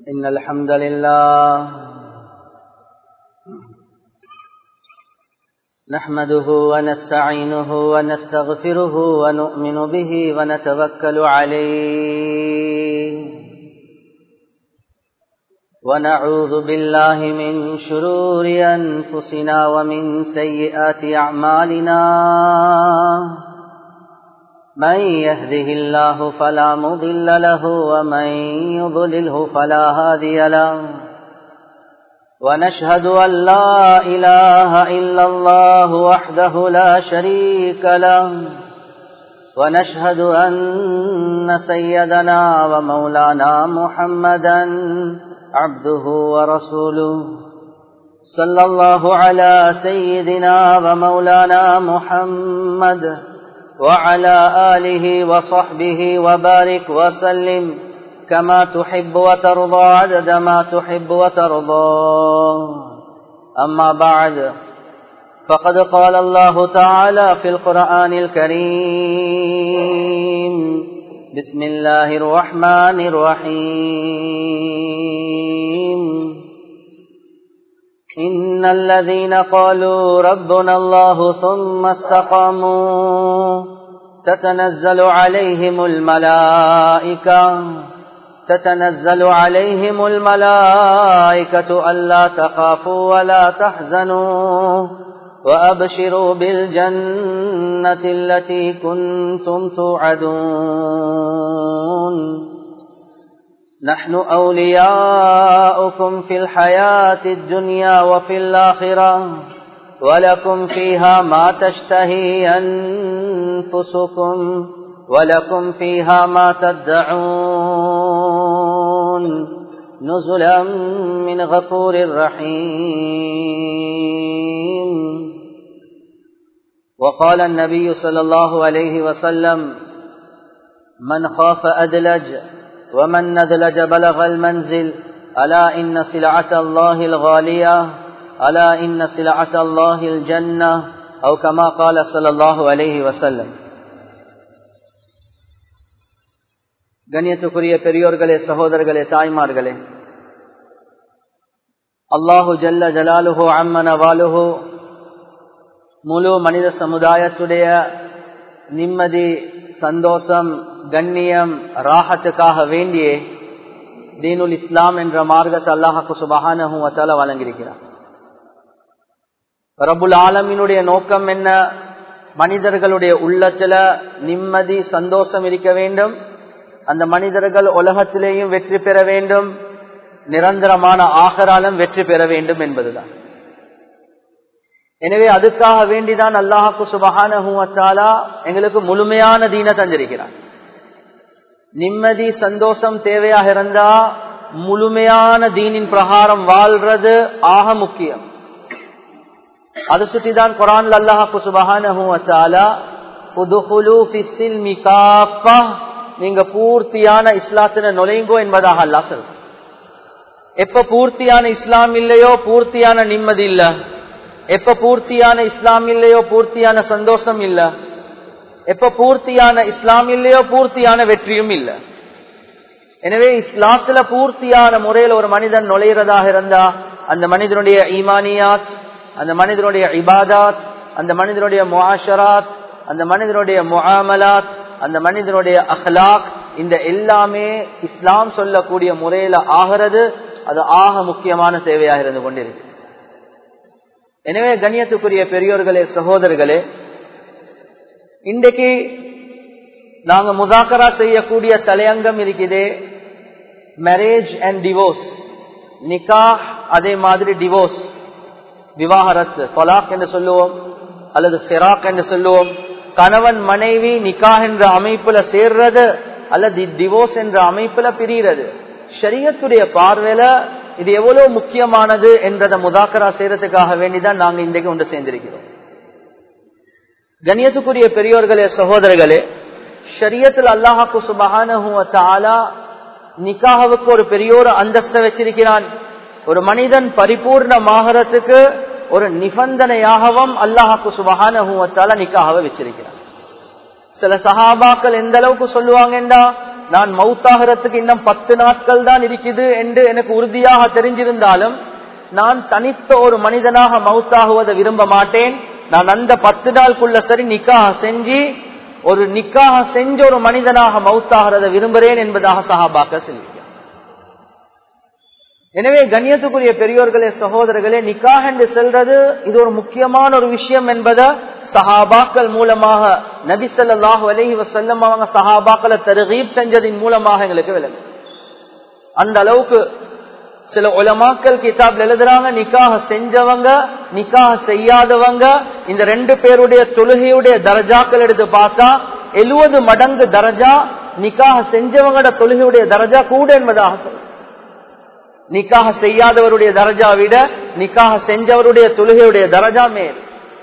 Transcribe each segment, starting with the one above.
إن الحمد لله نحمده ونستعينه ونستغفره ونؤمن به ونتوكل عليه ونعوذ بالله من شرور أنفسنا ومن سيئات أعمالنا من يهده الله فلا مضل له ومن يضلله فلا هادي له ونشهد أن لا إله إلا الله وحده لا شريك له ونشهد أن سيدنا ومولانا محمدا عبده ورسوله صلى الله على سيدنا ومولانا محمد وعلى آله وصحبه وبارك وسلم كما تحب وترضى عدد ما تحب وترضى أما بعد فقد قال الله تعالى في القرآن الكريم بسم الله الرحمن الرحيم إن الذين قالوا ربنا الله ثم استقاموا تتنزل عليهم الملائكة تتنزل عليهم الملائكة ألا تخافوا ولا تحزنوا وأبشروا بالجنة التي كنتم توعدون نحن أولياؤكم في الحياة الدنيا وفي الآخرة ولكم فيها ما تشتهي أنفسكم ولكم فيها ما تدعون نزلا من غفور رحيم وقال النبي صلى الله عليه وسلم من خاف أدلج ومن ندلج بلغ المنزل ألا إن سلعة الله الغالية ألا إن سلعة الله الجنة أو كما قال صلى الله عليه وسلم கண்ணியத்துக்குரிய பெரியோர்களே சகோதரர்களே தாய்மார்களே அல்லாஹு ஜல்ல ஜலாலுஹோ அம்மன வாலுஹோ முழு மனித சமுதாயத்துடைய நிம்மதி சந்தோஷம் கண்ணியம் ராகத்துக்காக வேண்டியே தீனுல் இஸ்லாம் என்ற மார்க்கத்தை அல்லாஹாக்கு சுபகானஹும் வத்தால வழங்கியிருக்கிறார் ரபுல் ஆலமினுடைய நோக்கம் என்ன மனிதர்களுடைய உள்ளத்துல நிம்மதி சந்தோஷம் இருக்க வேண்டும் அந்த மனிதர்கள் உலகத்திலேயும் வெற்றி பெற வேண்டும் நிரந்தரமான ஆகராலும் வெற்றி பெற வேண்டும் என்பதுதான் எனவே அதுக்காக வேண்டிதான் அல்லாஹாக்கு சுபகானஹூவத்தாலா எங்களுக்கு முழுமையான தீன தந்திருக்கிறான் நிம்மதி சந்தோஷம் தேவையாக இருந்தா முழுமையான தீனின் பிரகாரம் வாழ்றது ஆக முக்கியம் அது சுற்றிதான் குரான் அல்லாஹாக்கு சுபகானஹூவத்தாலா நீங்க பூர்த்தியான இஸ்லாத்தின நுழைங்கோ என்பதாக அல்லா சொல் எப்ப பூர்த்தியான இஸ்லாம் இல்லையோ பூர்த்தியான நிம்மதி இல்ல எப்ப பூர்த்தியான இஸ்லாம் இல்லையோ பூர்த்தியான சந்தோஷம் இல்ல எப்ப பூர்த்தியான இஸ்லாம் இல்லையோ பூர்த்தியான வெற்றியும் இல்ல எனவே இஸ்லாத்துல பூர்த்தியான முறையில் ஒரு மனிதன் நுழைகிறதாக இருந்தா அந்த மனிதனுடைய ஈமானியாத் அந்த மனிதனுடைய இபாதாத் அந்த மனிதனுடைய முஆஷராத் அந்த மனிதனுடைய முஆமலாத் அந்த மனிதனுடைய அஹ்லாக் இந்த எல்லாமே இஸ்லாம் சொல்லக்கூடிய முறையில ஆகிறது அது ஆக முக்கியமான தேவையாக இருந்து கொண்டிருக்கு எனவே கண்ணியத்துக்குரிய பெரியோர்களே சகோதரர்களே இன்றைக்கு நாங்க முதாக்கரா செய்யக்கூடிய தலையங்கம் இருக்குதே மேரேஜ் அண்ட் டிவோர்ஸ் நிக்கா அதே மாதிரி டிவோர்ஸ் விவாகரத்து தொலாக் என்று சொல்லுவோம் அல்லது ஃபெராக் என்று சொல்லுவோம் கணவன் மனைவி நிக்கா என்ற அமைப்புல சேர்றது அல்லது டிவோர்ஸ் என்ற அமைப்புல பிரிகிறது ஷரியத்துடைய பார்வையில இது எவ்வளவு முக்கியமானது என்றதை முதாக்கரா செய்யறதுக்காக வேண்டிதான் நாங்க இன்றைக்கு ஒன்று சேர்ந்திருக்கிறோம் கண்ணியத்துக்குரிய பெரியோர்களே சகோதரர்களே ஷரியத்தில் அல்லாஹாக்கு சுபகான நிக்காகவுக்கு ஒரு பெரிய ஒரு அந்தஸ்தை வச்சிருக்கிறான் ஒரு மனிதன் பரிபூர்ணமாகறதுக்கு ஒரு நிபந்தனையாகவும் அல்லாஹாக்கு சுபகான நிக்காகவை வச்சிருக்கிறான் சில சஹாபாக்கள் எந்த அளவுக்கு சொல்லுவாங்கடா நான் மவுத்தாகிறதுக்கு இன்னும் பத்து நாட்கள் தான் இருக்குது என்று எனக்கு உறுதியாக தெரிஞ்சிருந்தாலும் நான் தனித்த ஒரு மனிதனாக மவுத்தாகுவதை விரும்ப மாட்டேன் நான் அந்த பத்து நாளுக்குள்ள சரி நிக்காக செஞ்சு ஒரு நிக்காக செஞ்ச ஒரு மனிதனாக மவுத்தாகிறத விரும்புகிறேன் என்பதாக சஹாபாக்க சொல்லியிருக்கிறார் எனவே கண்ணியத்துக்குரிய பெரியோர்களே சகோதரர்களே நிக்காக என்று செல்றது இது ஒரு முக்கியமான ஒரு விஷயம் என்பதை சஹாபாக்கள் மூலமாக நபி ஸல்லல்லாஹு அலைஹி வஸல்லம் அவங்க சஹாபாக்களை தர்கீப் செஞ்சதின் மூலமாக எங்களுக்கு விளங்கும் அந்த அளவுக்கு சில உலமாக்கள் கிதாப்ல எழுதுறாங்க நிக்காக செஞ்சவங்க நிக்காக செய்யாதவங்க இந்த ரெண்டு பேருடைய தொழுகையுடைய தரஜாக்கள் எடுத்து பார்த்தா எழுவது மடங்கு தரஜா நிக்காக செஞ்சவங்களோட தொழுகையுடைய தரஜா கூட என்பதாக சொல்லுங்க நிக்காக செய்யாதவருடைய தரஜா விட நிக்காக செஞ்சவருடைய தொழுகையுடைய தரஜா மேல்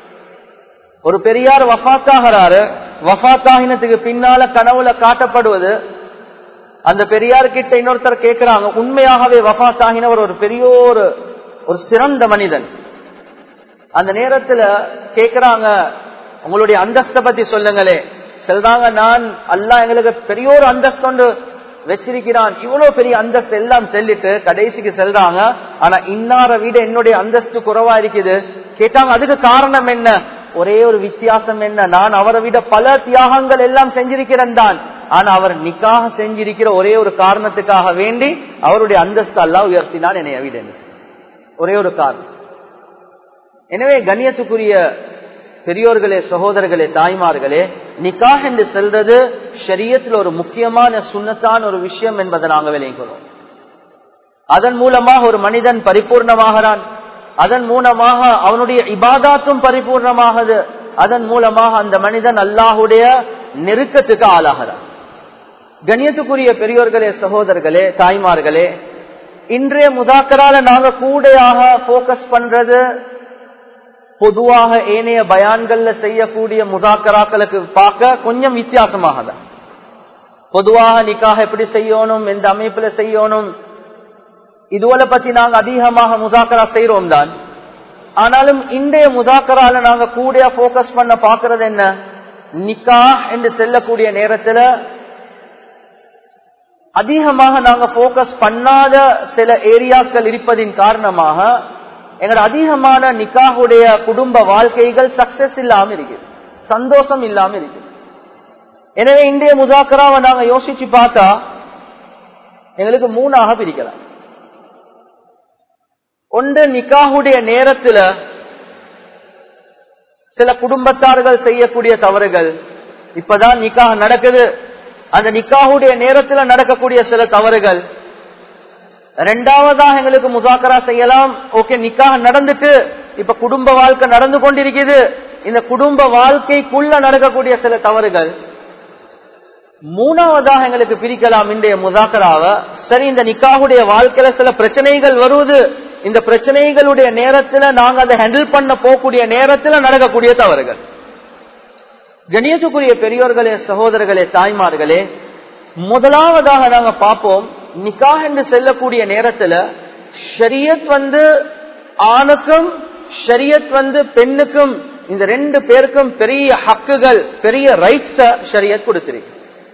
ஒரு பெரியார் வஃத்தாகிறாரு வஃத்தாகினத்துக்கு பின்னால கனவுல காட்டப்படுவது அந்த பெரியார் கிட்ட இன்னொருத்தர் கேட்கிறாங்க உண்மையாகவே வஃத் ஆகினவர் ஒரு பெரிய ஒரு ஒரு சிறந்த மனிதன் அந்த நேரத்துல கேக்குறாங்க உங்களுடைய அந்தஸ்தை பத்தி சொல்லுங்களே சொல்றாங்க நான் அல்லாஹ் எங்களுக்கு பெரிய ஒரு அந்தஸ்து வச்சிருக்கிறான் இவ்வளவு பெரிய அந்தஸ்து எல்லாம் சொல்லிட்டு கடைசிக்கு செல்றாங்க ஆனா இன்னார விட என்னுடைய அந்தஸ்து குறைவா இருக்குது கேட்டாங்க அதுக்கு காரணம் என்ன ஒரே ஒரு வித்தியாசம் என்ன நான் அவரை விட பல தியாகங்கள் எல்லாம் செஞ்சிருக்கிறேன் தான் ஆனா அவர் நிக்காக செஞ்சிருக்கிற ஒரே ஒரு காரணத்துக்காக வேண்டி அவருடைய அந்தஸ்து அல்லா உயர்த்தினான் என்னை விட ஒரே ஒரு காரணம் எனவே கண்ணியத்துக்குரிய பெரியோர்களே சகோதரர்களே தாய்மார்களே நிக்காக என்று செல்றது ஷரியத்தில் ஒரு முக்கியமான சுண்ணத்தான ஒரு விஷயம் என்பதை நாங்கள் விளைகிறோம் அதன் மூலமாக ஒரு மனிதன் பரிபூர்ணமாகிறான் அதன் மூலமாக அவனுடைய இபாதாத்தும் பரிபூர்ணமாகுது அதன் மூலமாக அந்த மனிதன் அல்லாஹுடைய நெருக்கத்துக்கு ஆளாகிறான் கண்ணியத்துக்குரிய பெரியோர்களே சகோதரர்களே தாய்மார்களே இன்றைய முதாக்கரால நாங்க கூடையாக போக்கஸ் பண்றது பொதுவாக ஏனைய பயான்கள்ல செய்யக்கூடிய முதாக்கராக்களுக்கு பார்க்க கொஞ்சம் வித்தியாசமாக தான் பொதுவாக நிக்காக எப்படி செய்யணும் எந்த அமைப்புல செய்யணும் இதுவரை பத்தி நாங்க அதிகமாக முதாக்கரா செய்யறோம் தான் ஆனாலும் இன்றைய முதாக்கரால நாங்க கூட போக்கஸ் பண்ண பாக்குறது என்ன நிக்கா என்று செல்லக்கூடிய நேரத்துல அதிகமாக நாங்க போக்கஸ் பண்ணாத சில ஏரியாக்கள் இருப்பதின் காரணமாக எங்களோட அதிகமான நிக்காவுடைய குடும்ப வாழ்க்கைகள் சக்சஸ் இல்லாம இருக்குது சந்தோஷம் இல்லாம இருக்குது எனவே இன்றைய முசாக்கராவை நாங்க யோசிச்சு பார்த்தா எங்களுக்கு மூணாக பிரிக்கலாம் ஒன்று நிக்காவுடைய நேரத்துல சில குடும்பத்தார்கள் செய்யக்கூடிய தவறுகள் இப்பதான் நிக்காக நடக்குது அந்த நிக்காவுடைய நேரத்துல நடக்கக்கூடிய சில தவறுகள் ரெண்டாவதாக எங்களுக்கு முசாக்கரா செய்யலாம் ஓகே நிக்காக நடந்துட்டு இப்ப குடும்ப வாழ்க்கை நடந்து கொண்டிருக்குது இந்த குடும்ப வாழ்க்கைக்குள்ள நடக்கக்கூடிய சில தவறுகள் மூணாவதாக எங்களுக்கு பிரிக்கலாம் இன்றைய முதாக்கராவ சரி இந்த நிக்காவுடைய வாழ்க்கையில சில பிரச்சனைகள் வருவது இந்த பிரச்சனைகளுடைய நேரத்துல நாங்க அதை ஹேண்டில் பண்ண போகக்கூடிய நேரத்துல நடக்கக்கூடிய தவறுகள் கணியத்துக்குரிய பெரியோர்களே சகோதரர்களே தாய்மார்களே முதலாவதாக நாங்க பார்ப்போம் நிக்காஹ் என்று செல்லக்கூடிய நேரத்துல ஷரியத் வந்து ஆணுக்கும் ஷரியத் வந்து பெண்ணுக்கும் இந்த ரெண்டு பேருக்கும் பெரிய ஹக்குகள் பெரிய ரைட்ஸ ஷரியத் கொடுத்திருக்கு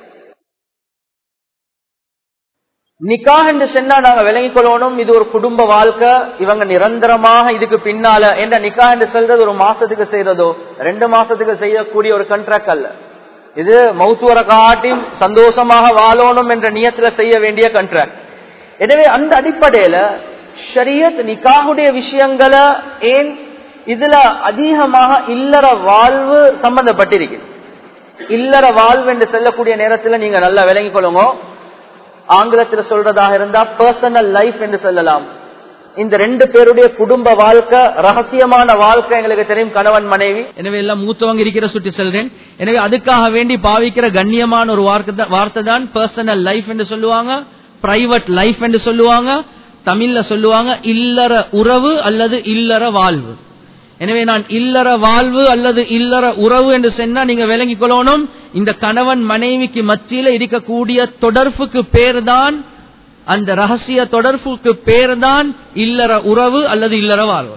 நிக்காஹ் என்று சொன்னா நாங்க விளங்கிக் கொள்ளணும் இது ஒரு குடும்ப வாழ்க்கை இவங்க நிரந்தரமாக இதுக்கு பின்னால என்ற நிக்கா என்று சொல்றது ஒரு மாசத்துக்கு செய்யறதோ ரெண்டு மாசத்துக்கு செய்யக்கூடிய ஒரு கண்ட்ராக்ட் அல்ல இது மௌத்துவர காட்டியும் சந்தோஷமாக வாழணும் என்ற நியத்துல செய்ய வேண்டிய கண்ட்ராக்ட் எனவே அந்த அடிப்படையில ஷரியத் நிக்காஹுடைய விஷயங்களை ஏன் இதுல அதிகமாக இல்லற வாழ்வு சம்பந்தப்பட்டிருக்கு இல்லற வாழ்வு என்று சொல்லக்கூடிய நேரத்துல நீங்க நல்லா விளங்கிக் கொள்ளுங்க ஆங்கிலத்துல சொல்றதாக இருந்தா பர்சனல் லைஃப் என்று சொல்லலாம் இந்த ரெண்டு பேருடைய குடும்ப வாழ்க்கை ரகசியமான வாழ்க்கை எங்களுக்கு தெரியும் கணவன் மனைவி எனவே எல்லாம் மூத்தவங்க இருக்கிற சுட்டி செல்றேன் எனவே அதுக்காக வேண்டி பாவிக்கிற கண்ணியமான ஒரு வார்த்தை வார்த்தை தான் பர்சனல் லைஃப் என்று சொல்லுவாங்க பிரைவேட் லைஃப் என்று சொல்லுவாங்க தமிழ்ல சொல்லுவாங்க இல்லற உறவு அல்லது இல்லற வாழ்வு எனவே நான் இல்லற வாழ்வு அல்லது இல்லற உறவு என்று சொன்னா நீங்க விளங்கிக் கொள்ளணும் இந்த கணவன் மனைவிக்கு மத்தியில இருக்கக்கூடிய தொடர்புக்கு பேர் தான் அந்த ரகசிய தொடர்புக்கு பேர் தான் இல்லற உறவு அல்லது இல்லற வாழ்வு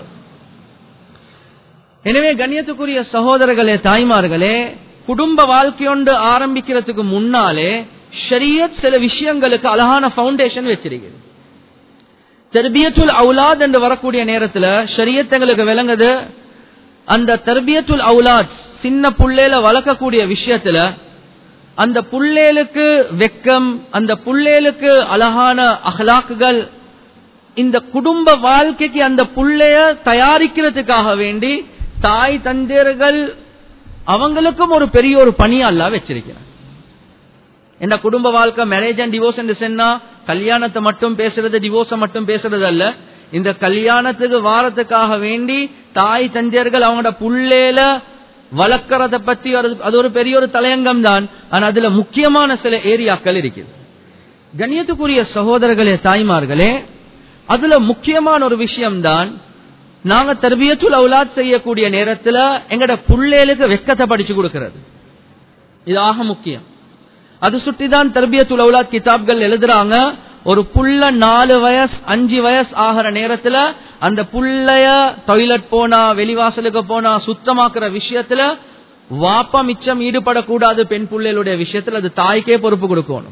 எனவே கண்ணியத்துக்குரிய சகோதரர்களே தாய்மார்களே குடும்ப வாழ்க்கையொண்டு ஆரம்பிக்கிறதுக்கு முன்னாலே ஷரியத் சில விஷயங்களுக்கு அழகான ஃபவுண்டேஷன் வச்சிருக்கிறது தர்பியத்துல் அவுலாத் என்று வரக்கூடிய நேரத்துல ஷரியத் எங்களுக்கு விளங்குது அந்த தர்பியத்துல் அவுலாத் சின்ன புள்ளேல வளர்க்கக்கூடிய விஷயத்துல அந்த புள்ளேலுக்கு வெக்கம் அந்த புள்ளேலுக்கு அழகான அகலாக்குகள் இந்த குடும்ப வாழ்க்கைக்கு அந்த புள்ளைய தயாரிக்கிறதுக்காக வேண்டி தாய் தந்தையர்கள் அவங்களுக்கும் ஒரு பெரிய ஒரு பணி அல்ல வச்சிருக்கிறார் என்ன குடும்ப வாழ்க்கை மேரேஜ் அண்ட் டிவோர்ஸ் என்று சொன்னா கல்யாணத்தை மட்டும் பேசுறது டிவோர்ஸை மட்டும் பேசுறது அல்ல இந்த கல்யாணத்துக்கு வாரத்துக்காக வேண்டி தாய் தந்தையர்கள் அவங்களோட புள்ளேல வளர்க்கறத பத்தி ஒரு- அது ஒரு பெரிய ஒரு தலையங்கம் தான் ஆனா அதுல முக்கியமான சில ஏரியாக்கள் இருக்குது கண்ணியத்துக்குரிய சகோதரர்களே தாய்மார்களே அதுல முக்கியமான ஒரு விஷயம்தான் நாங்க தர்பியத்துல் அவுலாத் செய்யக்கூடிய நேரத்துல எங்கட புள்ளேலுக்கு வெக்கத்தை படிச்சு கொடுக்கிறது இது ஆக முக்கியம் அது சுட்டிதான் தர்பியத்துல் அவுலாத் கிதாப்கள் எழுதுறாங்க ஒரு புள்ள நாலு வயசு அஞ்சு வயசு ஆகிற நேரத்துல அந்த புள்ளைய டாய்லெட் போனா வெளிவாசலுக்கு போனா சுத்தமாக்குற விஷயத்துல வாப்பா மிச்சம் ஈடுபடக்கூடாது பெண் பிள்ளைகளுடைய விஷயத்துல அது தாய்க்கே பொறுப்பு கொடுக்கணும்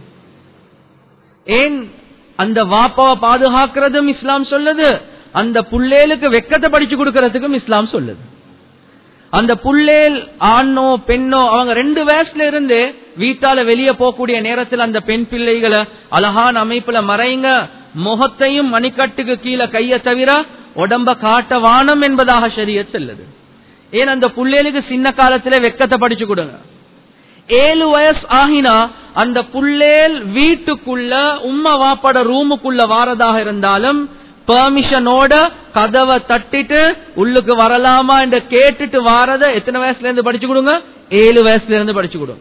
ஏன் அந்த வாப்பாவை பாதுகாக்கிறதும் இஸ்லாம் சொல்லுது அந்த புள்ளேலுக்கு வெக்கத்தை படிச்சு கொடுக்கறதுக்கும் இஸ்லாம் சொல்லுது அந்த புள்ளேல் ஆணோ பெண்ணோ அவங்க ரெண்டு வயசுல இருந்து வீட்டால வெளியே போகக்கூடிய நேரத்தில் அந்த பெண் பிள்ளைகளை அழகான அமைப்புல மறைங்க முகத்தையும் மணிக்கட்டுக்கு கீழே கைய தவிர உடம்ப காட்ட வானம் என்பதாக ஷரியத் செல்லுது ஏன் அந்த புள்ளேலுக்கு சின்ன காலத்துல வெக்கத்தை படிச்சு கொடுங்க ஏழு வயசு ஆகினா அந்த புள்ளேல் வீட்டுக்குள்ள உம்மா வாப்பட ரூமுக்குள்ள வாரதாக இருந்தாலும் பெர்மிஷனோட கதவை தட்டிட்டு உள்ளுக்கு வரலாமா என்று கேட்டுட்டு வாரத எத்தனை வயசுல இருந்து படிச்சு கொடுங்க ஏழு வயசுல இருந்து படிச்சு கொடுங்க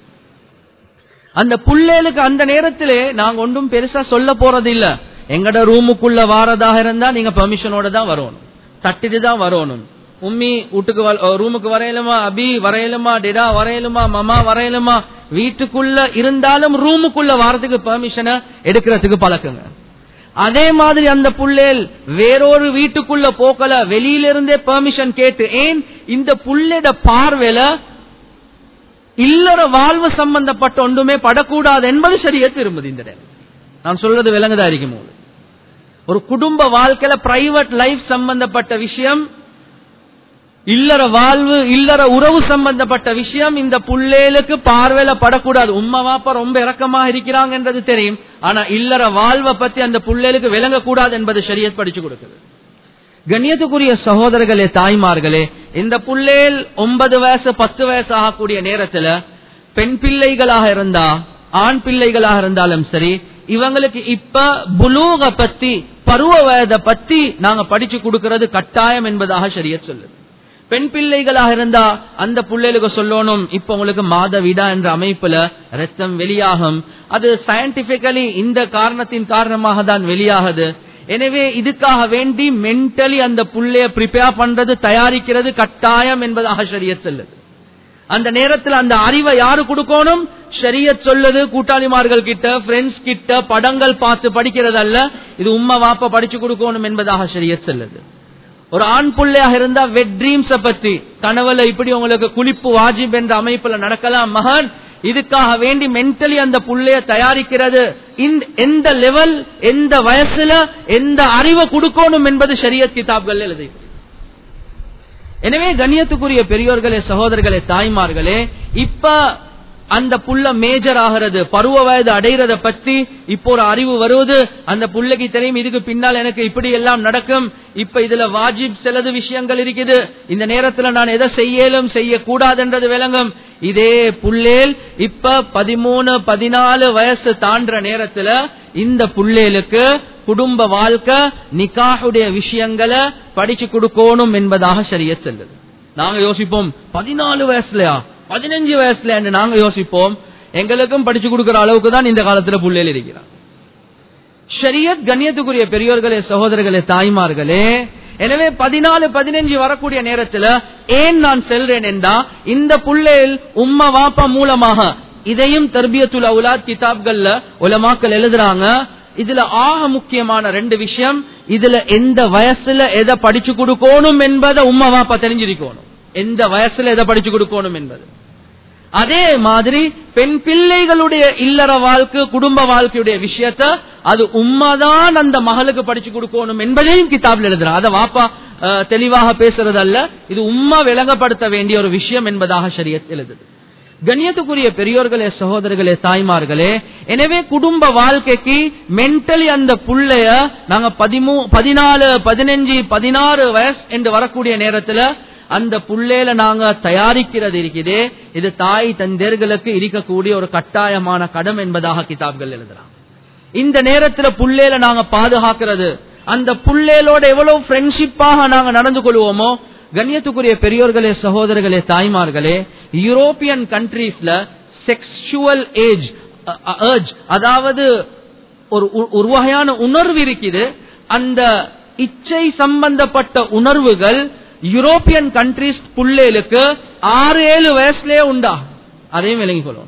அந்த புள்ளேலுக்கு அந்த நேரத்திலே நாங்க ஒன்றும் பெருசா சொல்ல போறது இல்ல எங்கட ரூமுக்குள்ள வாரதாக இருந்தா நீங்க பெர்மிஷனோட தான் வரணும் தட்டிட்டு தான் வரணும் உம்மி வீட்டுக்கு வ- ரூமுக்கு வரையலுமா அபி வரையலுமா டெடா வரையலுமா மமா வரையலுமா வீட்டுக்குள்ள இருந்தாலும் ரூமுக்குள்ள வாரத்துக்கு பெர்மிஷனை எடுக்கிறதுக்கு பழக்குங்க அதே மாதிரி அந்த புள்ளேல் வேறொரு வீட்டுக்குள்ள போக்கல வெளியில இருந்தே பெர்மிஷன் கேட்டு ஏன் இந்த புள்ளேட பார்வையில இல்லற வாழ்வு சம்பந்தப்பட்ட ஒன்றுமே படக்கூடாது என்பது சரியத் விரும்புது இந்த நேரம் நான் சொல்றது விளங்குதா இருக்கும் போது ஒரு குடும்ப வாழ்க்கையில பிரைவேட் லைஃப் சம்பந்தப்பட்ட விஷயம் இல்லற வாழ்வு இல்லற உறவு சம்பந்தப்பட்ட விஷயம் இந்த புள்ளேலுக்கு பார்வையில படக்கூடாது உம்மா வாப்பா ரொம்ப இறக்கமாக இருக்கிறாங்கன்றது தெரியும் ஆனா இல்லற வாழ்வை பத்தி அந்த புள்ளேலுக்கு விளங்கக்கூடாது என்பது ஷரியத் படிச்சு கொடுக்குது கண்ணியத்துக்குரிய சகோதரர்களே தாய்மார்களே இந்த புள்ளேல் ஒன்பது வயசு பத்து வயசு ஆகக்கூடிய நேரத்துல பெண் பிள்ளைகளாக இருந்தா ஆண் பிள்ளைகளாக இருந்தாலும் சரி இவங்களுக்கு இப்ப புலூக பத்தி பருவ வயதை பத்தி நாங்க படிச்சு கொடுக்கிறது கட்டாயம் என்பதாக ஷரியத் சொல்லுது பெண் பிள்ளைகளாக இருந்தா அந்த பிள்ளைகளுக்கு சொல்லணும் இப்ப உங்களுக்கு மாத விடா என்ற அமைப்புல ரத்தம் வெளியாகும் அது சயின்டிபிக்கலி இந்த காரணத்தின் காரணமாக தான் வெளியாகுது எனவே இதுக்காக வேண்டி மென்டலி அந்த புள்ளைய ப்ரிப்பேர் பண்றது தயாரிக்கிறது கட்டாயம் என்பதாக ஷரியத் சொல்லுது அந்த நேரத்தில் அந்த அறிவை யாரு கொடுக்கணும் ஷரியத் சொல்லுது கூட்டாளிமார்கள் கிட்ட ஃப்ரெண்ட்ஸ் கிட்ட படங்கள் பார்த்து படிக்கிறது அல்ல இது உம்மா வாப்ப படிச்சு கொடுக்கணும் என்பதாக ஷரியத் சொல்லுது ஒரு ஆண் பிள்ளையாக இருந்தா வெட் ட்ரீம்ஸ பத்தி கனவுல இப்படி உங்களுக்கு குளிப்பு வாஜிப் என்ற அமைப்புல நடக்கலாம் மகன் இதுக்காக வேண்டி மென்டலி அந்த புள்ளைய தயாரிக்கிறது இந்த- எந்த லெவல் எந்த வயசுல எந்த அறிவை கொடுக்கணும் என்பது ஷரியத் கிதாப்கள் எழுதி எனவே கண்ணியத்துக்குரிய பெரியோர்களே சகோதரர்களே தாய்மார்களே இப்ப அந்த புள்ள மேஜர் ஆகிறது பருவ வயது அடைகிறத பத்தி இப்போ ஒரு அறிவு வருவது அந்த புள்ளைக்கு தெரியும் இதுக்கு பின்னால் எனக்கு இப்படி எல்லாம் நடக்கும் இப்ப இதுல வாஜிப் சிலது விஷயங்கள் இருக்குது இந்த நேரத்துல நான் எதை செய்யலும் செய்யக்கூடாதுன்றது விளங்கும் இதே புள்ளேல் இப்ப பதிமூணு பதினாலு வயசு தாண்டுற நேரத்துல இந்த புள்ளேலுக்கு குடும்ப வாழ்க்கை நிக்காஹுடைய விஷயங்களை படிச்சு கொடுக்கணும் என்பதாக ஷரியத் சொல்லுது நாங்க யோசிப்போம் பதினாலு வயசுலயா பதினஞ்சு வயசுல நாங்க யோசிப்போம் எங்களுக்கும் படிச்சு கொடுக்கிற அளவுக்கு தான் இந்த காலத்துல புள்ளேல் இருக்கிறான் ஷரியத் கண்ணியத்துக்குரிய பெரியோர்களே சகோதரர்களே தாய்மார்களே எனவே பதினாலு பதினஞ்சு வரக்கூடிய நேரத்துல ஏன் நான் செல்றேன் என்றா இந்த புள்ளேல் உம்மா வாப்பா மூலமாக இதையும் தர்பியத்துல் அவுலாத் கிதாப்கள்ல உலமாக்கள் எழுதுறாங்க இதுல ஆக முக்கியமான ரெண்டு விஷயம் இதுல எந்த வயசுல எதை படிச்சு கொடுக்கணும் என்பதை உம்மா வாப்பா தெரிஞ்சிருக்கணும் எந்த வயசுல எதை படிச்சு கொடுக்கணும் என்பது அதே மாதிரி பெண் பிள்ளைகளுடைய இல்லற வாழ்க்கை குடும்ப வாழ்க்கையுடைய விஷயத்த அது உண்மைதான் அந்த மகளுக்கு படிச்சு கொடுக்கணும் என்பதையும் கிதாபில் எழுதுறான் அதை வாப்பா அஹ், தெளிவாக பேசுறதல்ல இது உம்மா விளங்கப்படுத்த வேண்டிய ஒரு விஷயம் என்பதாக ஷரியத் எழுதுது கண்ணியத்துக்குரிய பெரியோர்களே சகோதரர்களே தாய்மார்களே எனவே குடும்ப வாழ்க்கைக்கு மென்டலி அந்த புள்ளைய நாங்க பதிமூ பதினாலு பதினஞ்சு பதினாறு வயசு என்று வரக்கூடிய நேரத்துல அந்த புள்ளையில நாங்க தயாரிக்கிறது இருக்குதே இது தாய் தந்தர்களுக்கு இருக்கக்கூடிய ஒரு கட்டாயமான கடம் என்பதாக கிதாப்கள் எழுதுறாங்க இந்த நேரத்துல புள்ளேல நாங்க பாதுகாக்கிறது அந்த புள்ளேலோட எவ்வளவு ஃப்ரெண்ட்ஷிப்பாக நாங்க நடந்து கொள்வோமோ கண்ணியத்துக்குரிய பெரியோர்களே சகோதரர்களே தாய்மார்களே யூரோப்பியன் கண்ட்ரீஸ்ல செக்ஷுவல் ஏஜ் ஏஜ் அதாவது ஒரு ஒரு- ஒரு வகையான உணர்வு இருக்குது அந்த இச்சை சம்பந்தப்பட்ட உணர்வுகள் யூரோப்பியன் கண்ட்ரீஸ் புள்ளேலுக்கு ஆறு ஏழு வயசுலயே உண்டா அதையும் விளங்கிக் கொள்வோம்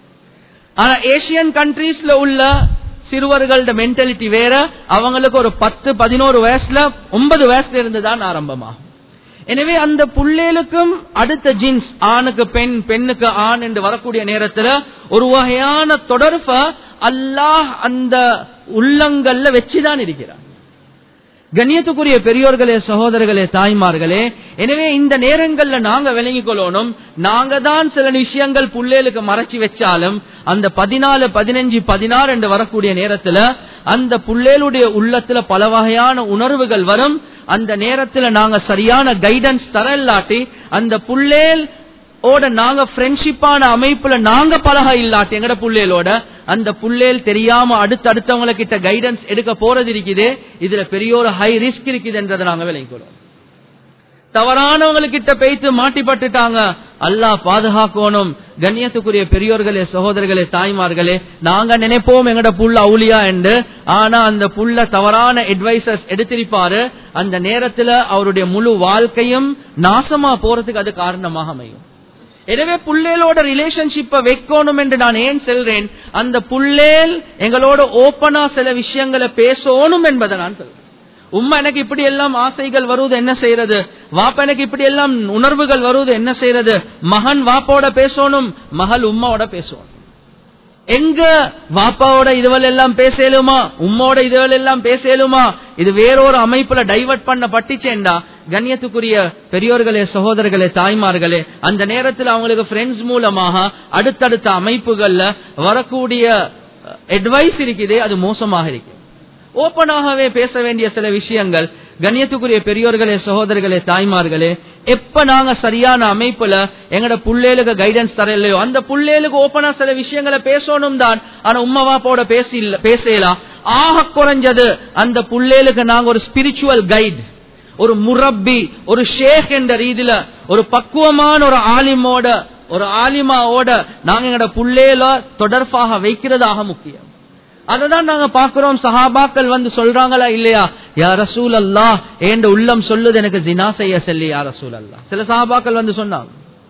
ஆனா ஏசியன் கண்ட்ரீஸ்ல உள்ள சிறுவர்களோட மென்டாலிட்டி வேற அவங்களுக்கு ஒரு பத்து பதினோரு வயசுல ஒன்பது வயசுல இருந்து தான் ஆரம்பமாகும் எனவே அந்த புள்ளேலுக்கும் அடுத்த ஜீன்ஸ் ஆணுக்கு பெண் பெண்ணுக்கு ஆண் என்று வரக்கூடிய நேரத்துல ஒரு வகையான தொடர்பை அல்லாஹ் அந்த உள்ளங்கள்ல வச்சுதான் இருக்கிறார் கண்ணியத்துக்குரிய பெரியோர்களே சகோதரர்களே தாய்மார்களே எனவே இந்த நேரங்கள்ல நாங்க விளங்கிக் கொள்ளணும் நாங்க தான் சில விஷயங்கள் புள்ளேலுக்கு மறைச்சி வச்சாலும் அந்த பதினாலு பதினஞ்சு பதினாறு என்று வரக்கூடிய நேரத்துல அந்த புள்ளேலுடைய உள்ளத்துல பல வகையான உணர்வுகள் வரும் அந்த நேரத்துல நாங்க சரியான கைடன்ஸ் தர இல்லாட்டி அந்த புள்ளேல் ஓட நாங்க ஃப்ரெண்ட்ஷிப்பான அமைப்புல நாங்க பழக இல்லாட்டி எங்கட புள்ளேலோட அந்த புள்ளேல் தெரியாம அடுத்து அடுத்தவங்க கிட்ட கைடன்ஸ் எடுக்க போறது இருக்குது இதுல பெரிய ஒரு ஹை ரிஸ்க் இருக்குது என்றதை நாங்க விளங்கிக்கொள்வோம் தவறானவங்ககிட்ட பேய்த்து மாட்டிப்பட்டுட்டாங்க அல்லாஹ் பாதுகாக்கணும் கண்ணியத்துக்குரிய பெரியோர்களே சகோதரர்களே தாய்மார்களே நாங்க நினைப்போம் எங்கட புள்ள அவுலியா என்று ஆனா அந்த புள்ள தவறான அட்வைசஸ் எடுத்திருப்பாரு அந்த நேரத்துல அவருடைய முழு வாழ்க்கையும் நாசமா போறதுக்கு அது காரணமாக அமையும் எனவே புள்ளேலோட ரிலேஷன்ஷிப்பை வைக்கணும் என்று நான் ஏன் செல்றேன் அந்த புள்ளேல் எங்களோட ஓப்பனா சில விஷயங்களை பேசணும் என்பதை நான் சொல்றேன் உம்மா எனக்கு இப்படி எல்லாம் ஆசைகள் வருவது என்ன செய்யறது வாப்பா எனக்கு இப்படி எல்லாம் உணர்வுகள் வருவது என்ன செய்யறது மகன் வாப்போட பேசணும் மகள் உம்மாவோட பேசணும் எங்க வாப்பாவோட இதுவல் எல்லாம் பேசலுமா உம்மோட இதுவல் எல்லாம் பேசலுமா இது வேறொரு அமைப்புல டைவர்ட் பண்ண பட்டுச்சேண்டா கண்ணியத்துக்குரிய பெரியோர்களே சகோதரர்களே தாய்மார்களே அந்த நேரத்தில் அவங்களுக்கு ஃப்ரெண்ட்ஸ் மூலமாக அடுத்தடுத்த அமைப்புகள்ல வரக்கூடிய அட்வைஸ் இருக்குதே அது மோசமாக இருக்கு ஓப்பனாகவே பேச வேண்டிய சில விஷயங்கள் கண்ணியத்துக்குரிய பெரியோர்களே சகோதரர்களே தாய்மார்களே எப்ப நாங்க சரியான அமைப்புல எங்கட புள்ளேலுக்கு கைடன்ஸ் தரலையோ அந்த புள்ளேலுக்கு ஓப்பனா சில விஷயங்களை பேசணும் தான் ஆனா உம்மா வாப்பாவோட பேசி பேசலாம் ஆக குறைஞ்சது அந்த புள்ளேலுக்கு நாங்க ஒரு ஸ்பிரிச்சுவல் கைட் ஒரு முரப்பி ஒரு ஷேக் என்ற ரீதியில ஒரு பக்குவமான ஒரு ஆலிமோட ஒரு ஆலிமாவோட நாங்க எங்கட புள்ளேல தொடர்பாக வைக்கிறதாக முக்கியம் அததான் நாங்க பாக்குறோம் சஹாபாக்கள் வந்து சொல்றாங்களா இல்லையா யா ரசூல் அல்லா என்ற உள்ளம் சொல்லுது எனக்கு ஜினா செய்ய சொல்லி யா ரசூல் அல்லா சில சஹாபாக்கள் வந்து சொன்னாங்க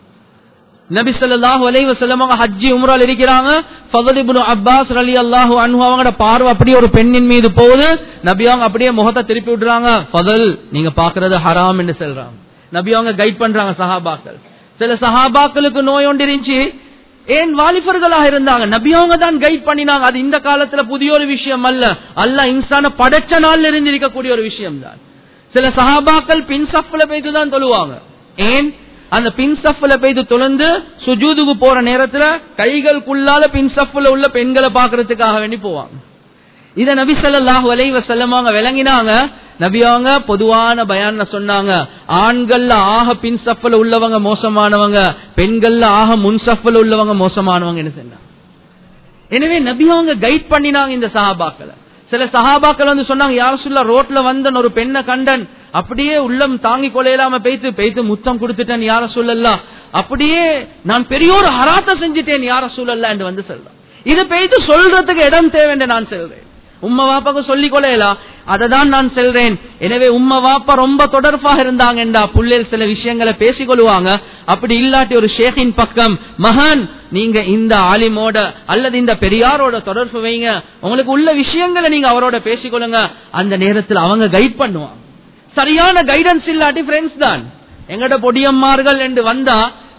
நபி ஸல்லல்லாஹு அலைஹி வஸல்லம் அவங்க ஹஜ்ஜி உம்ரால இருக்கிறாங்க ஃபضل இப்னு அப்பாஸ் ரலியல்லாஹு அன்ஹு அவங்களோட பார்வை அப்படியே ஒரு பெண்ணின் மீது போகுது நபி அவங்க அப்படியே முகத்தை திருப்பி விடுறாங்க ஃபضل நீங்க பாக்குறது ஹராம் என்று சொல்றாங்க நபி அவங்க கைட் பண்றாங்க சஹாபாக்கள் சில சஹாபாக்களுக்கு நோய் ஒன்று இருந்துச்சு ஏன் வாலிபர்களாக இருந்தாங்க நபி அவங்க தான் கைட் பண்ணினாங்க அது இந்த காலத்துல புதிய ஒரு விஷயம் அல்ல அல்ல இன்சான படைச்ச நாள்ல இருந்து இருக்கக்கூடிய ஒரு விஷயம் தான் சில சஹாபாக்கள் பின் சஃப்ல போய்த்து தான் தொழுவாங்க ஏன் அந்த பின் சஃப்ல போய்த்து தொழுந்து சுஜூதுக்கு போற நேரத்துல கைகளுக்குள்ளால பின் சஃப்ல உள்ள பெண்களை பாக்குறதுக்காக வேண்டி போவாங்க இத நபி ஸல்லல்லாஹு அலைஹி வஸல்லம் அவங்க விளங்கினாங்க நபி அவங்க பொதுவான பயான்ல சொன்னாங்க ஆண்கள்ல ஆக பின் சஃப்ல உள்ளவங்க மோசமானவங்க பெண்கள்ல ஆக முன் சஃப்ல உள்ளவங்க மோசமானவங்க என்ன சொன்னாங்க எனவே நபி அவங்க கைட் பண்ணினாங்க இந்த சஹாபாக்களை சில சஹாபாக்கள் வந்து சொன்னாங்க யார் சொல்ல ரோட்ல வந்தன் ஒரு பெண்ணை கண்டன் அப்படியே உள்ளம் தாங்கி கொள்ளையிலாம பெய்த்து பெய்த்து முத்தம் கொடுத்துட்டேன் யார சொல்லலாம் அப்படியே நான் பெரிய ஒரு ஹராத்த செஞ்சுட்டேன் யார சொல்லல என்று வந்து சொல்றேன் இது பெய்த்து சொல்றதுக்கு இடம் தேவை என்று நான் சொல்றேன் உம்மா வாப்பாக்கு சொல்லிக் கொள்ளையலாம் அதை தான் நான் செல்றேன் எனவே உம்மா வாப்பா ரொம்ப தொடர்பாக இருந்தாங்கண்டா புள்ளையில் சில விஷயங்களை பேசிக் கொள்வாங்க அப்படி இல்லாட்டி ஒரு ஷேகின் பக்கம் மகான் நீங்க இந்த ஆலிமோட அல்லது இந்த பெரியாரோட தொடர்பு வைங்க உங்களுக்கு உள்ள விஷயங்களை நீங்க அவரோட பேசிக்கொள்ளுங்க அந்த நேரத்தில் அவங்க கைட் பண்ணுவாங்க சரியான கைடன்ஸ் இல்லாட்டி ஃப்ரெண்ட்ஸ் தான் எங்கட பொடியம்மார்கள் என்று வந்தா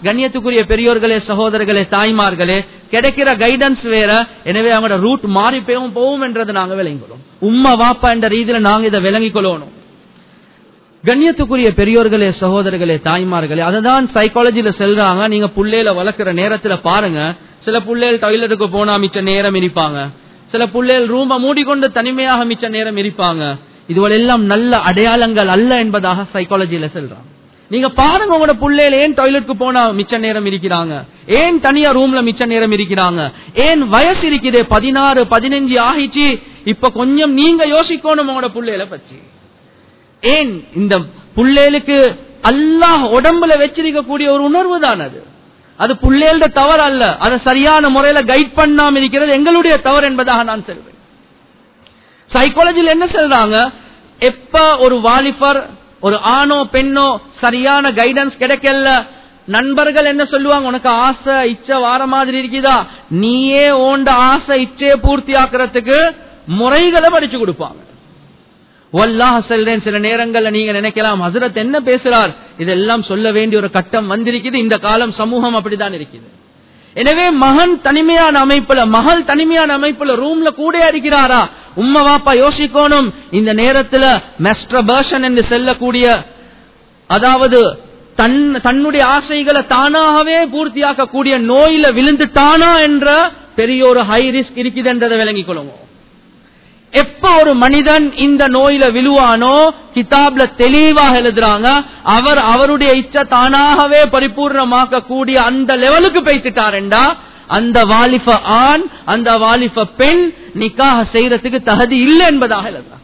கண்ணியத்துக்குரிய பெரியோர்களே சகோதரர்களே தாய்மார்களே கிடைக்கிற கைடன்ஸ் வேற எனவே அவங்களோட ரூட் மாறி போவும் போவும் என்றதை நாங்க விளங்கிக்கொள்ளும் உம்மா வாப்பா என்ற ரீதியில நாங்க இதை விளங்கிக் கொள்ளணும் கண்ணியத்துக்குரிய பெரியோர்களே சகோதரர்களே தாய்மார்களே அததான் சைக்காலஜில செல்றாங்க நீங்க புள்ளையில வளர்க்கிற நேரத்துல பாருங்க சில புள்ளைகள் டாய்லெட்டுக்கு போனா மிச்ச நேரம் இருப்பாங்க சில புள்ளைகள் ரூம மூடிக்கொண்டு தனிமையாக மிச்ச நேரம் இருப்பாங்க இதுவள் எல்லாம் நல்ல அடையாளங்கள் அல்ல என்பதாக சைக்காலஜில செல்றாங்க நீங்க பாருங்க உங்களோட புள்ளையில ஏன் டாய்லெட்டுக்கு போனா மிச்ச நேரம் இருக்கிறாங்க ஏன் தனியா ரூம்ல மிச்ச நேரம் இருக்கிறாங்க ஏன் வயசு இருக்குதே பதினாறு பதினஞ்சு ஆகிச்சு இப்ப கொஞ்சம் நீங்க யோசிக்கணும் உங்களோட புள்ளையில பற்றி ஏன் இந்த புள்ளேலுக்கு அல்லாஹ் உடம்புல வச்சிருக்கக்கூடிய ஒரு உணர்வு தான் அது அது புள்ளேல்ட தவறு அல்ல அதை சரியான முறையில கைட் பண்ணாம இருக்கிறது எங்களுடைய தவறு என்பதாக நான் சொல்வேன் சைக்காலஜியில் என்ன சொல்றாங்க எப்ப ஒரு வாலிபர் ஒரு ஆணோ பெண்ணோ சரியான கைடன்ஸ் கிடைக்கல நண்பர்கள் என்ன சொல்லுவாங்க உனக்கு ஆசை இச்சை வார மாதிரி இருக்குதா நீயே ஓண்ட ஆசை இச்சையை பூர்த்தி ஆக்குறதுக்கு முறைகளை படிச்சு கொடுப்பாங்க வல்லாஹ் சொல்றேன் சில நேரங்கள்ல நீங்க நினைக்கலாம் ஹசரத் என்ன பேசுறார் இதெல்லாம் சொல்ல வேண்டிய ஒரு கட்டம் வந்திருக்குது இந்த காலம் சமூகம் அப்படிதான் இருக்குது எனவே மகன் தனிமையான அமைப்புல மகள் தனிமையான அமைப்புல ரூம்ல கூட இருக்கிறாரா உம்மா வாப்பா யோசிக்கணும் இந்த நேரத்துல மெஸ்ட்ரபர்ஷன் என்று செல்லக்கூடிய அதாவது தன் தன்னுடைய ஆசைகளை தானாகவே பூர்த்தியாக்கக்கூடிய நோயில விழுந்துட்டானா என்ற பெரிய ஒரு ஹை ரிஸ்க் இருக்குது என்றதை விளங்கிக் கொள்ளுவோம் எப்ப ஒரு மனிதன் இந்த நோயில விழுவானோ கிதாப்ல தெளிவாக எழுதுறாங்க அவர் அவருடைய இச்சை தானாகவே பரிபூர்ணமாக்க கூடிய அந்த லெவலுக்கு பேசிட்டாருண்டா அந்த வாலிப ஆண் அந்த வாலிப பெண் நிக்காக செய்யறதுக்கு தகுதி இல்லை என்பதாக எழுதுறாங்க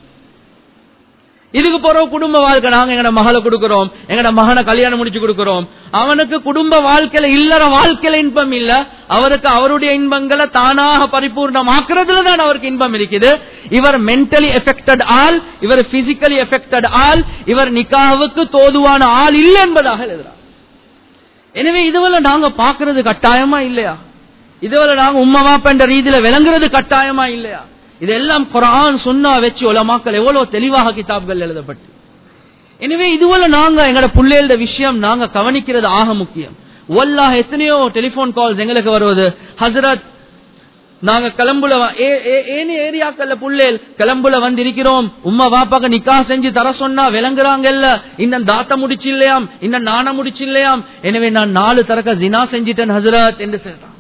இதுக்கு போற குடும்ப வாழ்க்கை நாங்க எங்கட மகளை கொடுக்கிறோம் எங்கட மகனை கல்யாணம் முடிச்சு கொடுக்கிறோம் அவனுக்கு குடும்ப வாழ்க்கையில இல்லற வாழ்க்கையில இன்பம் இல்ல அவருக்கு அவருடைய இன்பங்களை தானாக பரிபூர்ணமாக்குறதுல தான் அவருக்கு இன்பம் இருக்குது இவர் மென்டலி எஃபெக்டட் ஆள் இவர் பிசிக்கலி எஃபெக்டட் ஆள் இவர் நிக்காவுக்கு தோதுவான ஆள் இல்லை என்பதாக எழுதுறார் எனவே இதுவரை நாங்க பாக்குறது கட்டாயமா இல்லையா இதுவரை நாங்க உம்மா வாப்ப என்ற ரீதியில விளங்குறது கட்டாயமா இல்லையா இதெல்லாம் குரான் சுண்ணா வச்சு உலமாக்கள் எவ்வளவு தெளிவாக கிதாப்கள் எழுதப்பட்டு எனவே இதுவரை நாங்க எங்கட புள்ளைகள விஷயம் நாங்க கவனிக்கிறது ஆக முக்கியம் ஒல்லாஹ் எத்தனையோ டெலிபோன் கால்ஸ் எங்களுக்கு வருவது ஹசரத் நாங்க கிளம்புல ஏனி ஏரியாக்கள்ல புள்ளேல் கிளம்புல வந்து இருக்கிறோம் உம்மா வாப்பாக்கு நிக்கா செஞ்சு தர சொன்னா விளங்குறாங்கல்ல இந்த தாத்த முடிச்சு இல்லையாம் இந்த நாண முடிச்சு இல்லையாம் எனவே நான் நாலு தரக்க ஜினா செஞ்சிட்டேன் ஹசரத் என்று சொல்றான்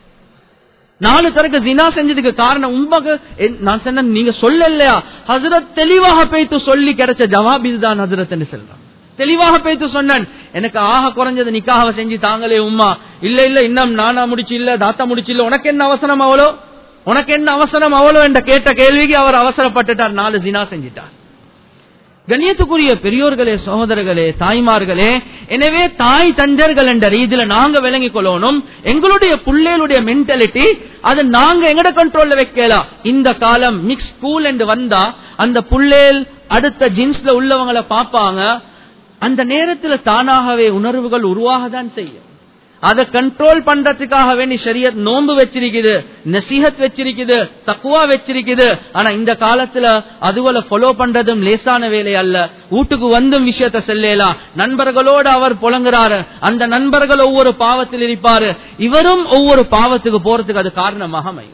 நாலு தரக்கு ஜினா செஞ்சதுக்கு காரணம் உண்மைக்கு நான் சொன்ன நீங்க சொல்ல இல்லையா ஹசரத் தெளிவாக பேய்த்து சொல்லி கிடைச்ச ஜவாப் இதுதான் ஹசரத் என்று சொல்றான் தெளிவாக பேய்த்து சொன்னேன் எனக்கு ஆக குறைஞ்சது நிக்காக செஞ்சு தாங்களே உம்மா இல்ல இல்ல இன்னும் நானா முடிச்சு இல்ல தாத்தா முடிச்சு இல்ல உனக்கு என்ன அவசரம் அவ்வளோ உனக்கு என்ன அவசரம் அவ்வளோ என்ற கேட்ட கேள்விக்கு அவர் அவசரப்பட்டுட்டார் நாலு ஜினா செஞ்சிட்டார் கண்ணியத்துக்குரிய பெரியோர்களே சகோதரர்களே தாய்மார்களே எனவே தாய் தஞ்சர்கள் என்ற ரீதியில நாங்க விளங்கிக் கொள்ளணும் எங்களுடைய புள்ளைகளுடைய மென்டாலிட்டி அது நாங்க எங்கட கண்ட்ரோல்ல வைக்கலாம் இந்த காலம் மிக்ஸ் ஸ்கூல் என்று வந்தா அந்த புள்ளேல் அடுத்த ஜின்ஸ்ல உள்ளவங்களை பார்ப்பாங்க அந்த நேரத்துல தானாகவே உணர்வுகள் உருவாக தான் செய்யும் அதை கண்ட்ரோல் பண்றதுக்காக வேண்டி ஷரியத் நோன்பு வச்சிருக்குது நசீகத் வச்சிருக்குது தக்குவா வச்சிருக்குது ஆனா இந்த காலத்துல அதுவல ஃபாலோ பண்றதும் லேசான வேலை அல்ல வீட்டுக்கு வந்தும் விஷயத்த செல்லலாம் நண்பர்களோடு அவர் புலங்குறாரு அந்த நண்பர்கள் ஒவ்வொரு பாவத்தில் இருப்பாரு இவரும் ஒவ்வொரு பாவத்துக்கு போறதுக்கு அது காரணமாக அமையும்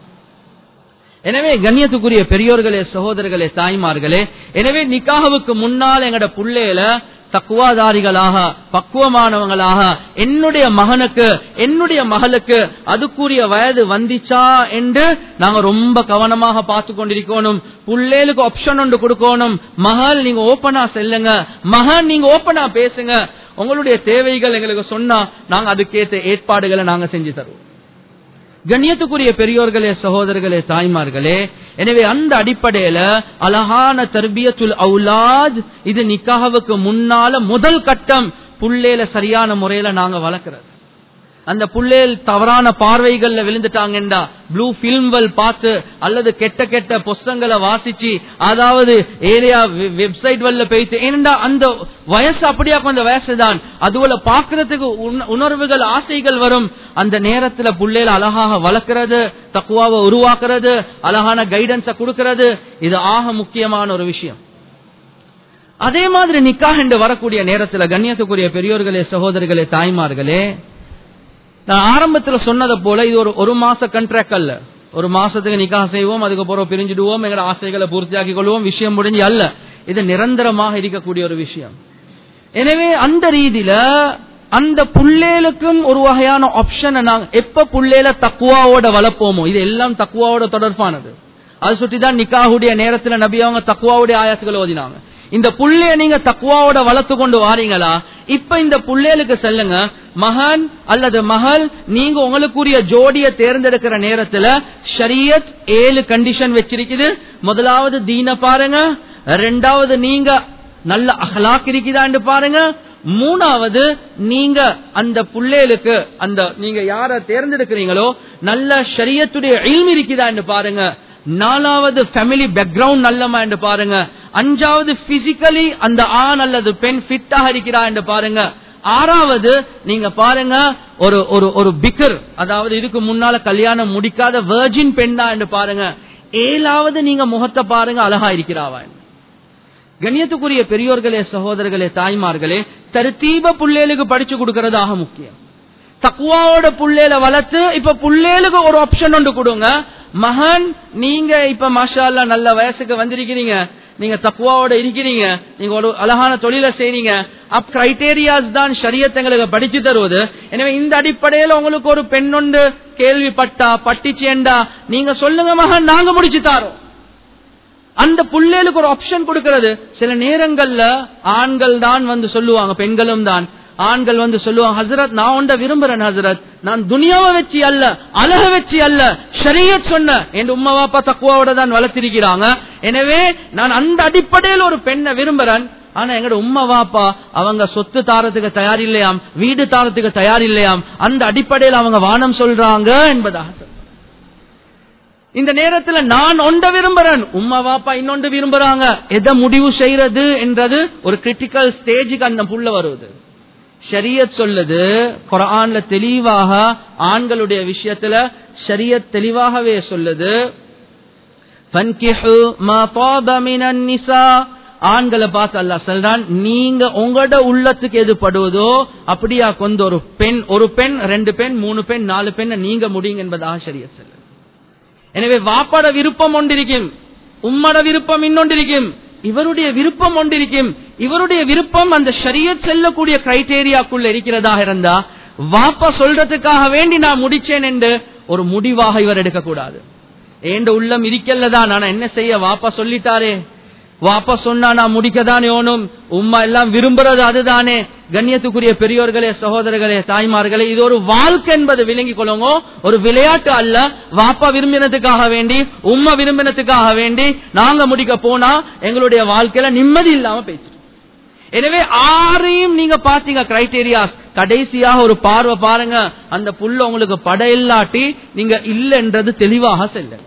எனவே கண்ணியத்துக்குரிய பெரியோர்களே சகோதரர்களே தாய்மார்களே எனவே நிக்காகவுக்கு முன்னால் எங்கட புள்ளையில தக்குவாதாரிகளாக பக்குவமானவங்களாக என்னுடைய மகனுக்கு என்னுடைய மகளுக்கு அதுக்குரிய வயது வந்துச்சா என்று நாங்க ரொம்ப கவனமாக பார்த்து கொண்டிருக்கணும் புள்ளேலுக்கு ஆப்ஷன் ஒன்று கொடுக்கணும் மகள் நீங்க ஓப்பனா செல்லுங்க மகன் நீங்க ஓப்பனா பேசுங்க உங்களுடைய தேவைகள் எங்களுக்கு சொன்னா நாங்க அதுக்கேற்ற ஏற்பாடுகளை நாங்க செஞ்சு தருவோம் கண்ணியத்துக்குரிய பெரியோர்களே சகோதரர்களே தாய்மார்களே எனவே அந்த அடிப்படையில அழகான தர்பியத்துல் அவுலாத் இது நிக்காவுக்கு முன்னால முதல் கட்டம் புள்ளேல சரியான முறையில நாங்க வளர்க்கிறது அந்த புள்ளேல் தவறான பார்வைகள்ல விழுந்துட்டாங்கண்டா ப்ளூ பிலிம்கள் பார்த்து அல்லது கெட்ட கெட்ட புஸ்தங்களை வாசிச்சு அதாவது ஏரியா வெப்சைட் வல்ல போயிட்டு ஏனென்றா அந்த வயசு அப்படியா அந்த வயசு தான் அதுவல பாக்குறதுக்கு உணர்வுகள் ஆசைகள் வரும் அந்த நேரத்துல புள்ளேல அழகாக வளர்க்கிறது தக்குவாவை உருவாக்குறது அழகான கைடன்ஸ கொடுக்கிறது இது ஆக முக்கியமான ஒரு விஷயம் அதே மாதிரி நிக்காக என்று வரக்கூடிய நேரத்துல கண்ணியத்துக்குரிய பெரியோர்களே சகோதரர்களே தாய்மார்களே நான் ஆரம்பத்துல சொன்னதை போல இது ஒரு ஒரு மாச கண்ட்ராக்ட் அல்ல ஒரு மாசத்துக்கு நிக்காக செய்வோம் அதுக்கப்புறம் பிரிஞ்சிடுவோம் எங்களோட ஆசைகளை பூர்த்தியாக்கி கொள்வோம் விஷயம் முடிஞ்சு அல்ல இது நிரந்தரமாக இருக்கக்கூடிய ஒரு விஷயம் எனவே அந்த ரீதியில அந்த புள்ளேலுக்கும் ஒரு வகையான ஆப்ஷனை நாங்க எப்ப புள்ளேல தக்குவாவோட வளர்ப்போமோ இது எல்லாம் தக்குவாவோட தொடர்பானது அது சுற்றி தான் நிக்காஹுடைய நேரத்துல நபி அவங்க தக்குவாவுடைய ஆயாத்துக்களை ஓதினாங்க இந்த புள்ளைய நீங்க தக்குவாவோட வளர்த்து கொண்டு வாரீங்களா இப்ப இந்த புள்ளேலுக்கு செல்லுங்க மகன் அல்லது மகள் நீங்க உங்களுக்குரிய ஜோடிய தேர்ந்தெடுக்கிற நேரத்துல ஷரியத் ஏழு கண்டிஷன் வச்சிருக்குது முதலாவது தீன பாருங்க ரெண்டாவது நீங்க நல்ல அகலாக் இருக்குதான்னு பாருங்க மூணாவது நீங்க அந்த புள்ளேலுக்கு அந்த நீங்க யார தேர்ந்தெடுக்கிறீங்களோ நல்ல ஷரியத்துடைய இல்மு இருக்குதான்னு பாருங்க நாலாவது ஃபேமிலி பேக்ரவுண்ட் நல்லமா என்று பாருங்க அஞ்சாவது பிசிக்கலி அந்த ஆண் அல்லது பெண் ஃபிட்டாக இருக்கிறா என்று பாருங்க ஆறாவது நீங்க பாருங்க ஒரு ஒரு ஒரு பிக்கர் அதாவது இதுக்கு முன்னால கல்யாணம் முடிக்காத வெர்ஜின் பெண்ணா என்று பாருங்க ஏழாவது நீங்க முகத்தை பாருங்க அழகா இருக்கிறாவா கண்ணியத்துக்குரிய பெரியோர்களே சகோதரர்களே தாய்மார்களே தருத்தீப புள்ளேலுக்கு படிச்சு கொடுக்கறதாக முக்கியம் தக்குவாவோட புள்ளேல வளர்த்து இப்ப புள்ளேலுக்கு ஒரு ஆப்ஷன் ஒன்று கொடுங்க மகன் நீங்க இப்ப மாஷா அல்லா நல்ல வயசுக்கு வந்திருக்கிறீங்க நீங்க தக்குவாவோட இருக்கிறீங்க நீங்க ஒரு அழகான தொழிலை செய்றீங்க அப் கிரைடேரியாஸ் தான் ஷரியத் எங்களுக்கு படிச்சு தருவது எனவே இந்த அடிப்படையில உங்களுக்கு ஒரு பெண் ஒன்று கேள்விப்பட்டா பட்டிச்சேண்டா நீங்க சொல்லுங்க மகன் நாங்க முடிச்சு தாரோம் அந்த புள்ளேலுக்கு ஒரு ஆப்ஷன் கொடுக்கிறது சில நேரங்கள்ல ஆண்கள் தான் வந்து சொல்லுவாங்க பெண்களும் தான் ஆண்கள் வந்து சொல்லுவாங்க ஹசரத் நான் உண்ட விரும்புறேன் ஹசரத் நான் துனியாவை வச்சு அல்ல அழக வச்சு அல்ல ஷரியத் சொன்ன என் உம்மா பாப்பா தக்குவாவோட தான் வளர்த்திருக்கிறாங்க எனவே நான் அந்த அடிப்படையில் ஒரு பெண்ணை விரும்புறேன் ஆனா எங்கட உம்மா வாப்பா அவங்க சொத்து தாரத்துக்கு தயார் இல்லையாம் வீடு தாரத்துக்கு தயார் இல்லையாம் அந்த அடிப்படையில் அவங்க வானம் சொல்றாங்க என்பதாக சொல்றாங்க. இந்த நேரத்துல நான் ஒண்ட விரும்புறேன் உம்மா வாப்பா இன்னொன்று விரும்புறாங்க எதை முடிவு செய்யறது என்றது ஒரு கிரிட்டிக்கல் ஸ்டேஜுக்கு அந்த புள்ள வருவது ஷரியத் சொல்லுது குரான்ல தெளிவாக ஆண்களுடைய விஷயத்துல ஷரியத் தெளிவாகவே சொல்லுது فَانكِحُوا مَا طَابَ مِنَ النِّسَاءِ ஆண்களை பார்த்து அல்லாஹ் சொல்றான் நீங்க உங்களோட உள்ளத்துக்கு எது படுவதோ அப்படியா கொண்டு ஒரு பெண் ஒரு பெண் ரெண்டு பெண் மூணு பெண் நாலு பெண் நீங்க முடியுங்க என்பதாக ஷரியத் சொல்லுது எனவே வாப்பாட விருப்பம் ஒன்றிருக்கும் உம்மட விருப்பம் இன்னொன்றிருக்கும் இவருடைய விருப்பம் ஒன்றிருக்கும் இவருடைய விருப்பம் அந்த ஷரியத் செல்லக்கூடிய கிரைடேரியாக்குள்ள இருக்கிறதாக இருந்தா வாப்பா சொல்றதுக்காக வேண்டி நான் முடிச்சேன் என்று ஒரு முடிவாக இவர் எடுக்கக்கூடாது ஏண்ட உள்ளம் இருக்கல்லதான் ஆனா என்ன செய்ய வாப்பா சொல்லிட்டாரே வாப்பா சொன்னா நான் முடிக்கதானே ஓனும் உம்மா எல்லாம் விரும்புறது அதுதானே கண்ணியத்துக்குரிய பெரியோர்களே சகோதரர்களே தாய்மார்களே இது ஒரு வாழ்க்கை என்பது விளங்கி கொள்ளுங்க ஒரு விளையாட்டு அல்ல வாப்பா விரும்பினதுக்காக வேண்டி உம்மா விரும்பினதுக்காக வேண்டி நாங்க முடிக்க போனா எங்களுடைய வாழ்க்கையில நிம்மதி இல்லாம பேச்சு எனவே ஆறையும் நீங்க பாத்தீங்க கிரைடேரியாஸ் கடைசியாக ஒரு பார்வை பாருங்க அந்த புல்ல உங்களுக்கு பட இல்லாட்டி நீங்க இல்லைன்றது தெளிவாக செல்லுங்க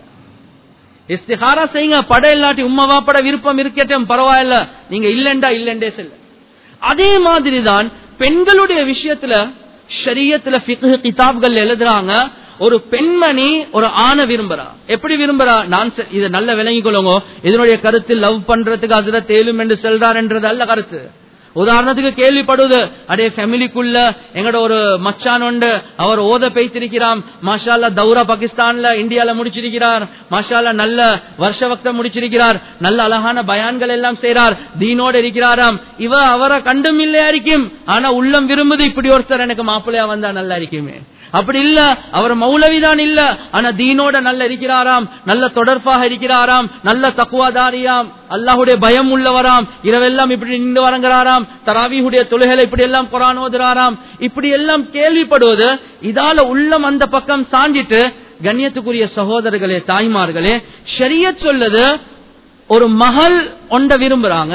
இஸ்திகாரா செய்யுங்க பட இல்லாட்டி உம்மாவா பட விருப்பம் இருக்கட்டும் பரவாயில்ல நீங்க இல்லண்டா இல்லண்டே செல்ல அதே மாதிரிதான் பெண்களுடைய விஷயத்துல ஷரியத்துல ஃபிக்ஹ் கிதாப்கள் எழுதுறாங்க ஒரு பெண்மணி ஒரு ஆணை விரும்புறா எப்படி விரும்புறா நான் செ- இதை நல்ல விளங்கிக் கொள்ளுங்க இதனுடைய கருத்து லவ் பண்றதுக்கு அதுல தேலும் என்று செல்றாருன்றது அல்ல கருத்து உதாரணத்துக்கு கேள்விப்படுவது அடே ஃபேமிலிக்குள்ள எங்கட ஒரு மச்சான் உண்டு அவர் ஓத பேய்த்திருக்கிறார் மாஷால்லா தௌரா பாகிஸ்தான்ல இந்தியால முடிச்சிருக்கிறார் மாஷால்லா நல்ல வருஷ வக்தம் முடிச்சிருக்கிறார் நல்ல அழகான பயான்கள் எல்லாம் செய்றார் தீனோட இருக்கிறாராம் இவ அவரை கண்டும் இல்லையா இருக்கும் ஆனா உள்ளம் விரும்புது இப்படி ஒருத்தர் எனக்கு மாப்பிள்ளையா வந்தா நல்லா இருக்குமே அப்படி இல்ல அவர் மௌலவிதான் இல்ல ஆனா தீனோட நல்ல இருக்கிறாராம் நல்ல தொடர்பாக இருக்கிறாராம் நல்ல தக்குவாதாரியாம் அல்லாஹுடைய பயம் உள்ளவராம் இரவெல்லாம் இப்படி நின்று வரங்கிறாராம் தராவியுடைய தொழுகைகளை இப்படி எல்லாம் குரான் ஓதுறாராம் இப்படி எல்லாம் கேள்விப்படுவது இதால உள்ளம் அந்த பக்கம் சாஞ்சிட்டு கண்ணியத்துக்குரிய சகோதரர்களே தாய்மார்களே ஷரியத் சொல்லுது ஒரு மகள் ஒண்ட விரும்புறாங்க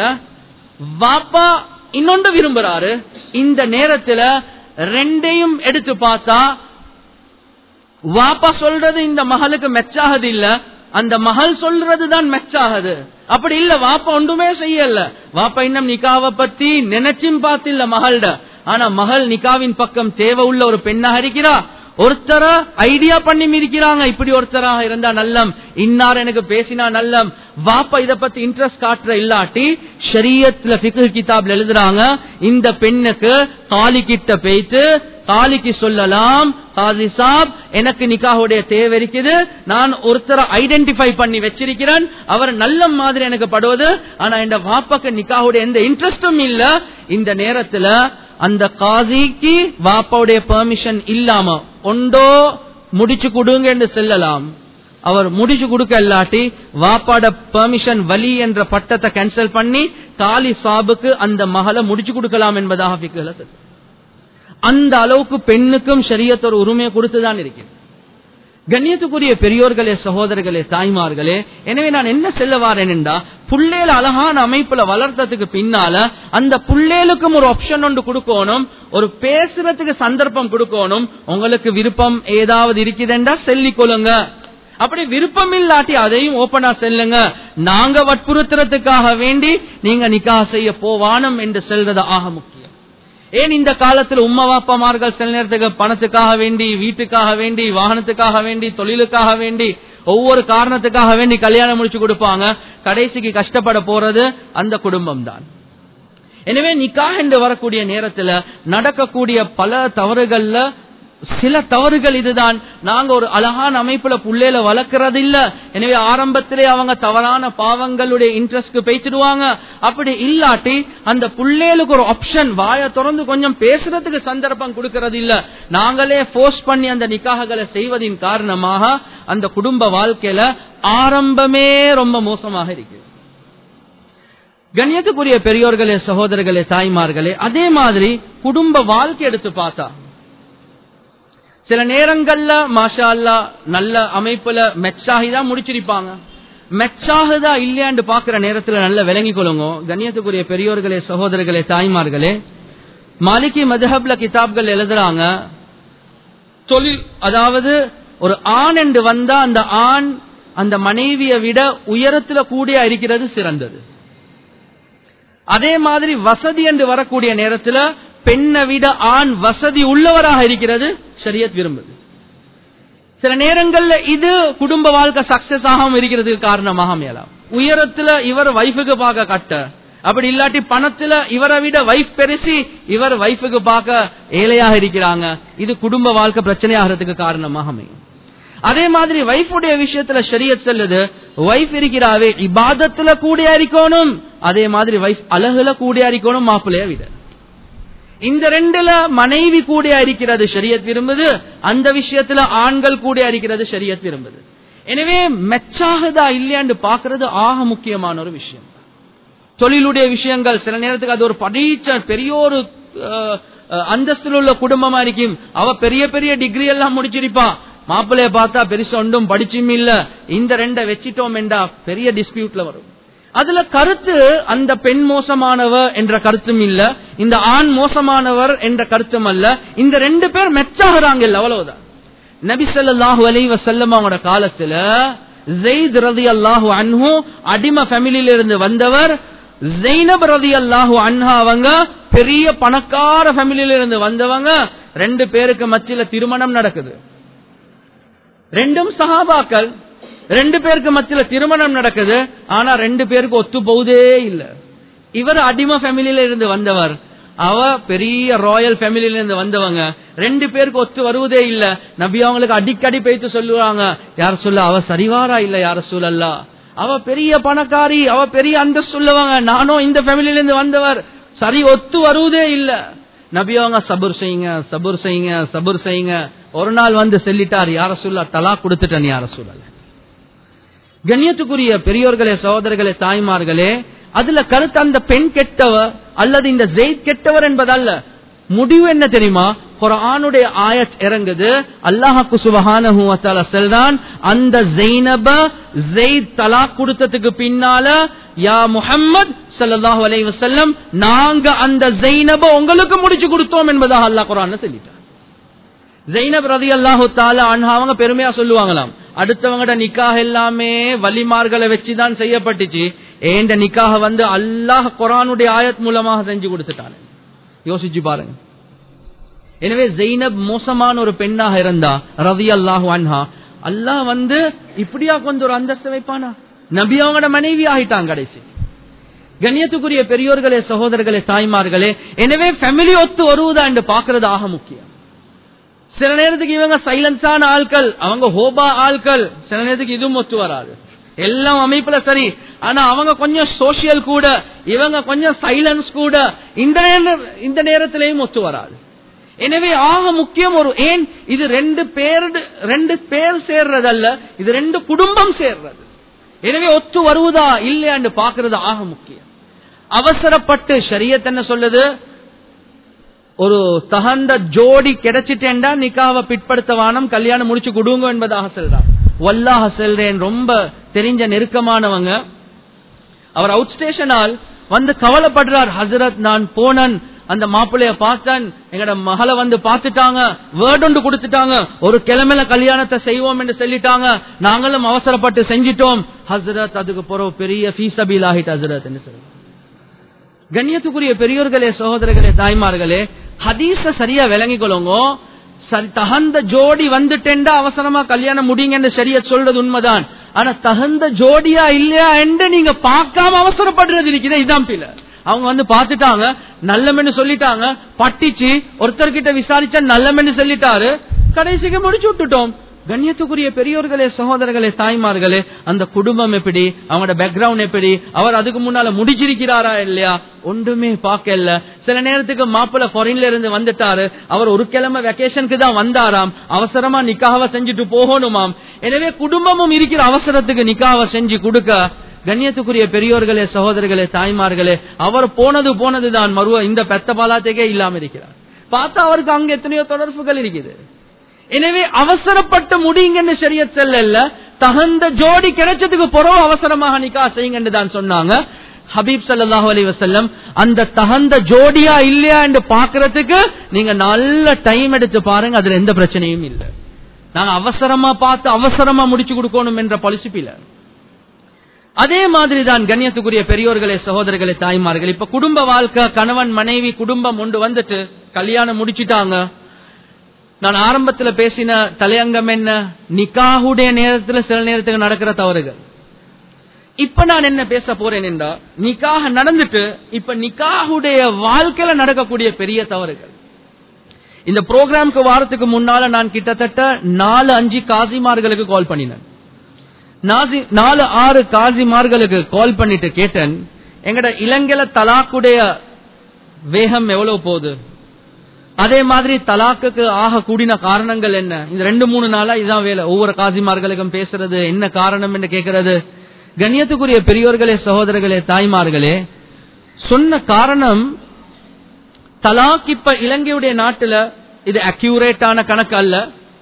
வாப்பா இன்னொன்று விரும்புறாரு இந்த நேரத்துல ரெண்டையும் எடுத்து பார்த்தா வாப்பா சொல்றது இந்த மகளுக்கு மெச்சாகுது இல்ல அந்த மகள் சொல்றது தான் மெச்சாகுது அப்படி இல்ல வாப்பா ஒன்றுமே செய்யல வாப்பா இன்னும் நிக்காவை பத்தி நினைச்சும் பார்த்தில்ல மகள்ட ஆனா மகள் நிக்காவின் பக்கம் தேவை உள்ள ஒரு பெண்ணாக இருக்கிறா ஒருத்தர ஐடியா பண்ணி மிதிக்கிறாங்க இப்படி ஒருத்தராக இருந்தா நல்லம் இன்னார் எனக்கு பேசினா நல்லம் வாப்பா இத பத்தி இன்ட்ரெஸ்ட் காட்டுற இல்லாட்டி ஷரியத்துல ஃபிக்ஹ் கிதாப்ல எழுதுறாங்க இந்த பெண்ணுக்கு காலி கிட்ட பேய்த்து காலிக்கு சொல்லலாம் காசி சாப் எனக்கு நிக்காஹுடைய தேவை இருக்குது நான் ஒருத்தரை ஐடென்டிஃபை பண்ணி வச்சிருக்கிறேன் அவர் நல்ல மாதிரி எனக்கு படுவது ஆனா இந்த வாப்பாக்கு நிக்காஹுடைய எந்த இன்ட்ரெஸ்டும் இல்ல இந்த நேரத்துல அந்த காசிக்கு வாப்பாவுடைய பெர்மிஷன் இல்லாம ஒண்டோ முடிச்சு கொடுங்க என்று செல்லலாம் அவர் முடிச்சு கொடுக்க இல்லாட்டி வாப்பாட பெர்மிஷன் வலி என்ற பட்டத்தை கேன்சல் பண்ணி காலி சாபுக்கு அந்த மகளை முடிச்சு கொடுக்கலாம் என்பதாக ஃபிக்ஹ்ல சொல்லுது. அந்த அளவுக்கு பெண்ணுக்கும் ஷரியத் ஒரு உரிமையை கொடுத்துதான் இருக்கிறது கண்ணியத்துக்குரிய பெரியோர்களே சகோதரர்களே தாய்மார்களே எனவே நான் என்ன செல்ல வாரேன் என்றா புள்ளேல அழகான அமைப்புல வளர்த்ததுக்கு பின்னால அந்த புள்ளேலுக்கும் ஒரு ஆப்ஷன் ஒன்று கொடுக்கணும் ஒரு பேசுறதுக்கு சந்தர்ப்பம் கொடுக்கணும் உங்களுக்கு விருப்பம் ஏதாவது இருக்குதுன்றா சொல்லிக் கொள்ளுங்க அப்படி விருப்பம் இல்லாட்டி அதையும் ஓபனா செல்லுங்க நாங்க வற்புறுத்துறதுக்காக வேண்டி நீங்க நிக்கா செய்ய போவானம் என்று செல்றது ஆக முக்கியம் ஏன் இந்த காலத்துல உம்மா வாப்பாமார்கள் சில நேரத்துக்கு பணத்துக்காக வேண்டி வீட்டுக்காக வேண்டி வாகனத்துக்காக வேண்டி தொழிலுக்காக வேண்டி ஒவ்வொரு காரணத்துக்காக வேண்டி கல்யாணம் முடிச்சு கொடுப்பாங்க கடைசிக்கு கஷ்டப்பட போறது அந்த குடும்பம் தான் எனவே நிக்கா என்று வரக்கூடிய நேரத்துல நடக்கக்கூடிய பல தவறுகள்ல சில தவறுகள் இதுதான் நாங்க ஒரு அழகான அமைப்புல புள்ளையில வளர்க்கறது இல்ல எனவே ஆரம்பத்திலே அவங்க தவறான பாவங்களுடைய இன்ட்ரெஸ்ட்க்கு பேசிடுவாங்க அப்படி இல்லாட்டி அந்த புள்ளேலுக்கு ஒரு ஆப்ஷன் வாய திறந்து கொஞ்சம் பேசுறதுக்கு சந்தர்ப்பம் கொடுக்கறது இல்ல நாங்களே போர்ஸ் பண்ணி அந்த நிக்காகங்களை செய்வதின் காரணமாக அந்த குடும்ப வாழ்க்கையில ஆரம்பமே ரொம்ப மோசமாக இருக்கு கண்ணியத்துக்குரிய பெரியோர்களே சகோதரர்களே தாய்மார்களே அதே மாதிரி குடும்ப வாழ்க்கை எடுத்து பார்த்தா சில நேரங்கள்ல மாஷா அல்லா நல்ல அமைப்புல மெச்சாகி தான் முடிச்சிருப்பாங்க மெச்சாகுதா இல்லையாண்டு பாக்குற நேரத்துல நல்ல விளங்கி கொள்ளுங்க கண்ணியத்துக்குரிய பெரியோர்களே சகோதரர்களே தாய்மார்களே மாலிகி மதுஹப்ல கிதாப்கள் எழுதுறாங்க தொழில் அதாவது ஒரு ஆண் என்று வந்தா அந்த ஆண் அந்த மனைவியை விட உயரத்துல கூடிய இருக்கிறது சிறந்தது அதே மாதிரி வசதி என்று வரக்கூடிய நேரத்துல பெண்ணை விட ஆண் வசதி உள்ளவராக இருக்கிறது ஷரியத் விரும்புது சில நேரங்கள்ல இது குடும்ப வாழ்க்கை சக்சஸ் ஆகாம இருக்கிறதுக்கு காரணமாக மேலாம் உயரத்துல இவர் வைஃபுக்கு பார்க்க கட்ட அப்படி இல்லாட்டி பணத்துல இவரை விட வைஃப் பெருசி இவர் வைஃபுக்கு பார்க்க ஏழையாக இருக்கிறாங்க இது குடும்ப வாழ்க்கை பிரச்சனையாகிறதுக்கு காரணமாக அமையும் அதே மாதிரி வைஃபுடைய விஷயத்துல ஷரியத் செல்லுது வைஃப் இருக்கிறாவே இபாதத்துல கூடிய இருக்கணும் அதே மாதிரி வைஃப் அழகுல கூடிய இருக்கணும் மாப்பிள்ளைய விட இந்த ரெண்டுல மனைவி கூட இருக்கிறது ஷரியத் விரும்புது அந்த விஷயத்துல ஆண்கள் கூட இருக்கிறது ஷரியத் விரும்புது எனவே மெச்சாகுதா இல்லையாண்டு பாக்குறது ஆக முக்கியமான ஒரு விஷயம் தொழிலுடைய விஷயங்கள் சில நேரத்துக்கு அது ஒரு படிச்ச பெரிய ஒரு அந்தஸ்தில் உள்ள குடும்பமா இருக்கும் அவ பெரிய பெரிய டிகிரி எல்லாம் முடிச்சிருப்பா மாப்பிள்ளைய பார்த்தா பெருசா ஒன்றும் படிச்சும் இல்ல இந்த ரெண்ட வச்சிட்டோம் என்றா பெரிய டிஸ்பியூட்ல வரும் அதுல கருத்து அந்த பெண் மோசமானவர் என்ற கருத்தும் இல்ல இந்த ஆண் மோசமானவர் என்ற கருத்தும் அல்ல இந்த ரெண்டு பேர் மெச்சாகிறாங்க இல்ல அவ்வளவுதான் நபி ஸல்லல்லாஹு அலைஹி வஸல்லம் அவங்களோட காலத்துல ஜெயித் ரதி அல்லாஹு அன்ஹு அடிம ஃபேமிலியில இருந்து வந்தவர் ஜெயினப் ரதி அல்லாஹு அன்ஹா அவங்க பெரிய பணக்கார ஃபேமிலியில இருந்து வந்தவங்க ரெண்டு பேருக்கு மத்தியில திருமணம் நடக்குது ரெண்டும் சஹாபாக்கள் ரெண்டு பேருக்கு மத்தியில திருமணம் நடக்குது ஆனா ரெண்டு பேருக்கு ஒத்து போகுதே இல்ல இவர் அடிம ஃபேமிலியில இருந்து வந்தவர் அவ பெரிய ராயல் ஃபேமிலியில இருந்து வந்தவங்க ரெண்டு பேருக்கு ஒத்து வருவதே இல்ல நபி அவங்களுக்கு அடிக்கடி பேத்து சொல்லுவாங்க யார சொல்ல அவ சரிவாரா இல்ல யார சொல்லல்லா அவ பெரிய பணக்காரி அவ பெரிய அந்த சொல்லுவாங்க நானும் இந்த ஃபேமிலியில இருந்து வந்தவர் சரி ஒத்து வருவதே இல்ல நபி அவங்க சபுர் செய்யுங்க சபுர் செய்யுங்க சபுர் செய்யுங்க ஒரு நாள் வந்து சொல்லிட்டார் யார சொல்ல தலா கொடுத்துட்டேன் யார சொல்லல கண்ணியத்துக்குரிய பெரியோர்களே சகோதரர்களே தாய்மார்களே அதுல கருத்து அந்த பெண் கெட்டவர் அல்லது இந்த ஜெயித் கெட்டவர் என்பதல்ல முடிவு என்ன தெரியுமா குரானுடைய ஆயத் இறங்குது அல்லாஹாக்கு சுபஹானஹு வ தஆலா சொல்றான் அந்த ஜெய்னப ஜெயித் தலாக் கொடுத்ததுக்கு பின்னால யா முஹம்மத் ஸல்லல்லாஹு அலைஹி வஸல்லம் நாங்க அந்த ஜெய்னப உங்களுக்கு முடிச்சு கொடுத்தோம் என்பதாக அல்லாஹ் குரான்ல சொல்லிட்டார் ஜெய்னப் ரதி அல்லாஹு தாலா அன்ஹா அவங்க பெருமையா சொல்லுவாங்களாம் அடுத்தவங்கட நிக்காக எல்லாமே வலிமார்களை வச்சுதான் செய்யப்பட்டுச்சு ஏண்ட நிக்காக வந்து அல்லாஹ் குரானுடைய ஆயத் மூலமாக செஞ்சு கொடுத்துட்டாங்க யோசிச்சு பாருங்க எனவே ஜெய்னப் மோசமான ஒரு பெண்ணாக இருந்தா ரவி அல்லாஹு அன்ஹா அல்லாஹ் வந்து இப்படியா கொஞ்சம் ஒரு அந்தஸ்து வைப்பானா நபி அவங்களோட மனைவி ஆகிட்டாங்க கடைசி கண்ணியத்துக்குரிய பெரியோர்களே சகோதரர்களே தாய்மார்களே எனவே ஃபேமிலி ஒத்து வருவதா என்று பாக்குறது ஆக முக்கியம் சில நேரத்துக்கு இவங்க சைலன்ஸான ஆட்கள் அவங்க ஹோபா ஆட்கள் சில நேரத்துக்கு இதுவும் ஒத்து வராது எல்லாம் அமைப்புல சரி ஆனா அவங்க கொஞ்சம் சோசியல் கூட இவங்க கொஞ்சம் சைலன்ஸ் கூட இந்த நேர- இந்த நேரத்திலையும் ஒத்து வராது எனவே ஆக முக்கியம் ஒரு ஏன் இது ரெண்டு பேர் ரெண்டு பேர் சேர்றதல்ல இது ரெண்டு குடும்பம் சேர்றது எனவே ஒத்து வருவதா இல்லையான்னு பாக்குறது ஆக முக்கியம் அவசரப்பட்டு ஷரியத் என்ன சொல்லுது ஒரு தகுந்த ஜோடி கிடைச்சிட்டேன்டா நிக்காவை பிற்படுத்த வானம் கல்யாணம் முடிச்சு கொடுங்க என்பதாக சொல்றான் வல்லாஹ செல்றேன் ரொம்ப தெரிஞ்ச நெருக்கமானவங்க அவர் அவுட் ஸ்டேஷனால் வந்து கவலைப்படுறார் ஹசரத் நான் போனன் அந்த மாப்பிள்ளைய பார்த்தேன் எங்கட மகளை வந்து பார்த்துட்டாங்க வேர்ட் ஒன்று கொடுத்துட்டாங்க ஒரு கிழமையில கல்யாணத்தை செய்வோம் என்று சொல்லிட்டாங்க நாங்களும் அவசரப்பட்டு செஞ்சிட்டோம் ஹசரத் அதுக்கு பிறகு பெரிய ஃபீஸபில் ஆகிட்டு ஹசரத் என்று சொல்லுங்க கண்ணியத்துக்குரிய பெரியோர்களே சகோதரர்களே தாய்மார்களே ஹதீஸ சரியா விளங்கிக் கொள்ளுங்க சரி தகுந்த ஜோடி வந்துட்டேன்டா அவசரமா கல்யாணம் முடியுங்கன்னு சரியா சொல்றது உண்மைதான் ஆனா தகுந்த ஜோடியா இல்லையா என்று நீங்க பார்க்காம அவசரப்படுறது இருக்குது இதான் பிள்ளை அவங்க வந்து பார்த்துட்டாங்க நல்லமென்னு சொல்லிட்டாங்க பட்டிச்சு ஒருத்தர்கிட்ட விசாரிச்சா நல்லமென்னு சொல்லிட்டாரு கடைசிக்கு முடிச்சு விட்டுட்டோம் கண்ணியத்துக்குரிய பெரியோர்களே சகோதரர்களே தாய்மார்களே அந்த குடும்பம் எப்படி அவங்களோட பேக்ரவுண்ட் எப்படி அவர் அதுக்கு முன்னால முடிச்சிருக்கிறாரா இல்லையா ஒன்றுமே பார்க்கல சில நேரத்துக்கு மாப்பிள்ள ஃபாரின்ல இருந்து வந்துட்டாரு அவர் ஒரு கிழமை வெக்கேஷனுக்கு தான் வந்தாராம் அவசரமா நிக்காவை செஞ்சுட்டு போகணுமாம் எனவே குடும்பமும் இருக்கிற அவசரத்துக்கு நிக்காவை செஞ்சு கொடுக்க கண்ணியத்துக்குரிய பெரியோர்களே சகோதரர்களே தாய்மார்களே அவர் போனது போனதுதான் மருவ இந்த பெத்த பாலாத்தைக்கே இல்லாம இருக்கிறார் பார்த்தா அவருக்கு அங்க எத்தனையோ தொடர்புகள் இருக்குது எனவே அவசரப்பட்டு முடியுங்கன்னு சரிய செல்ல தகுந்த ஜோடி கிடைச்சதுக்கு பிறகு அவசரமாக நிக்கா செய்யுங்கன்னு தான் சொன்னாங்க ஹபீப் ஸல்லல்லாஹு அலைஹி வஸல்லம் அந்த தகுந்த ஜோடியா இல்லையா என்று பாக்குறதுக்கு நீங்க நல்ல டைம் எடுத்து பாருங்க அதுல எந்த பிரச்சனையும் இல்லை நாங்க அவசரமா பார்த்து அவசரமா முடிச்சு கொடுக்கணும் என்ற பாலிசிப்பில அதே மாதிரி தான் கண்ணியத்துக்குரிய பெரியோர்களே சகோதரர்களே தாய்மார்கள் இப்ப குடும்ப வாழ்க்கை கணவன் மனைவி குடும்பம் ஒன்று வந்துட்டு கல்யாணம் முடிச்சிட்டாங்க நான் ஆரம்பத்துல பேசின தலையங்கம் என்ன நிக்காஹுடைய நேரத்துல சில நேரத்துக்கு நடக்கிற தவறுகள் இப்ப நான் என்ன பேச போறேன் என்றா நிக்காக நடந்துட்டு இப்ப நிக்காஹுடைய வாழ்க்கையில நடக்கக்கூடிய பெரிய தவறுகள் இந்த ப்ரோக்ராம்க்கு வாரத்துக்கு முன்னால நான் கிட்டத்தட்ட நாலு அஞ்சு காசிமார்களுக்கு கால் பண்ணினேன் நாசி- நாலு ஆறு காசிமார்களுக்கு கால் பண்ணிட்டு கேட்டேன் எங்கட இலங்கையில தலாக்குடைய வேகம் எவ்வளவு போகுது அதே மாதிரி தலாக்குக்கு ஆக கூடின காரணங்கள் என்ன இந்த ரெண்டு மூணு நாளா இதான் வேலை ஒவ்வொரு காசிமார்களுக்கும் பேசுறது என்ன காரணம் என்று கேட்கிறது கண்ணியத்துக்குரிய பெரியோர்களே சகோதரர்களே தாய்மார்களே சொன்ன காரணம் தலாக் இப்ப இலங்கையுடைய நாட்டுல இது அக்யூரேட்டான கணக்கு அல்ல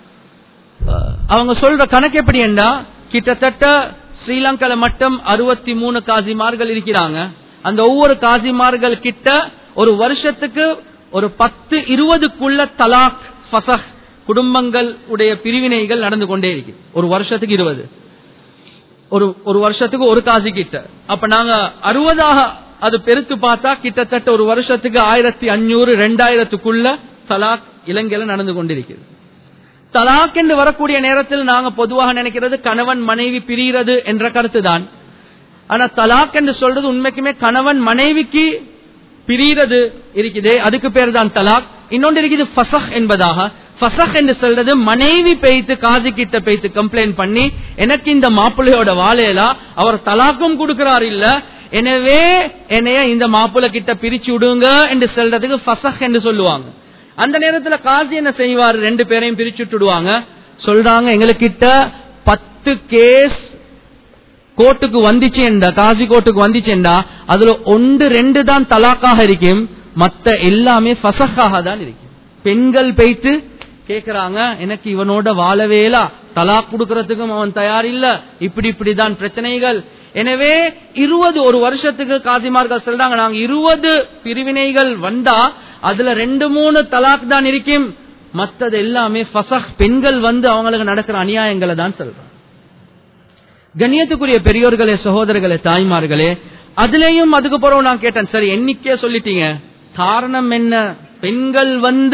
அஹ் அவங்க சொல்ற கணக்கு எப்படி என்றா கிட்டத்தட்ட ஸ்ரீலங்கால மட்டும் அறுபத்தி மூணு காசிமார்கள் இருக்கிறாங்க அந்த ஒவ்வொரு காசிமார்கள் கிட்ட ஒரு வருஷத்துக்கு ஒரு பத்து இருபதுக்குள்ள தலாக் ஃபசஹ் குடும்பங்கள் உடைய பிரிவினைகள் நடந்து கொண்டே இருக்கு ஒரு வருஷத்துக்கு இருபது ஒரு ஒரு வருஷத்துக்கு ஒரு காசி கிட்ட அப்ப நாங்க அறுபதாக அது பெருத்து பார்த்தா கிட்டத்தட்ட ஒரு வருஷத்துக்கு ஆயிரத்தி அஞ்சூறு ரெண்டாயிரத்துக்குள்ள தலாக் இலங்கையில நடந்து கொண்டிருக்கிறது தலாக் என்று வரக்கூடிய நேரத்தில் நாங்க பொதுவாக நினைக்கிறது கணவன் மனைவி பிரிகிறது என்ற கருத்து தான் ஆனா தலாக் என்று சொல்றது உண்மைக்குமே கணவன் மனைவிக்கு பிரிகிறது இருக்குதே அதுக்கு பேர் தான் தலாக் இன்னொன்று இருக்குது ஃபசஹ் என்பதாக ஃபசஹ் என்று சொல்றது மனைவி பெய்த்து காது கிட்ட பெய்த்து கம்ப்ளைண்ட் பண்ணி எனக்கு இந்த மாப்பிள்ளையோட வாழையிலா அவர் தலாக்கும் கொடுக்கிறார் இல்ல எனவே என்னைய இந்த மாப்பிள்ளை கிட்ட பிரிச்சு விடுங்க என்று சொல்றதுக்கு ஃபசஹ் என்று சொல்லுவாங்க அந்த நேரத்துல காசி என்ன செய்வார் ரெண்டு பேரையும் பிரிச்சு விட்டுடுவாங்க சொல்றாங்க எங்களுக்கிட்ட பத்து கேஸ் கோர்ட்டுக்கு வந்துச்சேண்டா காசி கோர்ட்டுக்கு வந்துச்சேண்டா அதுல ஒன்று ரெண்டு தான் தலாக்காக இருக்கும் மத்த எல்லாமே ஃபசக்காக தான் இருக்கும் பெண்கள் போயிட்டு கேக்குறாங்க எனக்கு இவனோட வாழவேலா தலாக் கொடுக்கறதுக்கும் அவன் தயார் இல்ல இப்படி இப்படிதான் பிரச்சனைகள் எனவே இருபது ஒரு வருஷத்துக்கு காசிமார்கள் சொல்றாங்க நாங்க இருபது பிரிவினைகள் வந்தா அதுல ரெண்டு மூணு தலாக் தான் இருக்கும் மத்தது எல்லாமே ஃபசக் பெண்கள் வந்து அவங்களுக்கு நடக்கிற அநியாயங்களை தான் சொல்றாங்க கண்ணியத்துக்குரிய பெரியோர்களே சகோதரர்களே தாய்மார்களே அதுலயும் அதுக்கு பிறகு நான் கேட்டேன் சரி எண்ணிக்கையே சொல்லிட்டீங்க காரணம் என்ன பெண்கள் வந்து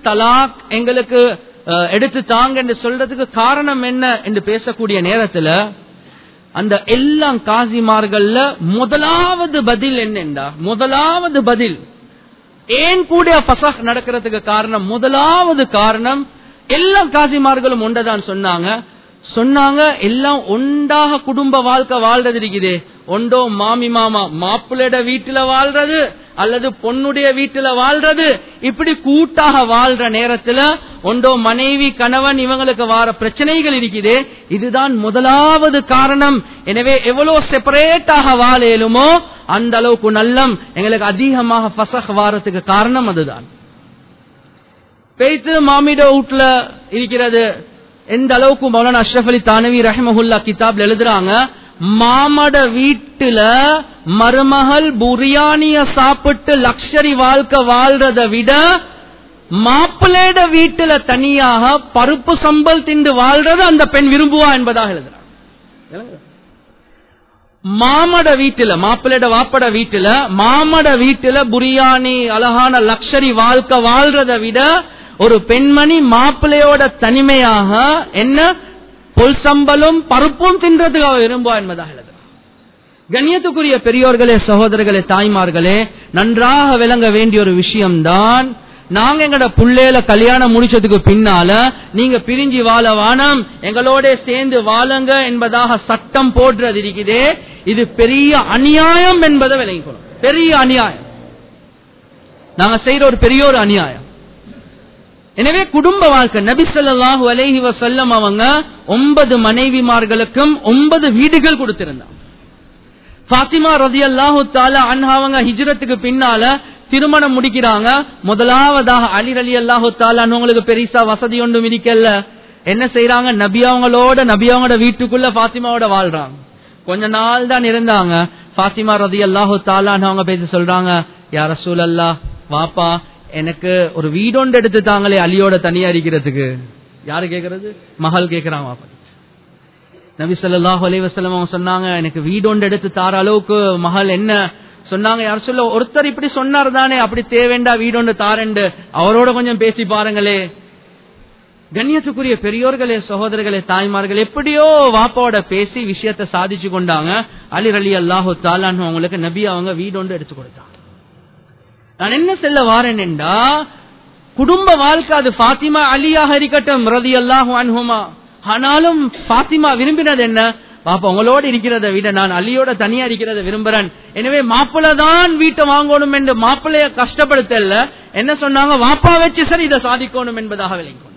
தலாக் எங்களுக்கு அஹ், எடுத்து தாங்க என்று சொல்றதுக்கு காரணம் என்ன என்று பேசக்கூடிய நேரத்துல அந்த எல்லாம் காசிமார்கள்ல முதலாவது பதில் என்னென்றா முதலாவது பதில் ஏன் கூட பசக் நடக்கிறதுக்கு காரணம் முதலாவது காரணம் எல்லா காசிமார்களும் ஒன்றதான் சொன்னாங்க சொன்னாங்க எல்லாம் ஒன்றாக குடும்ப வாழ்க்கை வாழ்றது இருக்குதே ஒன்றோ மாமி மாமா மாப்பிள்ளையோட வீட்டுல வாழ்றது அல்லது பொண்ணுடைய வீட்டுல வாழ்றது இப்படி கூட்டாக வாழ்ற நேரத்துல ஒன்றோ மனைவி கணவன் இவங்களுக்கு வார பிரச்சனைகள் இருக்குதே இதுதான் முதலாவது காரணம் எனவே எவ்வளவு செப்பரேட்டாக வாழலுமோ அந்த அளவுக்கு நல்லம் எங்களுக்கு அதிகமாக பசக் வாரத்துக்கு காரணம் அதுதான் பேய்த்து மாமிட வீட்டுல இருக்கிறது எந்த அளவுக்கு மௌலானா அஷ்ரஃப் அலி தானவி ரஹமஹுல்லா கிதாப்ல எழுதுறாங்க மாமட வீட்டுல மருமகள் புரியாணிய சாப்பிட்டு லக்ஷரி வாழ்க்கை வாழ்றத விட மாப்பிள்ளையோட வீட்டுல தனியாக பருப்பு சம்பல் திண்டு வாழ்றது அந்த பெண் விரும்புவா என்பதாக எழுதுறாங்க மாமட வீட்டுல மாப்பிள்ளையோட வாப்பட வீட்டுல மாமட வீட்டுல புரியாணி அழகான லக்ஷரி வாழ்க்கை வாழ்றத விட ஒரு பெண்மணி மாப்பிள்ளையோட தனிமையாக என்ன பொல் சம்பலும் பருப்பும் தின்றதுக்கு அவ விரும்புவா என்பதாக எழுதுறார் கண்ணியத்துக்குரிய பெரியோர்களே சகோதரர்களே தாய்மார்களே நன்றாக விளங்க வேண்டிய ஒரு விஷயம்தான் நாங்க எங்கட புள்ளையில கல்யாணம் முடிச்சதுக்கு பின்னால நீங்க பிரிஞ்சு வாழ வானம் எங்களோட சேர்ந்து வாழுங்க என்பதாக சட்டம் போடுறது இருக்குதே இது பெரிய அநியாயம் என்பதை விளங்கிக்கணும் பெரிய அநியாயம் நாங்க செய்யற ஒரு பெரிய ஒரு அநியாயம் எனவே குடும்ப வாழ்க்கை நபி ஸல்லல்லாஹு அலைஹி வஸல்லம் அவங்க ஒன்பது மனைவிமார்களுக்கும் ஒன்பது வீடுகள் கொடுத்திருந்தாங்க பாத்திமா ரதியல்லாஹு தாலா அன்ஹா அவங்க ஹிஜ்ரத்துக்கு பின்னால திருமணம் முடிக்கிறாங்க முதலாவதாக அலி அலி அல்லாஹு தாலா உங்களுக்கு பெரிசா வசதி ஒன்றும் இருக்கல்ல என்ன செய்யறாங்க நபி அவங்களோட நபி அவங்களோட வீட்டுக்குள்ள பாத்திமாவோட வாழ்றாங்க கொஞ்ச நாள் தான் இருந்தாங்க பாத்திமா ரதி அல்லாஹு தாலான்னு அவங்க பேசி சொல்றாங்க யார சூழல்லா வாப்பா எனக்கு ஒரு வீடொண்டு எடுத்து தாங்களே அலியோட தனியா இருக்கிறதுக்கு யாரு கேக்குறது மகள் கேக்குறாங்க வாப்பா நபி ஸல்லல்லாஹு அலைஹி வஸல்லம் அவங்க சொன்னாங்க எனக்கு வீடொண்டு எடுத்து தார அளவுக்கு மகள் என்ன சொன்னாங்க யார் சொல்ல ஒருத்தர் இப்படி சொன்னார் தானே அப்படி தேவேண்டா வீடொண்டு தாரண்டு அவரோட கொஞ்சம் பேசி பாருங்களே கண்ணியத்துக்குரிய பெரியோர்களே சகோதரர்களே தாய்மார்கள் எப்படியோ வாப்பாவோட பேசி விஷயத்தை சாதிச்சு கொண்டாங்க அலி அலி அல்லாஹு தாலான்னு அவங்களுக்கு நபி அவங்க வீடொண்டு எடுத்து கொடுத்தாங்க நான் என்ன செல்ல வாரேன்டா குடும்ப வாழ்க்கை அது பாத்திமா அலியாக இருக்கட்டும் ரதி அல்லாஹு அன்ஹுமா ஆனாலும் பாத்திமா விரும்பினது என்ன பாப்பா உங்களோட இருக்கிறத விட நான் அலியோட தனியா இருக்கிறத விரும்புறேன் எனவே மாப்பிள்ள தான் வீட்டை வாங்கணும் என்று மாப்பிள்ளைய கஷ்டப்படுத்தல என்ன சொன்னாங்க வாப்பா வச்சு சரி இதை சாதிக்கணும் என்பதாக விளங்கி கொண்டார்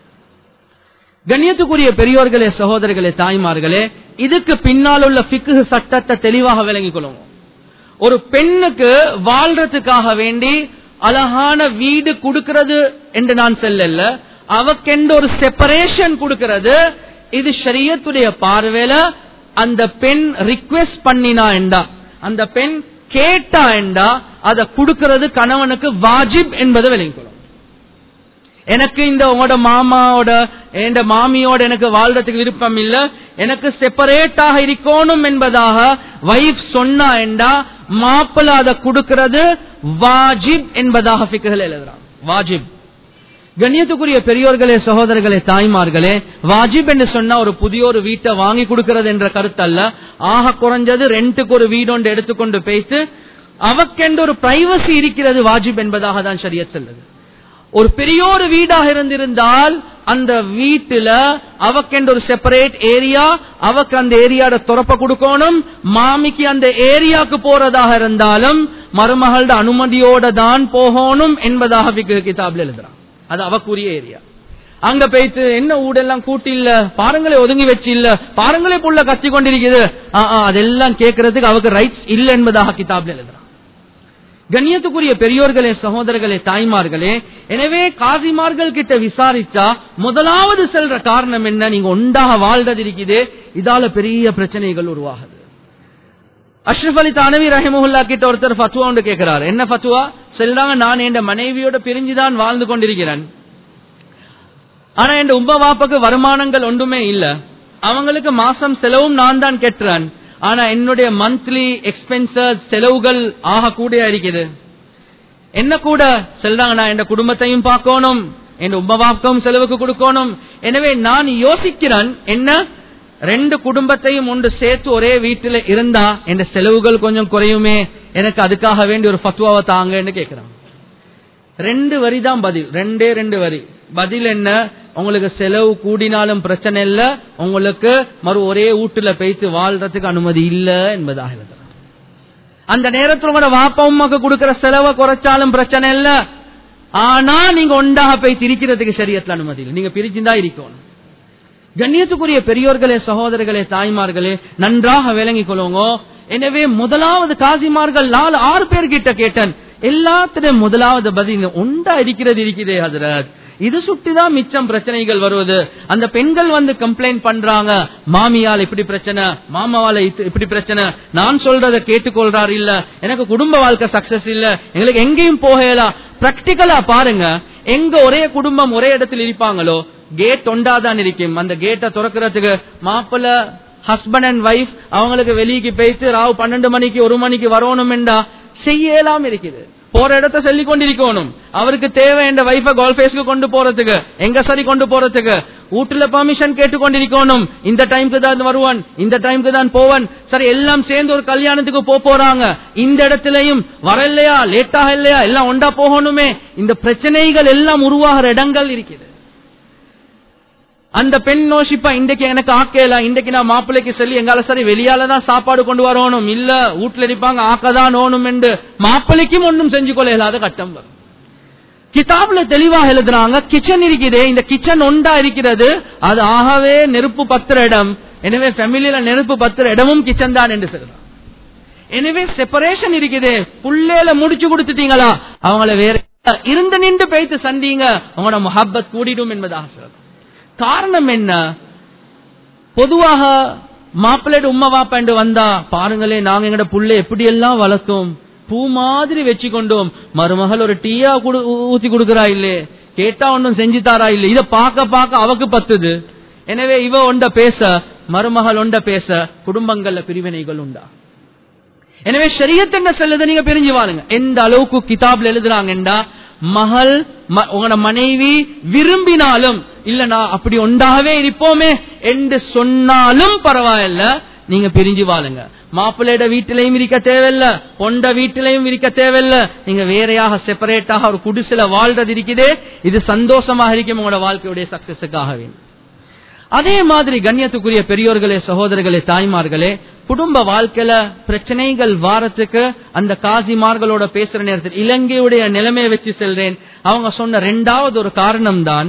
கண்ணியத்துக்குரிய பெரியோர்களே சகோதரர்களே தாய்மார்களே இதுக்கு பின்னால் உள்ள பிக்கு சட்டத்தை தெளிவாக விளங்கிக் கொள்ளுவோம் ஒரு பெண்ணுக்கு வாழ்றதுக்காக வேண்டி அழகான வீடு கொடுக்கிறது என்று நான் செல்லல அவக்கென்று ஒரு செப்பரேஷன் கொடுக்கிறது இது ஷரியத்துடைய பார்வையில அந்த பெண் ரிக்வெஸ்ட் பண்ணினா என்றா அந்த பெண் கேட்டா என்றா அதை கொடுக்கிறது கணவனுக்கு வாஜிப் என்பதை விளங்கிக்கொள்ளும் எனக்கு இந்த உங்களோட மாமாவோட என் மாமியோட எனக்கு வாழ்றதுக்கு விருப்பம் இல்ல எனக்கு செப்பரேட்டாக இருக்கணும் என்பதாக வைஃப் சொன்னா என்றா மாப்பிள்ள அதை கொடுக்கிறது வாஜிப் என்பதாக பிக்குகள் எழுதுறான் வாஜிப் கண்ணியத்துக்குரிய பெரியோர்களே சகோதரர்களே தாய்மார்களே வாஜிப் என்று சொன்னா ஒரு புதிய ஒரு வீட்டை வாங்கி கொடுக்கிறது என்ற கருத்தல்ல ஆக குறைஞ்சது ரெண்டுக்கு ஒரு வீடு ஒன்று எடுத்துக்கொண்டு பேசி அவக்கென்று ஒரு பிரைவசி இருக்கிறது வாஜிப் என்பதாக தான் சரிய செல்லுது ஒரு பெரிய ஒரு வீடாக இருந்திருந்தால் அந்த வீட்டுல அவக்கென்று ஒரு செப்பரேட் ஏரியா அவக்கு அந்த ஏரியாட துறப்ப கொடுக்கணும் மாமிக்கு அந்த ஏரியாக்கு போறதாக இருந்தாலும் மருமகளோட அனுமதியோட தான் போகணும் என்பதாக கிதாப்ல எழுதுறான் அது அவக்குரிய ஏரியா அங்க போயிட்டு என்ன ஊடெல்லாம் கூட்டி இல்ல பாருங்களே ஒதுங்கி வச்சு இல்ல பாருங்களே புள்ள கத்தி கொண்டிருக்குது அதெல்லாம் கேட்கறதுக்கு அவருக்கு ரைட்ஸ் இல்ல என்பதாக கிதாப்ல எழுதுறான் கண்ணியத்துக்குரிய பெரியோர்களே சகோதரர்களே தாய்மார்களே எனவே காசிமார்கள் கிட்ட விசாரிச்சா முதலாவது செல்ற காரணம் என்ன நீங்க ஒன்றாக வாழ்றது இருக்குது இதால பெரிய பிரச்சனைகள் உருவாகுது அஷ்ரஃப் அலி தானவி ரஹிமுல்லா கிட்ட ஒருத்தர் ஃபத்துவா ஒன்று கேட்கிறார் என்ன ஃபத்துவா செல்றாங்க நான் என் மனைவியோட பிரிஞ்சுதான் வாழ்ந்து கொண்டிருக்கிறேன் ஆனா என் உப்ப வாப்புக்கு வருமானங்கள் ஒன்றுமே இல்ல அவங்களுக்கு மாசம் செலவும் நான் தான் கெட்டுறேன் ஆனா என்னுடைய மந்த்லி எக்ஸ்பென்சஸ் செலவுகள் ஆக கூட இருக்குது என்ன கூட செல்றாங்க நான் என் குடும்பத்தையும் பார்க்கணும் என் உபவாக்கம் செலவுக்கு கொடுக்கணும் எனவே நான் யோசிக்கிறேன் என்ன ரெண்டு குடும்பத்தையும் ஒன்று சேர்த்து ஒரே வீட்டில் இருந்தா என் செலவுகள் கொஞ்சம் குறையுமே எனக்கு அதுக்காக வேண்டி ஒரு ஃபத்வாவை தாங்கன்னு கேட்கிறான் ரெண்டு வரி தான் பதில் ரெண்டே ரெண்டு வரி பதில் என்ன உங்களுக்கு செலவு கூடினாலும் பிரச்சனை இல்ல உங்களுக்கு மறு ஒரே வீட்டுல பேய்த்து வாழ்றதுக்கு அனுமதி இல்ல என்பதாக எழுதுறாங்க அந்த நேரத்தில் உங்களோட வாப்பா உமாக்கு கொடுக்கிற செலவை குறைச்சாலும் பிரச்சனை இல்ல ஆனா நீங்க ஒன்றாக போய் திரிக்கிறதுக்கு சரியத்துல அனுமதி இல்லை நீங்க பிரிச்சுதான் இருக்கணும் கண்ணியத்துக்குரிய பெரியோர்களே சகோதரர்களே தாய்மார்களே நன்றாக விளங்கிக் கொள்ளுங்க எனவே முதலாவது காசிமார்கள் நாலு ஆறு பேர் கிட்ட கேட்டேன் எல்லாத்திலும் முதலாவது பதில் உண்டா இருக்கிறது இருக்கிறதே ஹதரத் இது சுட்டிதான் மிச்சம் பிரச்சனைகள் வருவது அந்த பெண்கள் வந்து கம்ப்ளைண்ட் பண்றாங்க மாமியால் இப்படி பிரச்சனை மாமாவால இது- இப்படி பிரச்சனை நான் சொல்றத கேட்டுக்கொள்றாரு இல்ல எனக்கு குடும்ப வாழ்க்கை சக்சஸ் இல்ல எங்களுக்கு எங்கேயும் போகலாம் பிராக்டிக்கலா பாருங்க எங்க ஒரே குடும்பம் ஒரே இடத்துல இருப்பாங்களோ கேட் ஒண்டாதான் இருக்கும் அந்த கேட்டை திறக்கிறதுக்கு மாப்பிள்ள ஹஸ்பண்ட் அண்ட் ஒய்ஃப் அவங்களுக்கு வெளியே போயிட்டு ராவு பன்னெண்டு மணிக்கு ஒரு மணிக்கு வரணும்டா செய்யலாம் இருக்குது போற இடத்த சொல்லி கொண்டிருக்கணும் அவருக்கு தேவை என்ற வைஃப கோல்ஃபேஸ்க்கு கொண்டு போறதுக்கு எங்க சரி கொண்டு போறதுக்கு வீட்டுல பெர்மிஷன் கேட்டு கொண்டிருக்கணும் இந்த டைம்க்கு தான் வருவான் இந்த டைம்க்கு தான் போவான் சரி எல்லாம் சேர்ந்து ஒரு கல்யாணத்துக்கு போக போறாங்க இந்த இடத்துலயும் வர இல்லையா லேட்டாக இல்லையா எல்லாம் ஒண்டா போகணுமே இந்த பிரச்சனைகள் எல்லாம் உருவாகிற இடங்கள் இருக்குது அந்த பெண் நோஷிப்பா இன்றைக்கு எனக்கு ஆக்கல இன்றைக்கு நான் மாப்பிள்ளைக்கு சொல்லி எங்கால சரி வெளியால தான் சாப்பாடு கொண்டு வரணும் இல்ல வீட்டுல இருப்பாங்க ஆக்கதான் ஓணும் என்று மாப்பிள்ளைக்கும் ஒன்றும் செஞ்சு கொள்ள இயலாத கட்டம் வரும் கிதாப்ல தெளிவாக எழுதுறாங்க கிச்சன் இருக்குதே இந்த கிச்சன் ஒண்டா இருக்கிறது அது ஆகவே நெருப்பு பத்திர இடம் எனவே ஃபேமிலியில நெருப்பு பத்திர இடமும் கிச்சன் தான் என்று சொல்றாங்க எனவே செப்பரேஷன் இருக்குதே புள்ளேல முடிச்சு கொடுத்துட்டீங்களா அவங்கள வேற இருந்து நின்று பேய்த்து சண்டீங்க உங்களோட முஹப்பத் கூடிடும் என்பதாக சொல்றாங்க காரணம் என்ன பொதுவாக மாப்பிள்ளையோட உம்மா வாப்பாண்டு வந்தா பாருங்களே நாங்க எங்கட புள்ளை எப்படி எல்லாம் வளர்த்தோம் பூ மாதிரி வச்சு கொண்டோம் மருமகள் ஒரு டீயா குடு ஊ- ஊத்தி கொடுக்கறா இல்லே கேட்டா ஒன்னும் செஞ்சு தாரா இல்ல இத பார்க்க பார்க்க அவக்கு பத்துது எனவே இவ ஒண்ட பேச மருமகள் ஒண்ட பேச குடும்பங்கள்ல பிரிவினைகள் உண்டா எனவே ஷரியத் என்ன சொல்லுது நீங்க பிரிஞ்சு வாழுங்க எந்த அளவுக்கு கிதாப்ல எழுதுறாங்கண்டா மகள் ம- உங்களோட மனைவி விரும்பினாலும் இல்ல நான் அப்படி ஒன்றாகவே இருப்போமே என்று சொன்னாலும் பரவாயில்ல நீங்க பிரிஞ்சு வாழுங்க மாப்பிள்ளையோட வீட்டிலையும் இருக்க தேவையில்ல பொண்ட வீட்டிலையும் இருக்க தேவையில்ல நீங்க வேறையாக செப்பரேட்டாக ஒரு குடிசில வாழ்றது இருக்குதே இது சந்தோஷமாக இருக்கும் உங்களோட வாழ்க்கையுடைய சக்சஸுக்காக வேணும் அதே மாதிரி கண்ணியத்துக்குரிய பெரியோர்களே சகோதரர்களே தாய்மார்களே குடும்ப வாழ்க்கையில பிரச்சனைகள் வாரத்துக்கு அந்த காசிமார்களோட பேசுற நேரத்தில் இலங்கையுடைய நிலைமையை வச்சு செல்றேன் அவங்க சொன்ன ரெண்டாவது ஒரு காரணம் தான்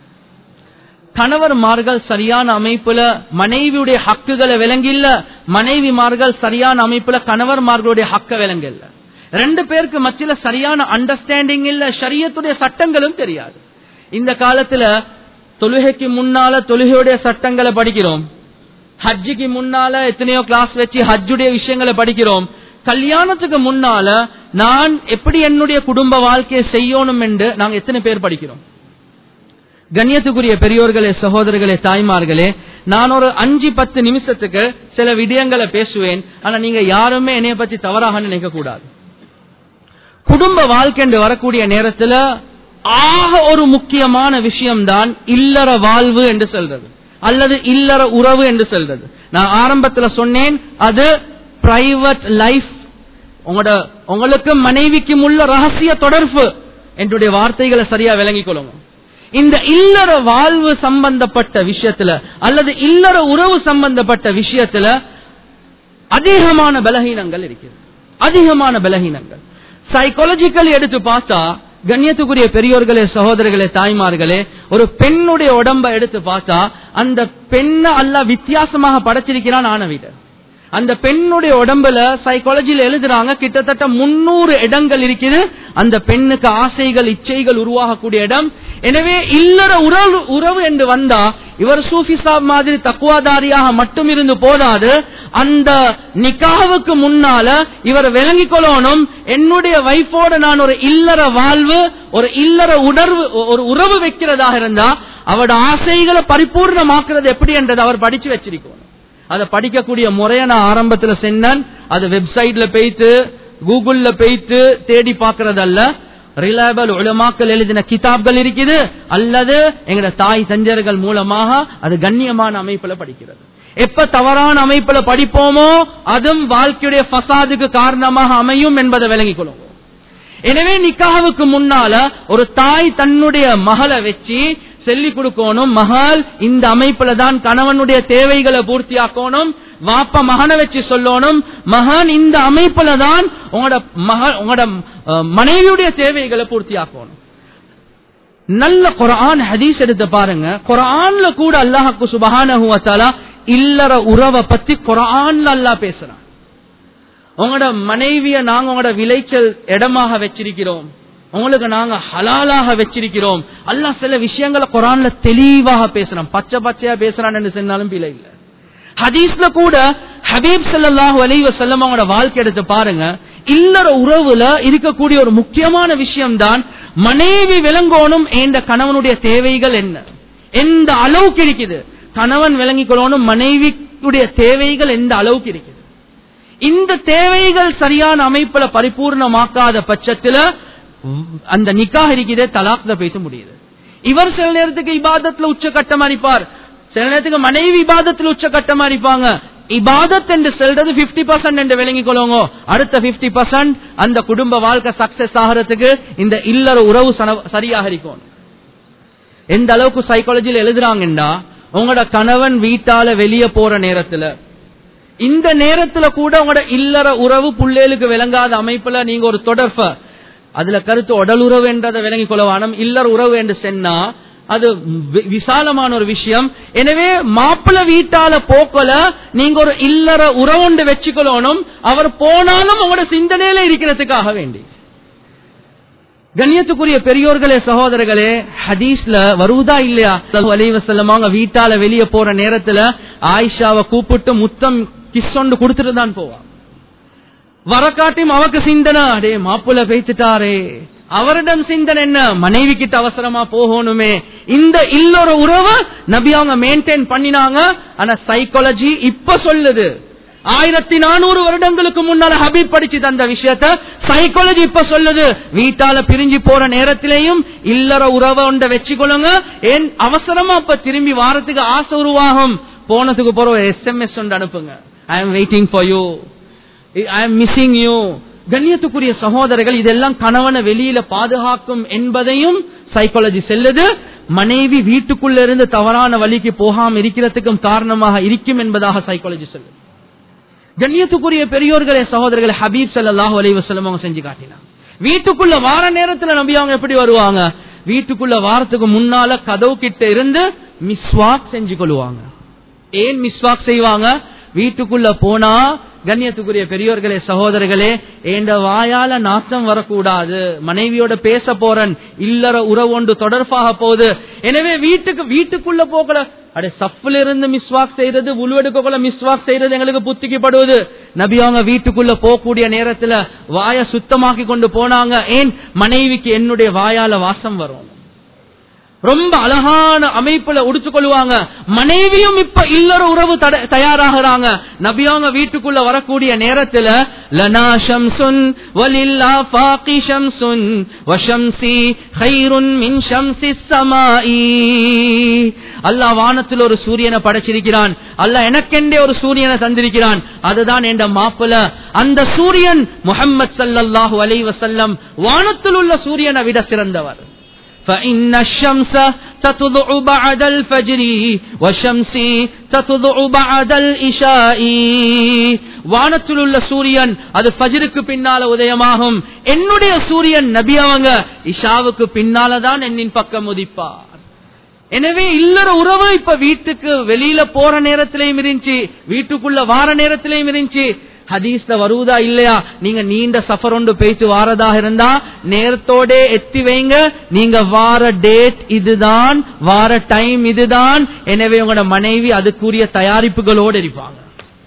கணவர்மார்கள் சரியான அமைப்புல மனைவியுடைய ஹக்குகளை விளங்கில்ல மனைவிமார்கள் சரியான அமைப்புல கணவர்மார்களுடைய ஹக்க விளங்கல்ல ரெண்டு பேருக்கு மத்தியில சரியான அண்டர்ஸ்டாண்டிங் இல்ல ஷரியத்துடைய சட்டங்களும் தெரியாது இந்த காலத்துல தொழுகைக்கு முன்னால தொழுகையுடைய சட்டங்களை படிக்கிறோம் ஹஜ்ஜிக்கு முன்னால எத்தனையோ கிளாஸ் வச்சு ஹஜ்ஜுடைய விஷயங்களை படிக்கிறோம் கல்யாணத்துக்கு முன்னால நான் எப்படி என்னுடைய குடும்ப வாழ்க்கையை செய்யணும் என்று நாங்க எத்தனை பேர் படிக்கிறோம் கண்ணியத்துக்குரிய பெரியோர்களே சகோதரர்களே தாய்மார்களே நான் ஒரு அஞ்சு பத்து நிமிஷத்துக்கு சில விடயங்களை பேசுவேன் ஆனா நீங்க யாருமே என்னைய பத்தி தவறாக நினைக்க கூடாது குடும்ப வாழ்க்கை என்று வரக்கூடிய நேரத்துல ஆக ஒரு முக்கியமான விஷயம்தான் இல்லற வாழ்வு என்று சொல்றது அல்லது இல்லற உறவு என்று சொல்றது நான் ஆரம்பத்துல சொன்னேன் அது பிரைவேட் லைஃப் உங்களோட உங்களுக்கு மனைவிக்கும் உள்ள ரகசிய தொடர்பு என்னுடைய வார்த்தைகளை சரியா விளங்கிக் கொள்ளுங்க இந்த இல்லற வாழ்வு சம்பந்தப்பட்ட விஷயத்துல அல்லது இல்லற உறவு சம்பந்தப்பட்ட விஷயத்துல அதிகமான பலகீனங்கள் இருக்கிறது அதிகமான பலகீனங்கள் சைக்காலஜிக்கலி எடுத்து பார்த்தா கண்ணியத்துக்குரிய பெரியோர்களே சகோதரர்களே தாய்மார்களே ஒரு பெண்ணுடைய உடம்ப எடுத்து பார்த்தா அந்த பெண்ணை அல்ல வித்தியாசமாக படைச்சிருக்கிறான் ஆனவிட அந்த பெண்ணுடைய உடம்புல சைக்காலஜில எழுதுறாங்க கிட்டத்தட்ட முன்னூறு இடங்கள் இருக்குது அந்த பெண்ணுக்கு ஆசைகள் இச்சைகள் உருவாகக்கூடிய இடம் எனவே இல்லற உறவு உறவு என்று வந்தா இவர் சூஃபி சாப் மாதிரி தக்குவாதாரியாக மட்டும் இருந்து போதாது அந்த நிக்காவுக்கு முன்னால இவர் விளங்கிக் கொள்ளணும் என்னுடைய வைஃபோட நான் ஒரு இல்லற வாழ்வு ஒரு இல்லற உணர்வு ஒரு உறவு வைக்கிறதாக இருந்தா அவரோட ஆசைகளை பரிபூர்ணமாக்குறது எப்படி என்றது அவர் படிச்சு வச்சிருக்கணும் அதை படிக்கக்கூடிய முறைய நான் ஆரம்பத்துல சென்னேன் அது வெப்சைட்ல போயிட்டு கூகுள்ல போயிட்டு தேடி பார்க்கறதல்ல ரிலையபிள் உலமாக்கள் எழுதின கிதாப்கள் இருக்குது அல்லது எங்கட தாய் தஞ்சர்கள் மூலமாக அது கண்ணியமான அமைப்புல படிக்கிறது எப்ப தவறான அமைப்புல படிப்போமோ அதுவும் வாழ்க்கையுடைய ஃபசாதுக்கு காரணமாக அமையும் என்பதை விளங்கிக் கொள்ளுவோம் எனவே நிக்காவுக்கு முன்னால ஒரு தாய் தன்னுடைய மகளை வச்சு சொல்லி கொடுக்கணும் மகள் இந்த அமைப்புல தான் கணவனுடைய தேவைகளை பூர்த்தியாக்கணும் வாப்ப மகனை வச்சு சொல்லணும் மகன் இந்த அமைப்புல தான் உங்களோட மகள் உங்களோட அஹ், மனைவியுடைய தேவைகளை பூர்த்தியாக்கணும் நல்ல குரான் ஹதீஸ் எடுத்து பாருங்க குரான்ல கூட அல்லாஹுக்கு சுபஹானஹு வ தஆலா இல்லற உறவை பத்தி குரான்ல அல்லாஹ் பேசுறான் உங்களோட மனைவிய நாங்க உங்களோட விளைச்சல் இடமாக வச்சிருக்கிறோம் உங்களுக்கு நாங்க ஹலாலாக வச்சிருக்கிறோம் அல்லாஹ் சில விஷயங்களை குரான்ல தெளிவாக பேசுறான் பச்சை பச்சையா பேசுறான்னு சொன்னாலும் பிழை இல்லை ஹதீஸ்ல கூட ஹபீப் ஸல்லல்லாஹு அலைஹி வஸல்லம் அவங்களோட வாழ்க்கை எடுத்து பாருங்க இல்லற உறவுல இருக்கக்கூடிய ஒரு முக்கியமான விஷயம் தான் மனைவி விளங்கோணும் என்ற கணவனுடைய தேவைகள் என்ன எந்த அளவுக்கு இருக்குது கணவன் விளங்கிக் கொள்ளணும் மனைவியுடைய தேவைகள் எந்த அளவுக்கு இருக்குது இந்த தேவைகள் சரியான அமைப்புல பரிபூர்ணமாக்காத பட்சத்துல அந்த நிக்காக இருக்கிறதே தலாக்ல பேச முடியுது இவர் சில நேரத்துக்கு இபாதத்துல உச்சகட்டமா இருப்பார் சில நேரத்துக்கு மனைவி இபாதத்துல உச்சகட்டமா இருப்பாங்க இபாதத் என்று சொல்றது 50% பர்சன்ட் என்று விளங்கிக் கொள்ளுங்க அடுத்த 50% பர்சன்ட் அந்த குடும்ப வாழ்க்கை சக்சஸ் ஆகிறதுக்கு இந்த இல்லற உறவு சன- சரியாக இருக்கும் எந்த அளவுக்கு சைக்காலஜியில் எழுதுறாங்கன்னா உங்களோட கணவன் வீட்டால வெளியே போற நேரத்துல இந்த நேரத்துல கூட உங்களோட இல்லற உறவு புள்ளேலுக்கு விளங்காத அமைப்புல நீங்க ஒரு தொடர்ப அதுல கருத்து உடலுறவு என்றதை விளங்கிக் கொள்ளவானம் இல்லற உறவு என்று சொன்னா அது வி- விசாலமான ஒரு விஷயம் எனவே மாப்பிள்ள வீட்டால போக்கல நீங்க ஒரு இல்லற உறவுண்டு வச்சுக்கொள்ளணும் அவர் போனாலும் உங்களோட சிந்தனையில இருக்கிறதுக்காக வேண்டி கண்ணியத்துக்குரிய பெரியோர்களே சகோதரர்களே ஹதீஸ்ல வருவதா இல்லையா அலைவசல்லம் அவங்க வீட்டால வெளியே போற நேரத்துல ஆயிஷாவை கூப்பிட்டு முத்தம் கிஸ்ஸொண்டு கொடுத்துட்டு தான் போவா வரக்காட்டியும் அவக்கு சிந்தனை அடே மாப்புல பேசிட்டாரே அவரிடம் சிந்தனை என்ன மனைவி கிட்ட அவசரமா போகணுமே இந்த இல்லொரு உறவை நபி அவங்க மெயின்டைன் பண்ணினாங்க ஆனா சைக்காலஜி இப்ப சொல்லுது ஆயிரத்தி நானூறு வருடங்களுக்கு முன்னால ஹபீப் படிச்சு தந்த விஷயத்த சைக்காலஜி இப்ப சொல்லுது வீட்டால பிரிஞ்சு போற நேரத்திலேயும் இல்லற உறவை ஒன்றை வச்சுக்கொள்ளுங்க ஏன் அவசரமா அப்ப திரும்பி வாரத்துக்கு ஆசை உருவாகும் போனதுக்கு போற ஒரு எஸ்எம்எஸ் ஒன்று அனுப்புங்க I am waiting for you I am missing you கண்ணியத்துக்குரிய சகோதரர்கள் இதெல்லாம் கணவனை வெளியில பாதுகாக்கும் என்பதையும் சைக்காலஜி செல்லுது மனைவி வீட்டுக்குள்ள இருந்து தவறான வழிக்கு போகாம இருக்கிறதுக்கும் காரணமாக இருக்கும் என்பதாக சைக்காலஜி சொல்லுது கண்ணியத்துக்குரிய பெரியோர்களே சகோதரர்களை ஹபீப் ஸல்லல்லாஹு அலைஹி வஸல்லம் அவங்க செஞ்சு காட்டினாங்க வீட்டுக்குள்ள வார நேரத்துல நபி அவங்க எப்படி வருவாங்க வீட்டுக்குள்ள வாரத்துக்கு முன்னால கதவு கிட்ட இருந்து மிஸ்வாக் செஞ்சு கொள்வாங்க ஏன் மிஸ்வாக் செய்வாங்க வீட்டுக்குள்ள போனா கண்ணியத்துக்குரிய பெரியோர்களே சகோதரர்களே என்ற வாயால நாசம் வரக்கூடாது மனைவியோட பேச போறன் இல்லற உறவொன்று தொடர்பாக போகுது எனவே வீட்டுக்கு வீட்டுக்குள்ள போகல அடே சஃப்ல இருந்து மிஸ்வாக் செய்யறது உள்வெடுக்கக்குள்ள மிஸ்வாக் செய்யறது எங்களுக்கு புத்திக்கப்படுவது நபி அவங்க வீட்டுக்குள்ள போகக்கூடிய நேரத்துல வாய சுத்தமாக்கி கொண்டு போனாங்க ஏன் மனைவிக்கு என்னுடைய வாயால வாசம் வரும் ரொம்ப அழகான அமைப்புல உடுத்துக் கொள்வாங்க மனைவியும் இப்ப இல்லற உறவு தட- தயாராகிறாங்க நபியாங்க வீட்டுக்குள்ள வரக்கூடிய நேரத்துல லனா ஷம்சுன் வலில்லா ஃபாகி ஷம்சுன் வஷம்சி ஹைருன் மின் ஷம்சி ஸமாஇ அல்லாஹ் வானத்தில் ஒரு சூரியனை படைச்சிருக்கிறான் அல்லாஹ் எனக்கெண்டே ஒரு சூரியனை தந்திருக்கிறான் அதுதான் என்ற மாப்பிள அந்த சூரியன் முஹம்மது ஸல்லல்லாஹு அலைஹி வஸல்லம் வானத்தில் உள்ள சூரியனை விட சிறந்தவர் فإن الشمس تطلع بعد الفجر والشمس تطلع بعد الإشاء வானத்தில் உள்ள சூரியன் அது ஃபஜ்ருக்கு பின்னால உதயமாகும் என்னுடைய சூரியன் நபி அவங்க இஷாவுக்கு பின்னால தான் என்னின் பக்கம் உதிப்பார் எனவே இல்லற உறவு இப்ப வீட்டுக்கு வெளியில போற நேரத்திலையும் இருந்துச்சு வீட்டுக்குள்ள வார நேரத்திலையும் இருந்துச்சு ஹதீஸ்ல வருவதா இல்லையா நீங்க நீண்ட சஃபர் ஒன்று பேச்சு வாரதாக இருந்தா நேரத்தோட எத்தி வைங்க நீங்க வார டேட் இதுதான் வார டைம் இதுதான் எனவே உங்களோட மனைவி அதுக்குரிய தயாரிப்புகளோடு இருப்பாங்க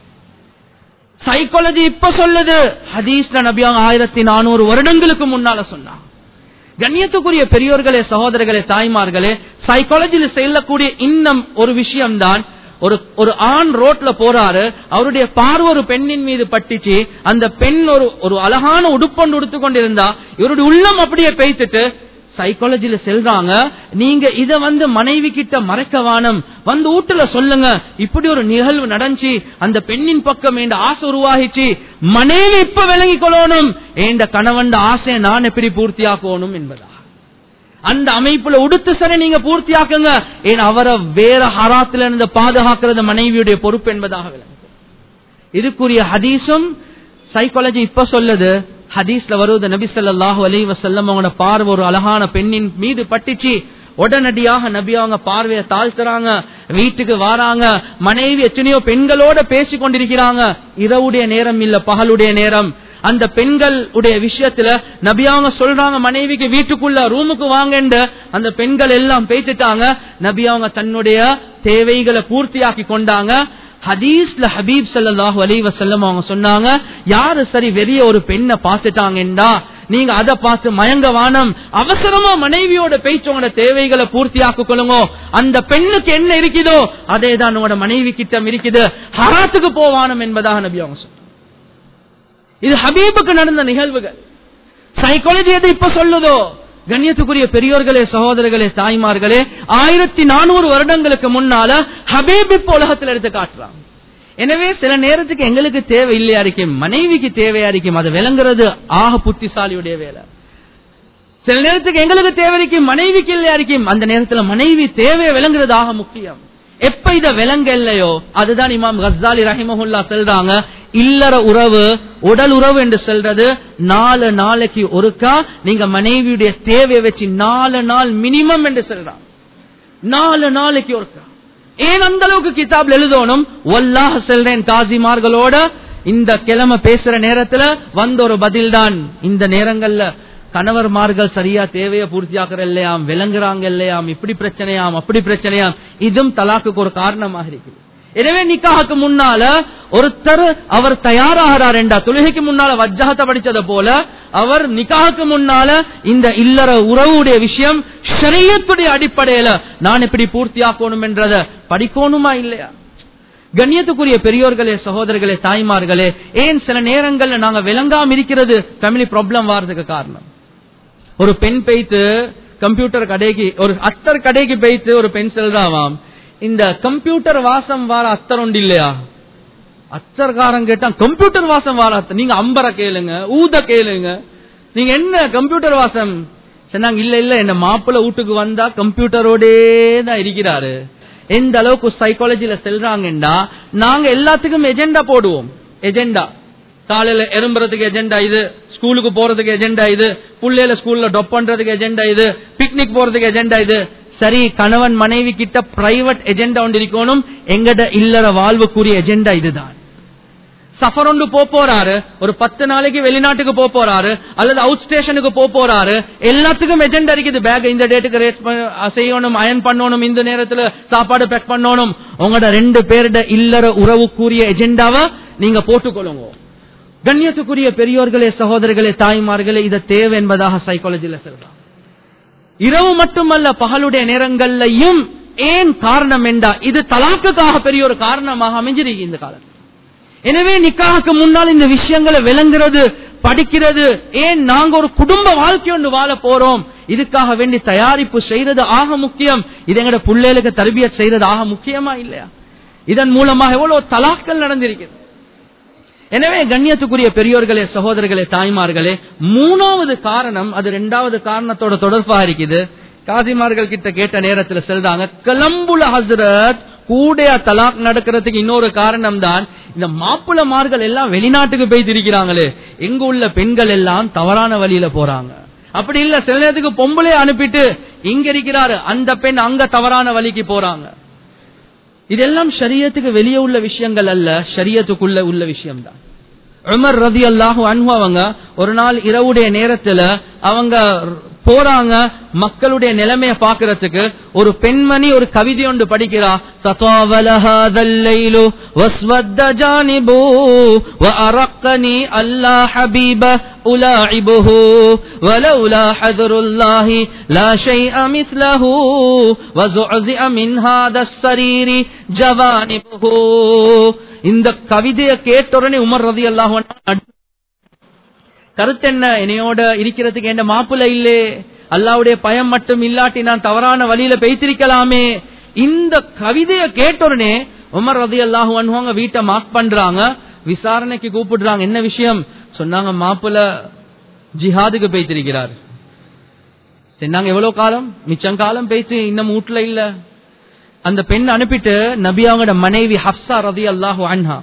சைக்காலஜி இப்ப சொல்லுது ஹதீஸ்ல நபியாங்க ஆயிரத்தி நானூறு வருடங்களுக்கு முன்னால சொன்னாங்க கண்ணியத்துக்குரிய பெரியோர்களே சகோதரர்களே தாய்மார்களே சைக்காலஜியில் செல்லக்கூடிய இன்னும் ஒரு விஷயம்தான் ஒரு ஒரு ஆண் ரோட்ல போறாரு அவருடைய பார்வை ஒரு பெண்ணின் மீது பட்டுச்சு அந்த பெண் ஒரு ஒரு அழகான உடுப்பொண்டு உடுத்து கொண்டிருந்தா இவருடைய உள்ளம் அப்படியே பேய்த்துட்டு சைக்காலஜில செல்றாங்க நீங்க இத வந்து மனைவி கிட்ட மறைக்க வானம் வந்து வீட்டுல சொல்லுங்க இப்படி ஒரு நிகழ்வு நடந்துச்சு அந்த பெண்ணின் பக்கம் என்ற ஆசை உருவாகிச்சு மனைவி இப்ப விளங்கி கொள்ளணும் என்ற கணவன் ஆசையை நான் எப்படி பூர்த்தியாக்கணும் என்பதா அந்த அமைப்புல உடுத்து சரி நீங்க பூர்த்தியாக்குங்க ஏன் அவரை வேற ஹராத்துல இருந்து பாதுகாக்கிறது மனைவியுடைய பொறுப்பு என்பதாக விளங்கும் இதுக்குரிய ஹதீஸும் சைக்காலஜி இப்ப சொல்லுது ஹதீஸ்ல வருவது நபி ஸல்லல்லாஹு அலைஹி வஸல்லம் அவங்களோட பார்வை ஒரு அழகான பெண்ணின் மீது பட்டுச்சு உடனடியாக நபி அவங்க பார்வையை தாழ்த்துறாங்க வீட்டுக்கு வராங்க மனைவி எத்தனையோ பெண்களோட பேசி கொண்டிருக்கிறாங்க இரவுடைய நேரம் இல்ல பகலுடைய நேரம் அந்த பெண்கள் உடைய விஷயத்துல நபி அவங்க சொல்றாங்க மனைவிக்கு வீட்டுக்குள்ள ரூமுக்கு வாங்கன்னு அந்த பெண்கள் எல்லாம் பேசிட்டாங்க நபி அவங்க தன்னுடைய தேவைகளை பூர்த்தியாக்கி கொண்டாங்க ஹதீஸ்ல ஹபீப் ஸல்லல்லாஹு அலைஹி வஸல்லம் அவங்க சொன்னாங்க யாரு சரி வெறிய ஒரு பெண்ணை பார்த்துட்டாங்கடா நீங்க அதை பார்த்து மயங்க வானம் அவசரமா மனைவியோட பேச்சு உங்களோட தேவைகளை பூர்த்தியாக்கி கொள்ளுங்க அந்த பெண்ணுக்கு என்ன இருக்குதோ அதே தான் உங்களோட மனைவி கிட்டம் இருக்குது ஹராத்துக்கு போவானம் என்பதாக நபி அவங்க சொன்னாங்க இது ஹபீபுக்கு நடந்த நிகழ்வுகள் சைக்காலஜி எது இப்ப சொல்லுதோ கண்ணியத்துக்குரிய பெரியோர்களே சகோதரர்களே தாய்மார்களே ஆயிரத்தி நானூறு வருடங்களுக்கு முன்னால ஹபீப் இப்ப உலகத்தில் எடுத்து காட்டுறாங்க எனவே சில நேரத்துக்கு எங்களுக்கு தேவை இல்லையா இருக்கும் மனைவிக்கு தேவையா இருக்கும் அதை விளங்குறது ஆக புத்திசாலியுடைய வேலை சில நேரத்துக்கு எங்களுக்கு தேவை இருக்கும் மனைவிக்கு இல்லையா இருக்கும் அந்த நேரத்துல மனைவி தேவையை விளங்குறது ஆக முக்கியம் எப்ப இத விளங்க இல்லையோ அதுதான் இமாம் கஸ்ஸாலி ரஹிமஹுல்லா சொல்றாங்க இல்லற உறவு உடல் உறவு என்று சொல்றது நாலு நாளைக்கு ஒருக்கா நீங்க மனைவியுடைய தேவையை வச்சு நாலு நாள் மினிமம் என்று சொல்றாங்க நாலு நாளைக்கு ஒருக்கா ஏன் அந்த அளவுக்கு கிதாப்ல எழுதணும் ஒல்லாஹ் செல்றேன் காசிமார்களோட இந்த கிழமை பேசுற நேரத்துல வந்த ஒரு பதில் தான் இந்த நேரங்கள்ல கணவர்மார்கள் சரியா தேவையை பூர்த்தியாக்குற இல்லையாம் விளங்குறாங்க இல்லையாம் இப்படி பிரச்சனையாம் அப்படி பிரச்சனையாம் இதுவும் தலாக்குக்கு ஒரு காரணமாக இருக்குது எனவே நிக்காஹுக்கு முன்னால ஒருத்தர் அவர் தயாராகிறார் என்றா தொழுகைக்கு முன்னால வஜ்ஜகத்தை படிச்சத போல அவர் நிக்காஹுக்கு முன்னால இந்த இல்லற உறவுடைய விஷயம் ஷரியத்துடைய அடிப்படையில நான் எப்படி பூர்த்தியாக்கணும் என்றத படிக்கணுமா இல்லையா கண்ணியத்துக்குரிய பெரியோர்களே சகோதரர்களே தாய்மார்களே ஏன் சில நேரங்கள்ல நாங்க விளங்காம இருக்கிறது ஃபேமிலி ப்ராப்ளம் வாரதுக்கு காரணம் ஒரு பெண் பெய்த்து கம்ப்யூட்டர் கடைக்கு ஒரு அத்தர் கடைக்கு பெய்த்து ஒரு பெண் செல்றாவாம் இந்த கம்ப்யூட்டர் வாசம் வார அத்தர் உண்டு இல்லையா அத்தர்காரன் கேட்டா கம்ப்யூட்டர் வாசம் வார அத்தர் நீங்க அம்பர கேளுங்க ஊத கேளுங்க நீங்க என்ன கம்ப்யூட்டர் வாசம் சொன்னாங்க இல்ல இல்ல என்ன மாப்பிள்ள வீட்டுக்கு வந்தா கம்ப்யூட்டரோடே தான் இருக்கிறாரு எந்த அளவுக்கு சைக்காலஜில செல்றாங்கடா நாங்க எல்லாத்துக்கும் எஜெண்டா போடுவோம் எஜெண்டா காலையில எறும்புறதுக்கு எஜெண்டா இது ஸ்கூலுக்கு போறதுக்கு எஜெண்டா இது புள்ளையில ஸ்கூல்ல டொப் பண்றதுக்கு எஜெண்டா இது பிக்னிக் போறதுக்கு எஜெண்டா இது சரி கணவன் மனைவி கிட்ட பிரைவேட் எஜெண்டா ஒன்று இருக்கணும் எங்கட இல்லற வாழ்வுக்குரிய எஜெண்டா இதுதான் சஃபர் ஒன்று போ போறாரு ஒரு பத்து நாளைக்கு வெளிநாட்டுக்கு போ போறாரு அல்லது அவுட் ஸ்டேஷனுக்கு போ போறாரு எல்லாத்துக்கும் எஜெண்டா இருக்குது பேக் இந்த டேட்டுக்கு ரேட் செய்யணும் அயன் பண்ணணும் இந்த நேரத்துல சாப்பாடு பேக் பண்ணணும் உங்களோட ரெண்டு பேருட இல்லற உறவுக்குரிய எஜெண்டாவை நீங்க போட்டுக்கொள்ளுங்க கண்ணியத்துக்குரிய பெரியோர்களே சகோதரர்களே தாய்மார்களே இதை தேவை என்பதாக சைக்காலஜில சொல்றாங்க இரவு மட்டுமல்ல பகலுடைய நேரங்கள்லையும் ஏன் காரணம் என்றா இது தலாக்குக்காக பெரிய ஒரு காரணமாக அமைஞ்சிருக்கு இந்த காலத்தில் எனவே நிக்காவுக்கு முன்னால் இந்த விஷயங்களை விளங்குறது படிக்கிறது ஏன் நாங்க ஒரு குடும்ப வாழ்க்கை ஒன்று வாழ போறோம் இதுக்காக வேண்டி தயாரிப்பு செய்யறது ஆக முக்கியம் இது எங்கட பிள்ளைகளுக்கு தர்பியத் செய்யறது ஆக முக்கியமா இல்லையா இதன் மூலமாக எவ்வளவு தலாக்கள் நடந்திருக்கிறது எனவே கண்ணியத்துக்குரிய பெரியோர்களே சகோதரர்களே தாய்மார்களே மூணாவது காரணம் அது ரெண்டாவது காரணத்தோட தொடர்பாக இருக்குது காசிமார்கள் கிட்ட கேட்ட நேரத்தில் செல்றாங்க கிளம்புல ஹசரத் கூடைய தலாக் நடக்கிறதுக்கு இன்னொரு காரணம் தான் இந்த மாப்பிளமார்கள் எல்லாம் வெளிநாட்டுக்கு போய் திரிக்கிறாங்களே எங்க உள்ள பெண்கள் எல்லாம் தவறான வழியில போறாங்க அப்படி இல்ல சில நேரத்துக்கு பொம்பளை அனுப்பிட்டு இங்க இருக்கிறாரு அந்த பெண் அங்க தவறான வழிக்கு போறாங்க இதெல்லாம் ஷரியத்துக்கு வெளியே உள்ள விஷயங்கள் அல்ல ஷரியத்துக்குள்ள உள்ள விஷயம் தான் உமர் ரதி அல்லாஹு அன்பு அவங்க ஒரு நாள் இரவுடைய நேரத்துல அவங்க போறாங்க மக்களுடைய நிலைமைய பாக்குறதுக்கு ஒரு பெண்மணி ஒரு கவிதை ஒன்று படிக்கிறா தத்வாவல ஹாதல் லைலு வஸ்வத்த ஜானிபு وأرقني ألا حبيب ألاعبه ولولا حذر الله لا شيء مثله وزعزع من هذا السرير جوانبه இந்த கவிதையை கேட்டோடனே உமர் ரதி அல்லாஹ் கருத்து என்ன என்னையோட இருக்கிறதுக்கு என் மாப்பிள்ள இல்லே அல்லாவுடைய பயம் மட்டும் இல்லாட்டி நான் தவறான வழியில பெய்திருக்கலாமே இந்த கவிதையை கேட்டோடனே உமர் ரதி அல்லாஹு அனுவாங்க வீட்டை மார்க் பண்றாங்க விசாரணைக்கு கூப்பிடுறாங்க என்ன விஷயம் சொன்னாங்க மாப்பிள்ள ஜிஹாதுக்கு பெய்திருக்கிறார் சொன்னாங்க எவ்வளவு காலம் மிச்சம் காலம் பேசி இன்னும் வீட்டுல இல்ல அந்த பெண் அனுப்பிட்டு நபி அவங்களோட மனைவி ஹப்சா ரதி அல்லாஹு அன்ஹா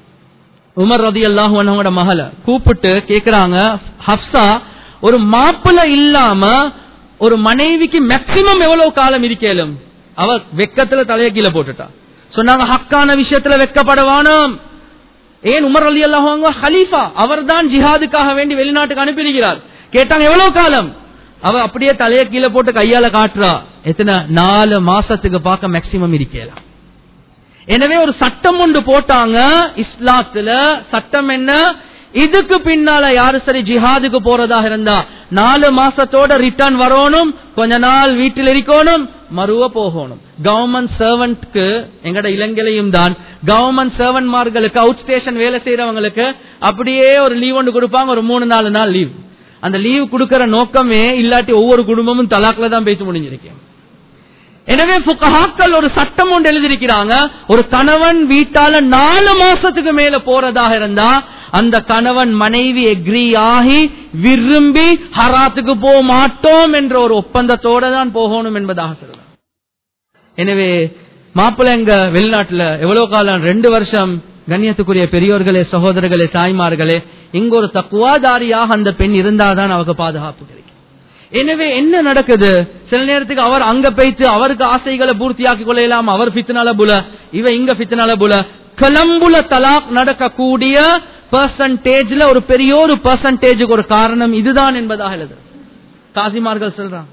உமர் ரதி அல்லாஹு அன்ஹோட மகள கூப்பிட்டு கேக்குறாங்க ஹப்சா ஒரு மாப்பிள்ள இல்லாம ஒரு மனைவிக்கு மேக்சிமம் எவ்வளவு காலம் இருக்கலும் அவ வெக்கத்துல தலைய கீழே போட்டுட்டா சொன்னாங்க ஹக்கான விஷயத்துல வெக்கப்படவானோம் ஏன் உமர் அலி அல்லாஹ் ஹலீஃபா அவர் தான் ஜிஹாதுக்காக வேண்டி வெளிநாட்டுக்கு அனுப்பியிருக்கிறார் கேட்டாங்க எவ்வளவு காலம் அவ அப்படியே தலைய கீழே போட்டு கையால காட்டுறா எத்தனை நாலு மாசத்துக்கு பார்க்க மேக்சிமம் இருக்கலாம் எனவே ஒரு சட்டம் ஒன்று போட்டாங்க இஸ்லாத்துல சட்டம் என்ன இதுக்கு பின்னால யாரு சரி ஜிஹாதுக்கு போறதாக இருந்தா நாலு மாசத்தோட ரிட்டர்ன் வரணும் கொஞ்ச நாள் வீட்டில் இருக்கணும் மறுவ போகணும் கவர்மெண்ட் சர்வெண்ட்க்கு எங்கட இலங்கையிலையும் தான் கவர்மெண்ட் சர்வன்ட்மார்களுக்கு அவுட் ஸ்டேஷன் வேலை செய்யறவங்களுக்கு அப்படியே ஒரு லீவ் ஒன்று கொடுப்பாங்க ஒரு மூணு நாலு நாள் லீவ் அந்த லீவ் கொடுக்கற நோக்கமே இல்லாட்டி ஒவ்வொரு குடும்பமும் தலாக்ல தான் பேசி முடிஞ்சிருக்கேன் எனவே புக்கஹாக்கள் ஒரு சட்டம் ஒன்று எழுதியிருக்கிறாங்க ஒரு கணவன் வீட்டால நாலு மாசத்துக்கு மேல போறதாக இருந்தா அந்த கணவன் மனைவி எக்ரி ஆகி விரும்பி ஹராத்துக்கு போக மாட்டோம் என்ற ஒரு ஒப்பந்தத்தோட தான் போகணும் என்பதாக சொல்லலாம் எனவே மாப்பிள்ளை எங்க வெளிநாட்டுல எவ்வளவு காலம் ரெண்டு வருஷம் கண்ணியத்துக்குரிய பெரியோர்களே சகோதரர்களே தாய்மார்களே இங்க ஒரு தக்குவாதாரியாக அந்த பெண் இருந்தாதான் அவருக்கு பாதுகாப்பு கிடைக்கும் எனவே என்ன நடக்குது சில நேரத்துக்கு அவர் அங்க போயிட்டு அவருக்கு ஆசைகளை பூர்த்தியாக்கி கொள்ளலாம் அவர் பித்தனால புல இவ இங்க பித்தனால புல கலம்புல தலாக் நடக்கக்கூடிய பர்சன்டேஜ்ல ஒரு பெரிய ஒரு பர்சன்டேஜுக்கு ஒரு காரணம் இதுதான் என்பதாக எழுது காசிமார்கள் சொல்றாங்க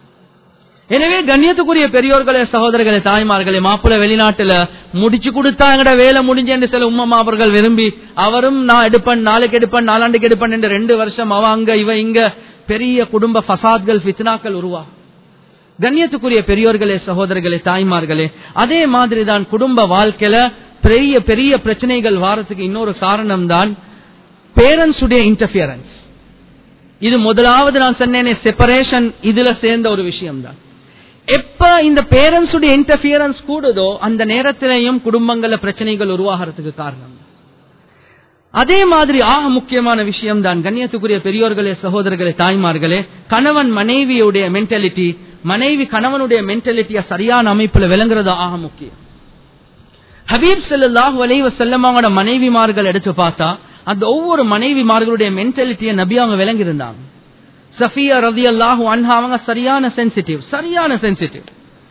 எனவே கண்ணியத்துக்குரிய பெரியோர்களே சகோதரர்களே தாய்மார்களே மாப்பிள்ள வெளிநாட்டுல முடிச்சு கொடுத்தா எங்கட வேலை முடிஞ்சு சில உம்மம்மா அவர்கள் விரும்பி அவரும் நான் எடுப்பேன் நாளைக்கு எடுப்பேன் நாலாண்டுக்கு எடுப்பேன் என்று ரெண்டு வருஷம் அவ அங்க இவ இங்க பெரிய குடும்ப ஃபசாத்கள் ஃபித்னாக்கள் உருவா கண்ணியத்துக்குரிய பெரியோர்களே சகோதரர்களே தாய்மார்களே அதே மாதிரி தான் குடும்ப வாழ்க்கையில பெரிய பெரிய பிரச்சனைகள் வாரத்துக்கு இன்னொரு காரணம் தான் பேரண்ட்ஸ் உடைய இன்டர்பியரன்ஸ் இது முதலாவது நான் சொன்னேனே செப்பரேஷன் இதுல சேர்ந்த ஒரு விஷயம் தான் எப்ப இந்த பேரண்ட்ஸ் உடைய இன்டர்பியரன்ஸ் கூடுதோ அந்த நேரத்திலையும் குடும்பங்கள்ல பிரச்சனைகள் உருவாகிறதுக்கு காரணம் அதே மாதிரி ஆக முக்கியமான விஷயம் தான் கண்ணியத்துக்குரிய பெரியோர்களே சகோதரர்களே தாய்மார்களே கணவன் மனைவியுடைய மென்டாலிட்டி மனைவி கணவனுடைய மென்டாலிட்டிய சரியான அமைப்புல விளங்குறது ஆக முக்கியம் ஹபீப் செல்லாஹு அலைவ செல்லமாவோட மனைவிமார்கள் எடுத்து பார்த்தா அந்த ஒவ்வொரு மனைவிமார்களுடைய மென்டாலிட்டியை நபி அவங்க விளங்கி இருந்தாங்க சஃபியா ரவி அல்லாஹு அன்ஹா அவங்க சரியான சென்சிட்டிவ் சரியான சென்சிட்டிவ்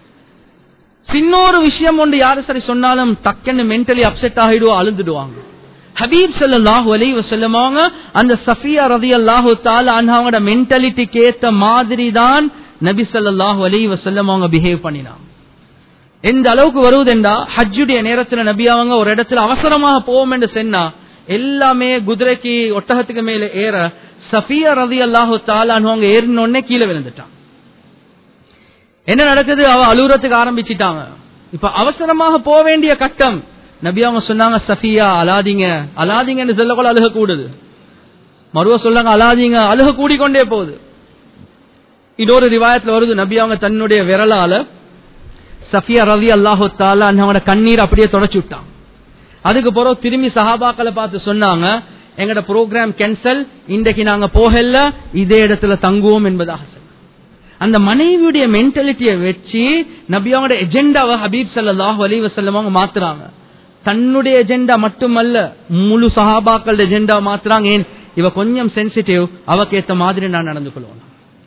சின்னொரு விஷயம் ஒன்று யாரு சரி சொன்னாலும் டக்குன்னு மென்டலி அப்செட் ஆகிடுவோ அழுந்துடுவாங்க ஹபீப் சல்லாஹூ அலி வசல்லமாங்க அந்த சஃபியா ரதி அல்லாஹு தால அன்ஹாவோட மென்டாலிட்டிக்கு ஏத்த மாதிரி தான் நபி சல்லாஹூ அலி வசல்லம் அவங்க பிஹேவ் பண்ணினாங்க எந்த அளவுக்கு வருவதென்றா ஹஜ்ஜுடைய நேரத்துல நபி அவங்க ஒரு இடத்துல அவசரமாக போவோம் என்று சொன்னா எல்லாமே குதிரைக்கு ஒட்டகத்துக்கு மேல ஏற சஃபியா ரதி அல்லாஹு தாலான்னு ஏறினோடனே கீழே விழுந்துட்டான் என்ன நடக்குது அவ அலுவலத்துக்கு ஆரம்பிச்சிட்டாங்க இப்ப அவசரமாக போக வேண்டிய கட்டம் நபி அவங்க சொன்னாங்க சஃபியா அலாதீங்க அலாதீங்கன்னு சொல்லக்கூட அழுக கூடுது மறுவ சொல்லாங்க அலாதீங்க அழுக கூடிக்கொண்டே போகுது இன்னொரு ரிவாயத்துல வருது நபி அவங்க தன்னுடைய விரலால சஃபியா ரவி அல்லாஹு தாலா அவங்களோட கண்ணீர் அப்படியே தொடச்சு விட்டான் அதுக்கு பிறகு திரும்பி சஹாபாக்களை பார்த்து சொன்னாங்க எங்கட ப்ரோக்ராம் கேன்சல் இன்றைக்கு நாங்க போகல இதே இடத்துல தங்குவோம் என்பதாக அந்த மனைவியுடைய மென்டாலிட்டியை வச்சு நபியாவோட எஜெண்டாவை ஹபீப் சல்லாஹூ அலி வசல்லம் அவங்க மாத்துறாங்க தன்னுடைய எஜெண்டா மட்டுமல்ல முழு சஹாபாக்கள் எஜெண்டா மாத்துறாங்க ஏன் இவ கொஞ்சம் சென்சிட்டிவ் அவக்கு ஏத்த மாதிரி நான் நடந்து கொள்வோம்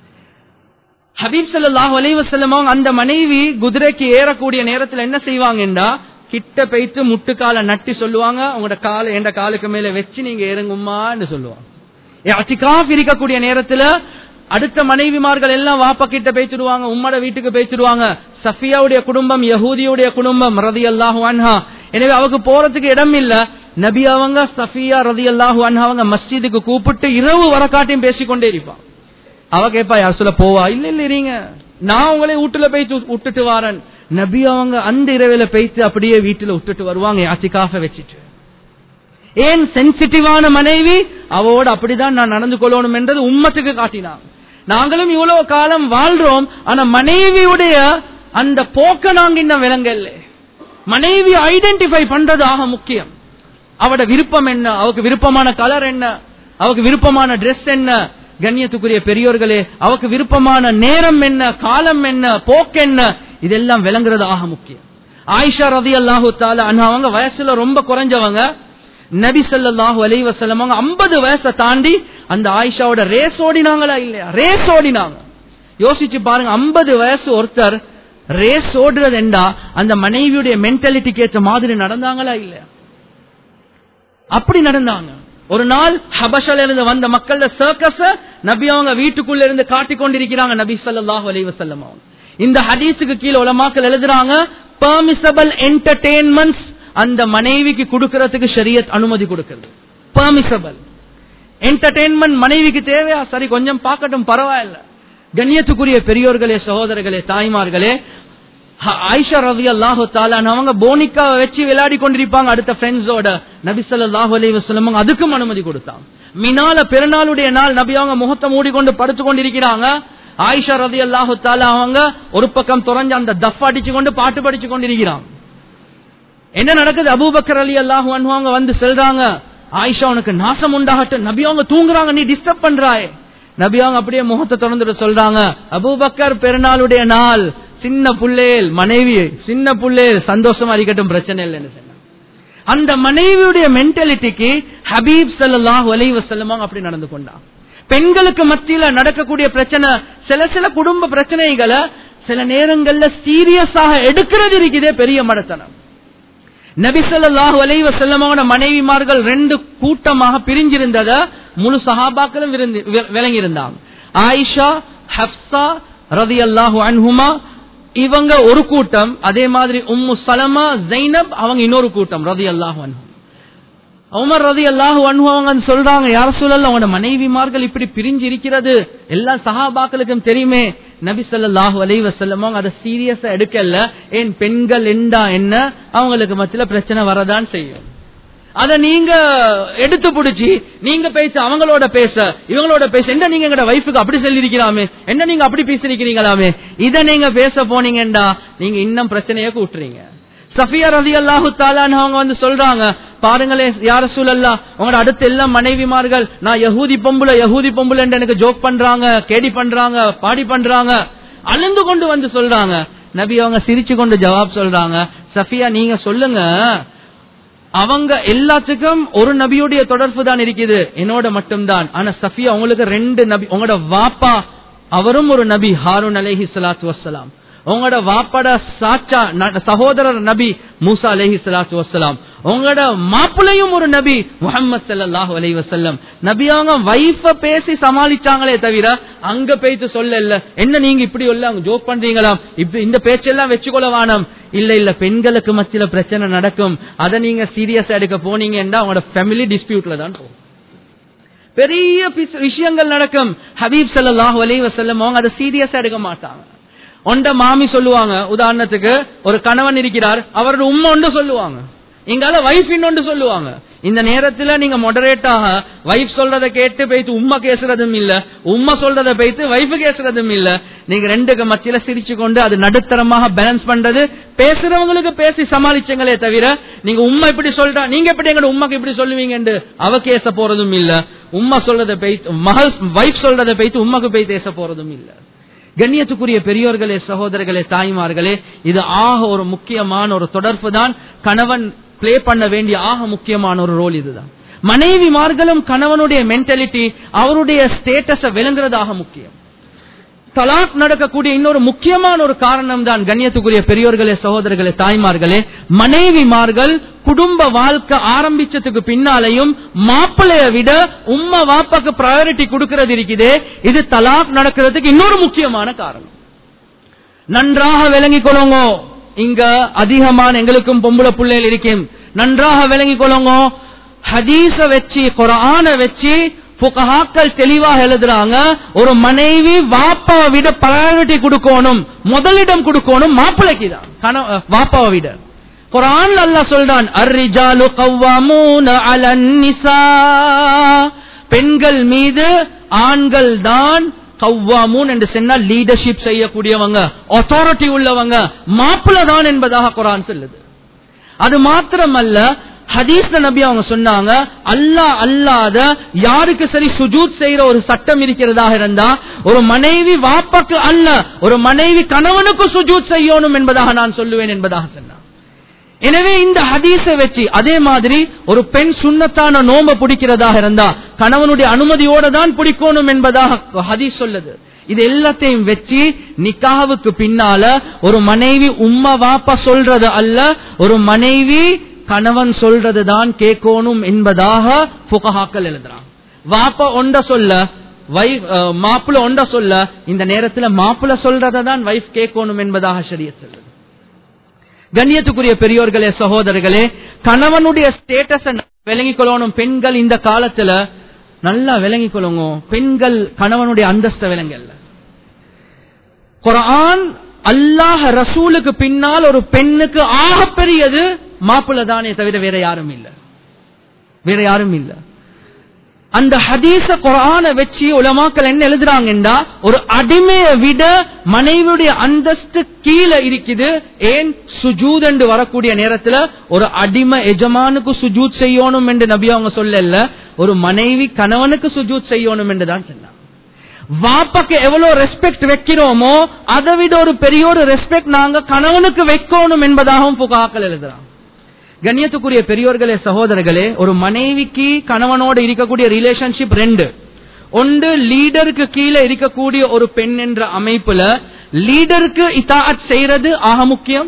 ஹபீப் சல்லாஹூ அலி வசல்லம் அவங்க அந்த மனைவி குதிரைக்கு ஏறக்கூடிய நேரத்தில் என்ன செய்வாங்கன்னா கிட்ட போயிட்டு முட்டுக்கால நட்டி சொல்லுவாங்க உங்களோட கால எந்த காலுக்கு மேல வச்சு நீங்க இறங்குமான்னு சொல்லுவாங்க அத்திகாஃப் இருக்கக்கூடிய நேரத்துல அடுத்த மனைவிமார்கள் எல்லாம் வாப்பா கிட்ட பேசிடுவாங்க உம்மட வீட்டுக்கு பேசிடுவாங்க சஃபியாவுடைய குடும்பம் யஹூதியுடைய குடும்பம் ரதி அல்லாஹு அன்ஹா எனவே அவக்கு போறதுக்கு இடம் இல்ல நபி அவங்க சஃபியா ரதி அல்லாஹு அன்ஹா அவங்க மஸ்ஜிதுக்கு கூப்பிட்டு இரவு வர காட்டியும் பேசிக்கொண்டே இருப்பான் அவ கேப்பா யார் சொல்ல போவா இல்ல இல்ல இருங்க நான் உங்களை வீட்டுல போயிட்டு விட்டுட்டு வாரன் நபி அவங்க அந்த இரவில போயிட்டு அப்படியே வீட்டுல விட்டுட்டு வருவாங்க அத்திகாஃப வச்சுட்டு ஏன் சென்சிட்டிவான மனைவி அவோட அப்படிதான் நான் நடந்து கொள்ளணும் என்றது உம்மத்துக்கு காட்டினான் நாங்களும் இவ்வளவு காலம் வாழ்றோம் ஆனா மனைவியுடைய அந்த போக்க நாங்க இன்னும் விளங்கல்ல மனைவி ஐடென்டிஃபை பண்றது ஆக முக்கியம் அவட விருப்பம் என்ன அவக்கு விருப்பமான கலர் என்ன அவக்கு விருப்பமான Dress என்ன கண்ணியத்துக்குரிய பெரியோர்களே அவக்கு விருப்பமான நேரம் என்ன காலம் என்ன போக்கு என்ன இதெல்லாம் விளங்குறது ஆக முக்கியம் ஆயிஷா ரதி அல்லாஹு தால அவங்க வயசுல ரொம்ப குறைஞ்சவங்க நபி ஸல்லல்லாஹு அலைஹி வஸல்லம் அவங்க 50 வயசை தாண்டி அந்த ஆயிஷாவோட ரேஸ் ஓடினாங்களா இல்லையா ரேஸ் ஓடினாங்க யோசிச்சு பாருங்க 50 வயசு ஒருத்தர் ரேஸ் ஓடுறது என்றா அந்த மனைவியுடைய மென்டாலிட்டிக்கு ஏற்ற மாதிரி நடந்தாங்களா இல்லையா அப்படி நடந்தாங்க ஒரு நாள் ஹபஷல இருந்து வந்த மக்கள சர்க்கஸ நபி அவங்க வீட்டுக்குள்ள இருந்து காட்டிக் கொண்டிருக்கிறாங்க நபி ஸல்லல்லாஹு அலைஹி வஸல்லம் அவங்க இந்த ஹதீஸுக்கு கீழே உலமாக்கள் எழுதுறாங்க பெர்மிசபிள் என்டர்டெயின்மெண்ட்ஸ் அந்த மனைவிக்கு கொடுக்கறதுக்கு ஷரியத் அனுமதி கொடுக்கிறது பெர்மிசபிள் என்டர்டெயின்மெண்ட் மனைவிக்கு தேவையா சரி கொஞ்சம் பார்க்கட்டும் பரவாயில்ல கண்ணியத்துக்குரிய பெரியோர்களே சகோதரர்களே தாய்மார்களே ஹ- ஆயிஷா ரவி அல்லாஹு அவங்க போனிக்காவை வச்சு விளையாடி கொண்டிருப்பாங்க அடுத்த ஃப்ரெண்ட்ஸோட நபி ஸல்லல்லாஹு அலைஹி வஸல்லம் அவங்க அதுக்கும் அனுமதி கொடுத்தாங்க மினால பெருநாளுடைய நாள் நபி அவங்க முகத்தை மூடிக்கொண்டு படுத்து கொண்டிருக்கிறாங்க ஆயிஷா ரதி அல்லாஹு அவங்க ஒரு பக்கம் துறஞ்சு அந்த தஃப் அடிச்சு கொண்டு பாட்டு படிச்சு கொண்டிருக்கிறாங்க என்ன நடக்குது அபூபக்கர் அலி அல்லாஹு அன்ஹு அவங்க வந்து செல்றாங்க ஆயிஷா உனக்கு நாசம் உண்டாகட்டும் நபி அவங்க தூங்குறாங்க நீ டிஸ்டர்ப் பண்றாய் நபி அவங்க அப்படியே முகத்தை திறந்துட்டு சொல்றாங்க அபூபக்கர் பெருநாளுடைய நாள் சின்ன புள்ளேல் மனைவி சின்ன புள்ளேல் சந்தோஷமா இருக்கட்டும் பிரச்சனை இல்லைன்னு சொன்னாங்க அந்த மனைவியுடைய மென்டாலிட்டிக்கு ஹபீப் ஸல்லல்லாஹு அலைஹி வஸல்லம் அவங்க அப்படி நடந்து கொண்டாங்க பெண்களுக்கு மத்தியில நடக்கக்கூடிய பிரச்சனை சில சில குடும்ப பிரச்சனைகளை சில நேரங்கள்ல சீரியஸாக எடுக்கிறது இருக்குதே பெரிய மடத்தனம் நபிசல்லாஹு அலைவ செல்லமோட மனைவிமார்கள் ரெண்டு கூட்டமாக பிரிஞ்சிருந்தத முழு சஹாபாக்களும் விருந்து- வி- விளங்கியிருந்தாங்க ஆயிஷா ஹப்சா ரதி அல்லாஹு அன்ஹுமா இவங்க ஒரு கூட்டம் அதே மாதிரி உம்மு சலமா ஜைனப் அவங்க இன்னொரு கூட்டம் ரதி அல்லாஹு அன்ஹும் உமர் ரதி அல்லாஹு அன்ஹு அவங்க வந்து சொல்றாங்க யார சொல்லல அவங்களோட மனைவிமார்கள் இப்படி பிரிஞ்சு இருக்கிறது எல்லா சஹாபாக்களுக்கும் தெரியுமே நபி ஸல்லல்லாஹு அலைஹி வஸல்லம் அவங்க அதை சீரியஸா எடுக்கல ஏன் பெண்கள் என்றா என்ன அவங்களுக்கு மத்தியில பிரச்சனை வரதான் செய்யும் அத நீங்க எடுத்து பிடிச்சி நீங்க பேச அவங்களோட பேச இவங்களோட பேச என்ன நீங்க எங்கட வைஃபுக்கு அப்படி சொல்லிருக்கலாமே என்ன நீங்க அப்படி பேசிருக்கிறீங்களாமே இத நீங்க பேச போனீங்கடா நீங்க இன்னும் பிரச்சனையை கூட்டுறீங்க சஃபியா ரதி அல்லாஹு அவங்க வந்து சொல்றாங்க பாருங்களே யார சூழல்லா உங்களோட அடுத்த எல்லாம் மனைவிமார்கள் நான் யஹூதி பொம்புல யஹூதி பொம்புல எனக்கு ஜோக் பண்றாங்க கேடி பண்றாங்க பாடி பண்றாங்க அழுந்து கொண்டு வந்து சொல்றாங்க நபி அவங்க சிரிச்சு கொண்டு ஜவாப் சொல்றாங்க சஃபியா நீங்க சொல்லுங்க அவங்க எல்லாத்துக்கும் ஒரு நபியுடைய தொடர்பு தான் இருக்குது என்னோட மட்டும்தான் ஆனா சஃபியா உங்களுக்கு ரெண்டு நபி உங்களோட வாப்பா அவரும் ஒரு நபி ஹாரூன் அலைஹி ஸலாத்து வஸ்ஸலாம் உங்களோட வாப்பட சாச்சா ந- சகோதரர் நபி மூசா அலைஹி ஸலாத்து வஸ்ஸலாம் உங்களோட மாப்பிளையும் ஒரு நபி முஹம்மது ஸல்லல்லாஹு அலைஹி வஸல்லம் நபி அவங்க வைஃப பேசி சமாளிச்சாங்களே தவிர அங்க போயிட்டு சொல்லல என்ன நீங்க இப்படி இல்ல அவங்க ஜோக் பண்றீங்களாம் இப்படி இந்த பேச்செல்லாம் வச்சுக்கொள்ள வானம் இல்ல இல்ல பெண்களுக்கு மத்தியில பிரச்சனை நடக்கும் அதை நீங்க சீரியஸா எடுக்க போனீங்கன்னா அவங்களோட ஃபேமிலி டிஸ்பியூட்ல தான் போகும் பெரிய பிஸ்- விஷயங்கள் நடக்கும் ஹபீப் ஸல்லல்லாஹு அலைஹி வஸல்லம் அவங்க அதை சீரியஸா எடுக்க மாட்டாங்க ஒண்ட மாமி சொல்லுவாங்க உதாரணத்துக்கு ஒரு கணவன் இருக்கிறார் அவரோட உம்மை ஒன்று சொல்லுவாங்க இங்கால வைஃப் இன்னொன்று சொல்லுவாங்க இந்த நேரத்துல நீங்க மொடரேட்டாக வைஃப் சொல்றதை கேட்டு போயிட்டு உம்மா பேசுறதும் இல்ல உம்மா சொல்றதை போயிட்டு வைஃப் பேசுறதும் இல்ல நீங்க ரெண்டுக்கு மத்தியில சிரிச்சு கொண்டு அது நடுத்தரமாக பேலன்ஸ் பண்றது பேசுறவங்களுக்கு பேசி சமாளிச்சங்களே தவிர நீங்க உம்மா இப்படி சொல்றா நீங்க எப்படி எங்க உம்மாக்கு இப்படி சொல்லுவீங்கன்னு அவ கேச போறதும் இல்ல உம்மா சொல்றதை போயிட்டு மகள் வைஃப் சொல்றதை போயிட்டு உம்மாக்கு போய் பேச போறதும் இல்ல கண்ணியத்துக்குரிய பெரியோர்களே சகோதரர்களே தாய்மார்களே இது ஆக ஒரு முக்கியமான ஒரு தொடர்பு தான் கணவன் பிளே பண்ண வேண்டிய ஆக முக்கியமான ஒரு ரோல் இதுதான் மனைவிமார்களும் கணவனுடைய மென்டாலிட்டி அவருடைய ஸ்டேட்டஸ விளங்குறதாக முக்கியம் தலாக் நடக்கக்கூடிய இன்னொரு முக்கியமான ஒரு காரணம் தான் கண்ணியத்துக்குரிய பெரியோர்களே சகோதரர்களே தாய்மார்களே மனைவிமார்கள் குடும்ப வாழ்க்கை ஆரம்பிச்சதுக்கு பின்னாலையும் மாப்பிள்ளைய விட உம்மா வாப்பாக்கு ப்ரையாரிட்டி கொடுக்கிறது இருக்குதே இது தலாக் நடக்கிறதுக்கு இன்னொரு முக்கியமான காரணம் நன்றாக விளங்கிக் கொள்ளுங்க இங்க அதிகமான எங்களுக்கும் பொம்பளை பிள்ளைகள் இருக்கும் நன்றாக விளங்கிக் கொள்ளுங்க ஹதீஸ வச்சு குரான வச்சு புகஹாக்கள் தெளிவாக எழுதுறாங்க ஒரு மனைவி வாப்பாவை விட ப்ரையாரிட்டி கொடுக்கணும் முதலிடம் கொடுக்கணும் மாப்பிள்ளைக்கு தான் கண- அஹ், வாப்பாவை விட குரான் அல்லாஹ் சொல்றான் அர்ரிஜாலு கவ்வாமூன அலன் நிசா பெண்கள் மீது ஆண்கள் தான் கவ்வாமூன் என்று சொன்னால் லீடர்ஷிப் செய்யக்கூடியவங்க அத்தாரிட்டி உள்ளவங்க மாப்பிள்ள தான் என்பதாக குரான் சொல்லுது அது மாத்திரமல்ல ஹதீஸ்ல நபி அவங்க சொன்னாங்க அல்லாஹ் அல்லாத யாருக்கு சரி சுஜூத் செய்யற ஒரு சட்டம் இருக்கிறதாக இருந்தா ஒரு மனைவி வாப்பாக்கு அல்ல ஒரு மனைவி கணவனுக்கு சுஜூத் செய்யணும் என்பதாக நான் சொல்லுவேன் என்பதாக சொன்னான் எனவே இந்த ஹதீஸை வச்சு அதே மாதிரி ஒரு பெண் சுண்ணத்தான நோம்ப பிடிக்கிறதாக இருந்தா கணவனுடைய அனுமதியோட தான் பிடிக்கணும் என்பதாக ஹதீஸ் சொல்லுது இது எல்லாத்தையும் வச்சு நிக்காவுக்கு பின்னால ஒரு மனைவி உம்மா வாப்பா சொல்றது அல்ல ஒரு மனைவி கணவன் சொல்றது தான் கேட்கணும் என்பதாக புகஹாக்கள் எழுதுறான் வாப்பா ஒண்ட சொல்ல வைஃப் மாப்பிள்ள ஒண்ட சொல்ல இந்த நேரத்துல மாப்பிள்ள சொல்றதை தான் வைஃப் கேட்கணும் என்பதாக ஷரியத் சொல்லுது கண்ணியத்துக்குரிய பெரியோர்களே சகோதரர்களே கணவனுடைய ஸ்டேட்டஸ விளங்கிக் கொள்ளணும் பெண்கள் இந்த காலத்துல நல்லா விளங்கிக் கொள்ளுங்க பெண்கள் கணவனுடைய அந்தஸ்த விளங்கல்ல குரான் அல்லாஹ் ரசூலுக்கு பின்னால் ஒரு பெண்ணுக்கு ஆகப்பெரியது மாப்பிள்ள தானே தவிர வேற யாரும் இல்ல வேற யாரும் இல்ல அந்த ஹதீஸ குரான வச்சு உலமாக்கள் என்ன எழுதுறாங்கன்னா ஒரு அடிமையை விட மனைவியுடைய அந்தஸ்து கீழே இருக்குது ஏன் சுஜூத் என்று வரக்கூடிய நேரத்துல ஒரு அடிமை எஜமானுக்கு சுஜூத் செய்யணும் என்று நபி அவங்க சொல்லல ஒரு மனைவி கணவனுக்கு சுஜூத் செய்யணும் என்று தான் சொன்னாங்க வாப்பாக்கு எவ்வளவு ரெஸ்பெக்ட் வைக்கிறோமோ அதை விட ஒரு பெரிய ஒரு ரெஸ்பெக்ட் நாங்க கணவனுக்கு வைக்கணும் என்பதாகவும் புகாக்கள் எழுதுறாங்க கண்ணியத்துக்குரிய பெரியோர்களே சகோதரர்களே ஒரு மனைவிக்கு கணவனோடு இருக்கக்கூடிய ரிலேஷன்ஷிப் ரெண்டு ஒன்று லீடருக்கு கீழே இருக்கக்கூடிய ஒரு பெண் என்ற அமைப்புல லீடருக்கு இதாத் செய்யறது ஆக முக்கியம்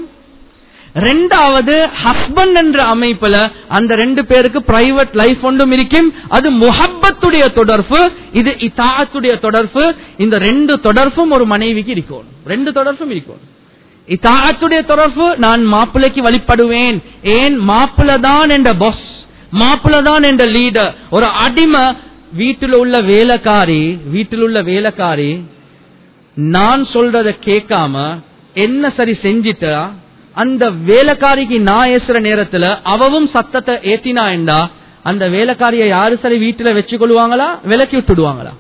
ரெண்டாவது ஹஸ்பண்ட் என்ற அமைப்புல அந்த ரெண்டு பேருக்கு பிரைவேட் லைஃப் ஒன்றும் இருக்கும் அது முஹப்பத்துடைய தொடர்பு இது இதாத்துடைய தொடர்பு இந்த ரெண்டு தொடர்பும் ஒரு மனைவிக்கு இருக்கும் ரெண்டு தொடர்பும் இருக்கும் இதாத்துடைய தொடர்பு நான் மாப்பிள்ளைக்கு வழிபடுவேன் ஏன் மாப்பிள்ள தான் என்ற பாஸ் மாப்பிள்ள தான் என்ற லீடர் ஒரு அடிமை வீட்டில் உள்ள வேலைக்காரி வீட்டில் உள்ள வேலைக்காரி நான் சொல்றத கேட்காம என்ன சரி செஞ்சிட்டா அந்த வேலைக்காரிக்கு நான் ஏசுற நேரத்துல அவவும் சத்தத்தை ஏத்தினா என்றா அந்த வேலைக்காரியை யாரு சரி வீட்டுல வச்சு கொள்வாங்களா விலக்கி விட்டுடுவாங்களா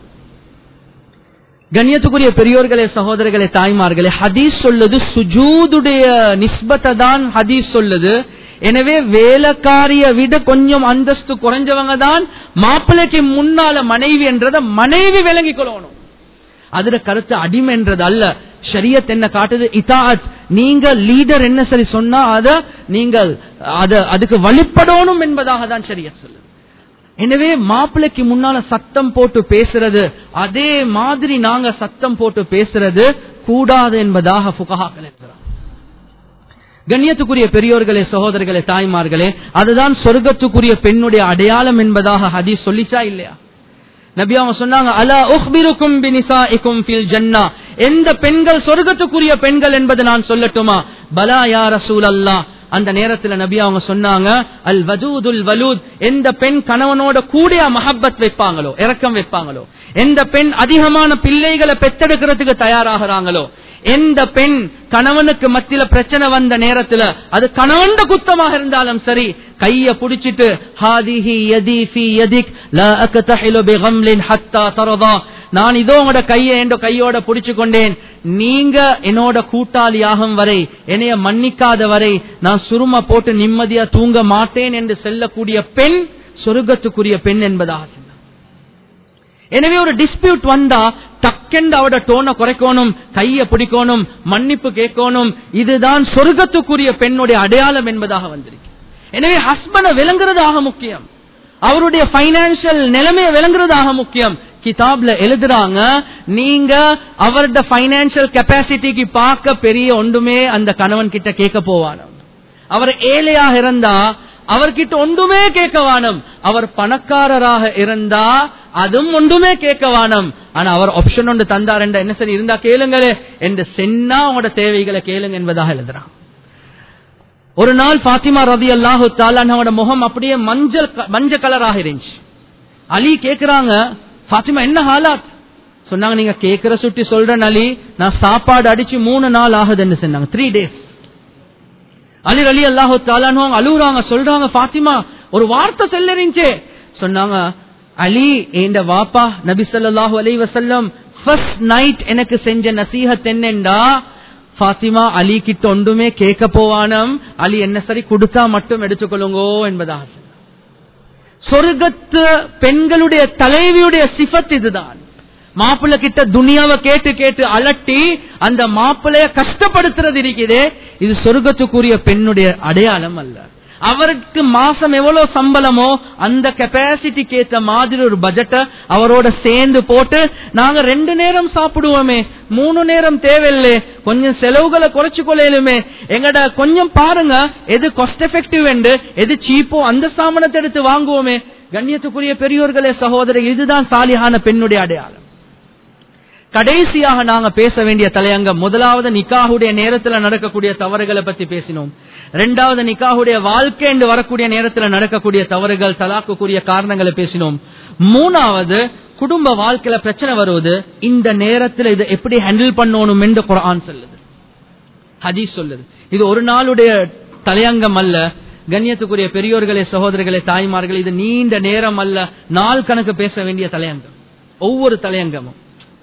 கண்ணியத்துக்குரிய பெரியோர்களே சகோதரர்களே தாய்மார்களே ஹதீஸ் சொல்லுது சுஜூதுடைய நிஸ்பத்தை தான் ஹதீஸ் சொல்லுது எனவே வேலைக்காரிய விட கொஞ்சம் அந்தஸ்து குறைஞ்சவங்க தான் மாப்பிள்ளைக்கு முன்னால மனைவி என்றத மனைவி விளங்கிக் கொள்ளணும் அதுல கருத்து அடிமை என்றது அல்ல ஷரியத் என்ன காட்டுது இதாத் நீங்க லீடர் என்ன சரி சொன்னா அத நீங்கள் அத அதுக்கு வழிபடணும் என்பதாக தான் ஷரியத் சொல்லுது எனவே மாப்பிள்ளைக்கு முன்னால சத்தம் போட்டு பேசுறது அதே மாதிரி நாங்க சத்தம் போட்டு பேசுறது கூடாது என்பதாக புகஹாக்கள் இருக்கிறார் கண்ணியத்துக்குரிய பெரியோர்களே சகோதரர்களே தாய்மார்களே அதுதான் சொர்க்கத்துக்குரிய பெண்ணுடைய அடையாளம் என்பதாக ஹதீஸ் சொல்லிச்சா இல்லையா நபி அவங்க சொன்னாங்க அலா உஹ்பிருக்கும் பினிசாஇக்கும் ஃபில் ஜன்னா எந்த பெண்கள் சொர்க்கத்துக்குரிய பெண்கள் என்பது நான் சொல்லட்டுமா பலா யா ரசூல் அந்த நேரத்துல நபி அவங்க சொன்னாங்க அல் வதூதுல் வலூத் எந்த பெண் கணவனோட கூடிய மஹப்பத் வைப்பாங்களோ இரக்கம் வைப்பாங்களோ எந்த பெண் அதிகமான பிள்ளைகளை பெத்தெடுக்கிறதுக்கு தயாராகிறாங்களோ எந்த பெண் கணவனுக்கு மத்தியில பிரச்சனை வந்த நேரத்துல அது கணவன் குத்தமாக இருந்தாலும் சரி கைய புடிச்சிட்டு ஹாதிஹி யதி ஃபி யதிக் லா அக்தஹிலு பிகம்லின் ஹத்தா தரதா நான் இதோ உங்களோட கையை என்ற கையோட புடிச்சு கொண்டேன் நீங்க என்னோட கூட்டாளியாகும் வரை என்னைய மன்னிக்காத வரை நான் சுரும போட்டு நிம்மதியா தூங்க மாட்டேன் என்று செல்லக்கூடிய பெண் சொர்க்கத்துக்குரிய பெண் என்பதாக சொன்னார் எனவே ஒரு டிஸ்பியூட் வந்தா டக்கென்று அவட டோனை குறைக்கணும் கைய பிடிக்கணும் மன்னிப்பு கேட்கணும் இதுதான் சொர்க்கத்துக்குரிய பெண்ணுடைய அடையாளம் என்பதாக வந்திருக்கு எனவே ஹஸ்பண்ட விளங்குறதாக முக்கியம் அவருடைய பைனான்சியல் நிலைமையை விளங்குறதாக முக்கியம் கிதாப்ல எழுதுறாங்க நீங்க அவரோட பைனான்சியல் கெப்பாசிட்டிக்கு பார்க்க பெரிய ஒன்றுமே அந்த கணவன் கிட்ட கேட்க போவானோ அவர் ஏழையாக இருந்தா அவர்கிட்ட ஒன்றுமே கேட்க வானம் அவர் பணக்காரராக இருந்தா அதுவும் ஒன்றுமே கேட்க வானம் ஆனா அவர் ஆப்ஷன் ஒன்று தந்தார் என்ற என்ன சரி இருந்தா கேளுங்களே என்று சென்னா உங்களோட தேவைகளை கேளுங்க என்பதாக எழுதுறான் ஒரு நாள் பாத்திமா ரதி அல்லாஹு தாலானோட முகம் அப்படியே மஞ்சள் க- மஞ்சள் கலராக இருந்துச்சு அலி கேக்குறாங்க பாத்திமா என்ன ஹாலாத் சொன்னாங்க நீங்க கேக்குற சுட்டி சொல்றேன் அலி நான் சாப்பாடு அடிச்சு மூணு நாள் ஆகுதுன்னு சொன்னாங்க த்ரீ டேஸ் அலி அலி அல்லாஹு தாலானு அழுகுறாங்க சொல்றாங்க பாத்திமா ஒரு வார்த்தை செல்லறிஞ்சே சொன்னாங்க அலி என்ற வாப்பா நபி ஸல்லல்லாஹு அலைஹி வஸல்லம் ஃபர்ஸ்ட் நைட் எனக்கு செஞ்ச நசீஹத் என்னண்டா ஃபாத்திமா அலி கிட்ட ஒன்றுமே கேட்க போவானம் அலி என்ன சரி கொடுத்தா மட்டும் எடுத்துக்கொள்ளுங்கோ என்பதாக சொன்னார். சொர்க்கத்து பெண்களுடைய தலைவியுடைய சிஃபத் இதுதான் மாப்பிள்ளை கிட்ட துனியாவை கேட்டு கேட்டு அலட்டி அந்த மாப்பிள்ளைய கஷ்டப்படுத்துறது இருக்குதே இது சொர்க்கத்துக்குரிய பெண்ணுடைய அடையாளம் அல்ல அவருக்கு மாசம் எவ்வளவு சம்பளமோ அந்த கெப்பாசிட்டிக்கு ஏத்த மாதிரி ஒரு பட்ஜெட்டை அவரோட சேர்ந்து போட்டு நாங்க ரெண்டு நேரம் சாப்பிடுவோமே மூணு நேரம் தேவையில்லை கொஞ்சம் செலவுகளை குறைச்சு கொள்ளையிலுமே எங்கட கொஞ்சம் பாருங்க எது காஸ்ட் எஃபெக்டிவ் என்று எது சீப்போ அந்த சாமனத்தை எடுத்து வாங்குவோமே கண்ணியத்துக்குரிய பெரியோர்களே சகோதரர் இதுதான் சாலியான பெண்ணுடைய அடையாளம் கடைசியாக நாங்க பேச வேண்டிய தலையங்கம் முதலாவது நிக்காஹுடைய நேரத்துல நடக்கக்கூடிய தவறுகளை பத்தி பேசினோம் இரண்டாவது நிக்காஹுடைய வாழ்க்கை என்று வரக்கூடிய நேரத்துல நடக்கக்கூடிய தவறுகள் தலாக்குக்குரிய காரணங்களை பேசினோம் மூணாவது குடும்ப வாழ்க்கையில பிரச்சனை வருவது இந்த நேரத்துல இதை எப்படி ஹேண்டில் பண்ணணும் என்று குரான் சொல்லுது ஹதீஸ் சொல்லுது இது ஒரு நாளுடைய தலையங்கம் அல்ல கண்ணியத்துக்குரிய பெரியோர்களே சகோதரர்களே தாய்மார்களே இது நீண்ட நேரம் அல்ல நாள் கணக்கு பேச வேண்டிய தலையங்கம் ஒவ்வொரு தலையங்கமும்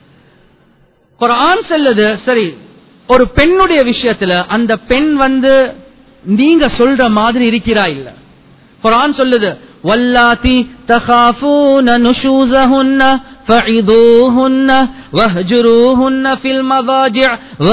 குரான் சொல்லுது சரி ஒரு பெண்ணுடைய விஷயத்துல அந்த பெண் வந்து நீங்க சொல்ற மாதிரி இருக்கிறா இல்ல குரான் சொல்லுது வல்லாத்தி தகாஃபூன நுஷூஸஹுன்ன فعظوهن واهجروهن في المضاجع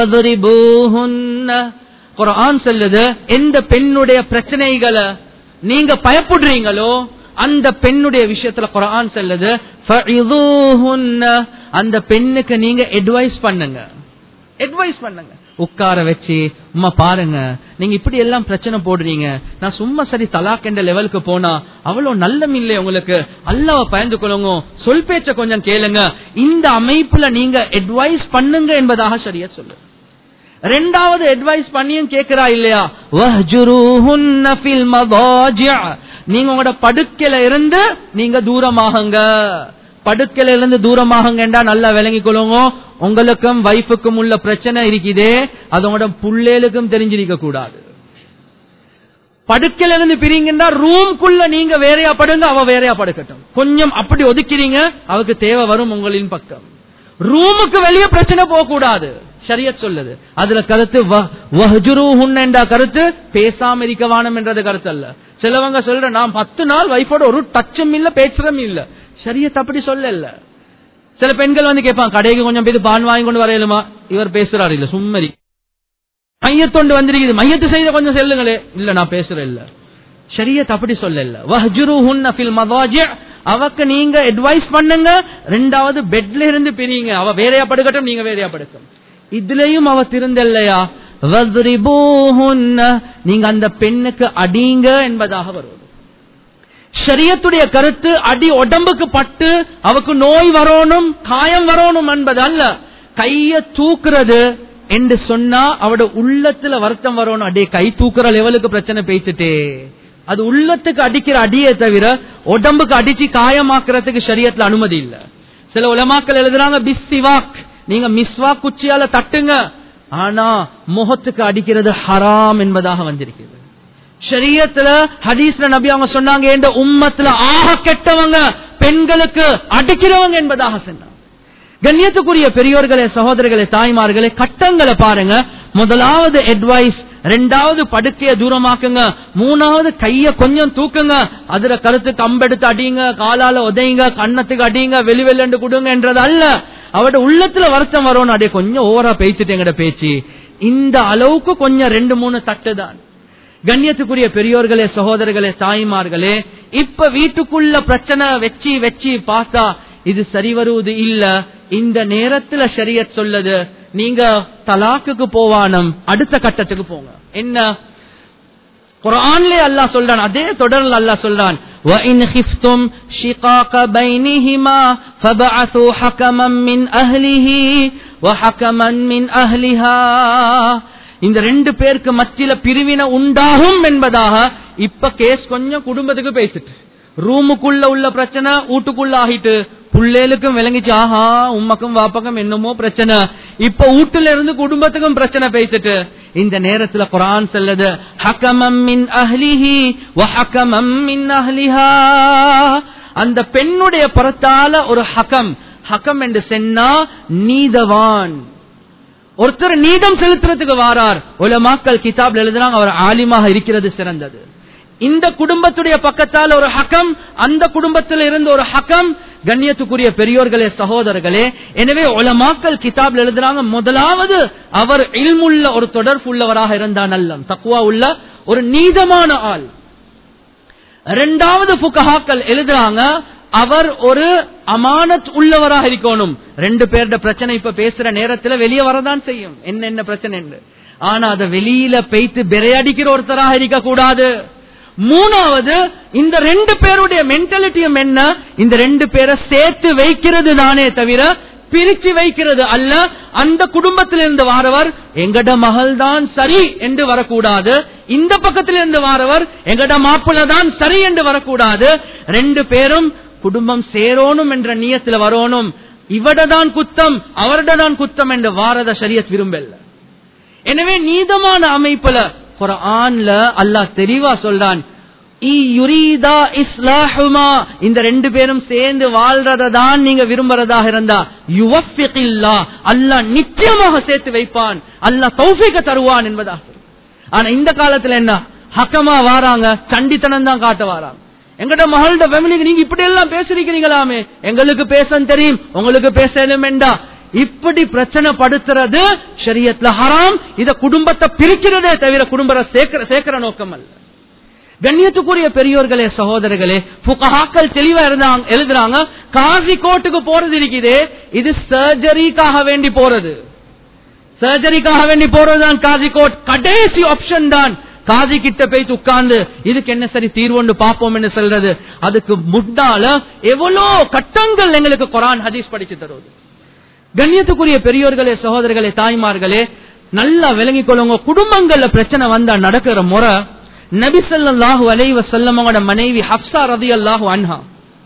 واضربوهن குரான் சொல்லுது எந்த பெண்ணுடைய பிரச்சனைகளை நீங்க பயப்படுறீங்களோ அந்த பெண்ணுடைய விஷயத்துல குரான் சொல்லுது فعظوهن அந்த பெண்ணுக்கு நீங்க அட்வைஸ் பண்ணுங்க அட்வைஸ் பண்ணுங்க உட்கார வச்சு உம்மா பாருங்க நீங்க இப்படி எல்லாம் பிரச்சனை போடுறீங்க நான் சும்மா சரி தலாக் என்ற லெவலுக்கு போனா அவ்வளவு நல்லம் இல்லை உங்களுக்கு அல்லாவ பயந்து கொள்ளுங்க சொல் பேச்ச கொஞ்சம் கேளுங்க இந்த அமைப்புல நீங்க அட்வைஸ் பண்ணுங்க என்பதாக சரியா சொல்லு ரெண்டாவது அட்வைஸ் பண்ணியும் கேட்கிறா இல்லையா வஹ்ஜுருஹுன்ன ஃபில் மதாஜிஅ. நீங்க உங்களோட படுக்கையில இருந்து நீங்க தூரமாகுங்க படுக்கையில இருந்து தூரமாகுங்கண்டா நல்லா விளங்கி கொள்ளுங்க உங்களுக்கும் வைஃபுக்கும் உள்ள பிரச்சனை இருக்குதே அது உங்களோட புள்ளேலுக்கும் தெரிஞ்சிருக்க கூடாது படுக்கையில இருந்து பிரிங்கன்னா ரூம்குள்ள நீங்க வேறையா படுங்க அவ வேறையா படுக்கட்டும் கொஞ்சம் அப்படி ஒதுக்கிறீங்க அவருக்கு தேவை வரும் உங்களின் பக்கம் ரூமுக்கு வெளியே பிரச்சனை போக கூடாது ஷரியத் சொல்லுது அதுல கருத்து வஹ்ஜுருஹுன்னென்ற கருத்து பேசாம இருக்க வானம் என்றது கருத்து அல்ல சிலவங்க சொல்ற நான் பத்து நாள் வைஃபோட ஒரு டச்சும் இல்ல பேச்சுறதும் இல்ல ஷரியத் அப்படி சொல்லல சில பெண்கள் வந்து கேட்பாங்க கடைக்கு கொஞ்சம் பேர் பான் வாங்கி கொண்டு வரையலுமா இவர் பேசுறாரு இல்ல சும்மரி மையத்தொண்டு வந்திருக்குது மையத்து செய்த கொஞ்சம் செல்லுங்களே இல்ல நான் பேசுறேன் இல்ல ஷரியத் அப்படி சொல்லல வஹ்ஜுருஹுன்ன ஃபில் மதாஜி அவக்கு நீங்க அட்வைஸ் பண்ணுங்க ரெண்டாவது பெட்ல இருந்து பிரியுங்க அவ வேறையா படுக்கட்டும் நீங்க வேறையா படுக்கும் இதுலயும் அவ திருந்தல்லையா வத்ரிபூஹுன்ன நீங்க அந்த பெண்ணுக்கு அடிங்க என்பதாக வருவது ஷரியத்துடைய கருத்து அடி உடம்புக்கு பட்டு அவக்கு நோய் வரணும் காயம் வரணும் என்பது அல்ல கைய தூக்குறது என்று சொன்னா அவட உள்ளத்துல வருத்தம் வரணும் அடே கை தூக்குற லெவலுக்கு பிரச்சனை பேசிட்டே அது உள்ளத்துக்கு அடிக்கிற அடியே தவிர உடம்புக்கு அடிச்சு காயமாக்குறதுக்கு ஷரியத்துல அனுமதி இல்ல சில உலமாக்கள் எழுதுறாங்க பிஸ்ஸிவாக் நீங்க மிஸ்வா குச்சியால தட்டுங்க ஆனா முகத்துக்கு அடிக்கிறது ஹராம் என்பதாக வந்திருக்கிறது ஷரியத்துல ஹதீஸ்ல நபி அவங்க சொன்னாங்க என்ற உம்மத்துல ஆக கெட்டவங்க பெண்களுக்கு அடிக்கிறவங்க என்பதாக சொன்னாங்க கண்ணியத்துக்குரிய பெரியோர்களே சகோதரர்களே தாய்மார்களே கட்டங்களை பாருங்க முதலாவது அட்வைஸ் ரெண்டாவது படுக்கைய தூரமாக்குங்க மூணாவது கைய கொஞ்சம் தூக்குங்க அதுல கருத்து கம்பெடுத்து அடிங்க காலால உதைங்க கண்ணத்துக்கு அடிங்க வெளி வெளியண்டு கொடுங்க என்றது அல்ல அவட உள்ளத்துல வருத்தம் வரணும் அப்படியே கொஞ்சம் ஓவரா பேசிட்டு எங்கட பேச்சு இந்த அளவுக்கு கொஞ்சம் ரெண்டு மூணு தட்டு தான் கண்ணியத்துக்குரிய பெரியோர்களே சகோதரர்களே தாய்மார்களே இப்ப வீட்டுக்குள்ள பிரச்சனை வச்சு வச்சு பார்த்தா இது சரி வருவது இல்ல இந்த நேரத்துல ஷரியத் சொல்லுது நீங்க தலாக்குக்கு போவானம் அடுத்த கட்டத்துக்கு போங்க என்ன குரான்லே அல்லாஹ் சொல்றான் அதே தொடர்ல அல்லாஹ் சொல்றான் وَإِنْ خِفْتُمْ شِقَاقَ بَيْنِهِمَا فَبَعَثُوا حَكَمًا مِنْ أَهْلِهِ وَحَكَمًا مِنْ أَهْلِهَا இந்த ரெண்டு பேருக்கு மத்தியில பிரிவினை உண்டாகும் என்பதாக இப்ப கேஸ் கொஞ்சம் குடும்பத்துக்கு பேசிட்டு ரூமுக்குள்ள உள்ள பிரச்சனை வீட்டுக்குள்ள ஆகிட்டு புள்ளேலுக்கும் விளங்கிச்சு ஆஹா உம்மக்கும் வாப்பக்கும் என்னமோ பிரச்சனை இப்ப வீட்டுல இருந்து குடும்பத்துக்கும் பிரச்சனை பேசிட்டு இந்த நேரத்துல குரான் சொல்லுது ஹக்கமம் மின் அஹ்லிஹி வஹக்கமம் மின் அஹ்லிஹா அந்த பெண்ணுடைய புறத்தால ஒரு ஹகம் ஹகம் என்று சொன்னா நீதவான் ஒருத்தர் நீதம் செலுத்துறதுக்கு வாரார் உலமாக்கள் கிதாப்ல எழுதுறாங்க அவர் ஆலிமாக இருக்கிறது சிறந்தது இந்த குடும்பத்துடைய பக்கத்தால் ஒரு ஹக்கம் அந்த குடும்பத்தில் இருந்து ஒரு ஹக்கம் கண்ணியத்துக்குரிய பெரியோர்களே சகோதரர்களே எனவே உலமாக்கல் கிதாப்ல எழுதுறாங்க முதலாவது அவர் இல்முள்ள ஒரு தொடர்புள்ளவராக இருந்தா நல்லம் தக்குவா உள்ள ஒரு நீதமான ஆள் இரண்டாவது புக்கஹாக்கள் எழுதுறாங்க அவர் ஒரு அமானத் உள்ளவராக இருக்கணும் ரெண்டு பேருட பிரச்சனை இப்ப பேசுற நேரத்துல வெளியே வரதான் செய்யும் என்ன என்ன பிரச்சனை என்று ஆனா அதை வெளியில பெய்த்து பெரையடிக்கிற ஒருத்தராக இருக்க கூடாது மூணாவது இந்த ரெண்டு பேருடைய மென்டாலிட்டியும் என்ன இந்த ரெண்டு பேரை சேர்த்து வைக்கிறது தானே தவிர பிரிச்சு வைக்கிறது அல்ல அந்த குடும்பத்திலிருந்து வாரவர் எங்கட மகள் தான் சரி என்று வரக்கூடாது இந்த பக்கத்திலிருந்து வாரவர் எங்கட மாப்பிள்ள தான் சரி என்று வரக்கூடாது ரெண்டு பேரும் குடும்பம் சேரோனும் என்ற நியத்துல வரணும் இவடதான் குத்தம் அவரிடதான் குத்தம் என்று வாரத சரியத் விரும்பல எனவே நீதமான அமைப்புல குரான்ல அல்லாஹ் தெளிவா சொல்றான் இந்த ரெண்டு பேரும் சேர்ந்து வாழ்றத தான் நீங்க விரும்புறதாக இருந்தா யுவஃபிகில்லா அல்லாஹ் நிச்சயமாக சேர்த்து வைப்பான் அல்லாஹ் தௌஃபிக தருவான் என்பதாக ஆனா இந்த காலத்துல என்ன ஹக்கமா வாராங்க சண்டித்தனம் தான் காட்ட வாராங்க எங்கட மகளோட ஃபேமிலிக்கு நீங்க இப்படி எல்லாம் பேசுறீங்களாமே எங்களுக்கு பேச தெரியும் உங்களுக்கு பேச வேண்டா இப்படி பிரச்சனை படுத்துறது ஷரியத்ல ஹராம் இத குடும்பத்தை பிரிக்கிறதே தவிர குடும்பத்தை சேர்க்கிற சேர்க்கிற நோக்கம் அல்ல கண்ணியத்துக்குரிய பெரியோர்களே சகோதரர்களே புகஹாக்கள் தெளிவா இருந்தாங்க எழுதுறாங்க காசி கோட்டுக்கு போறது இருக்குது இது சர்ஜரிக்காக வேண்டி போறது சர்ஜரிக்காக வேண்டி போறதுதான் காசி கோட் கடைசி ஆப்ஷன் தான் காதி கிட்ட போய் உட்கார்ந்து இதுக்கு என்ன சரி தீர்வுண்டு பார்ப்போம் என்று சொல்றது அதுக்கு முன்னால எவ்வளோ கட்டங்கள் எங்களுக்கு குரான் ஹதீஸ் படிச்சு தருவது கண்ணியத்துக்குரிய பெரியோர்களே சகோதரர்களே தாய்மார்களே நல்லா விளங்கிக் கொள்ளுங்க குடும்பங்கள்ல பிரச்சனை வந்தா நடக்கிற முறை நபிசல்லாஹு அலைவ செல்லமோட மனைவி ஹப்சா ரதி அல்லாஹு அன்ஹா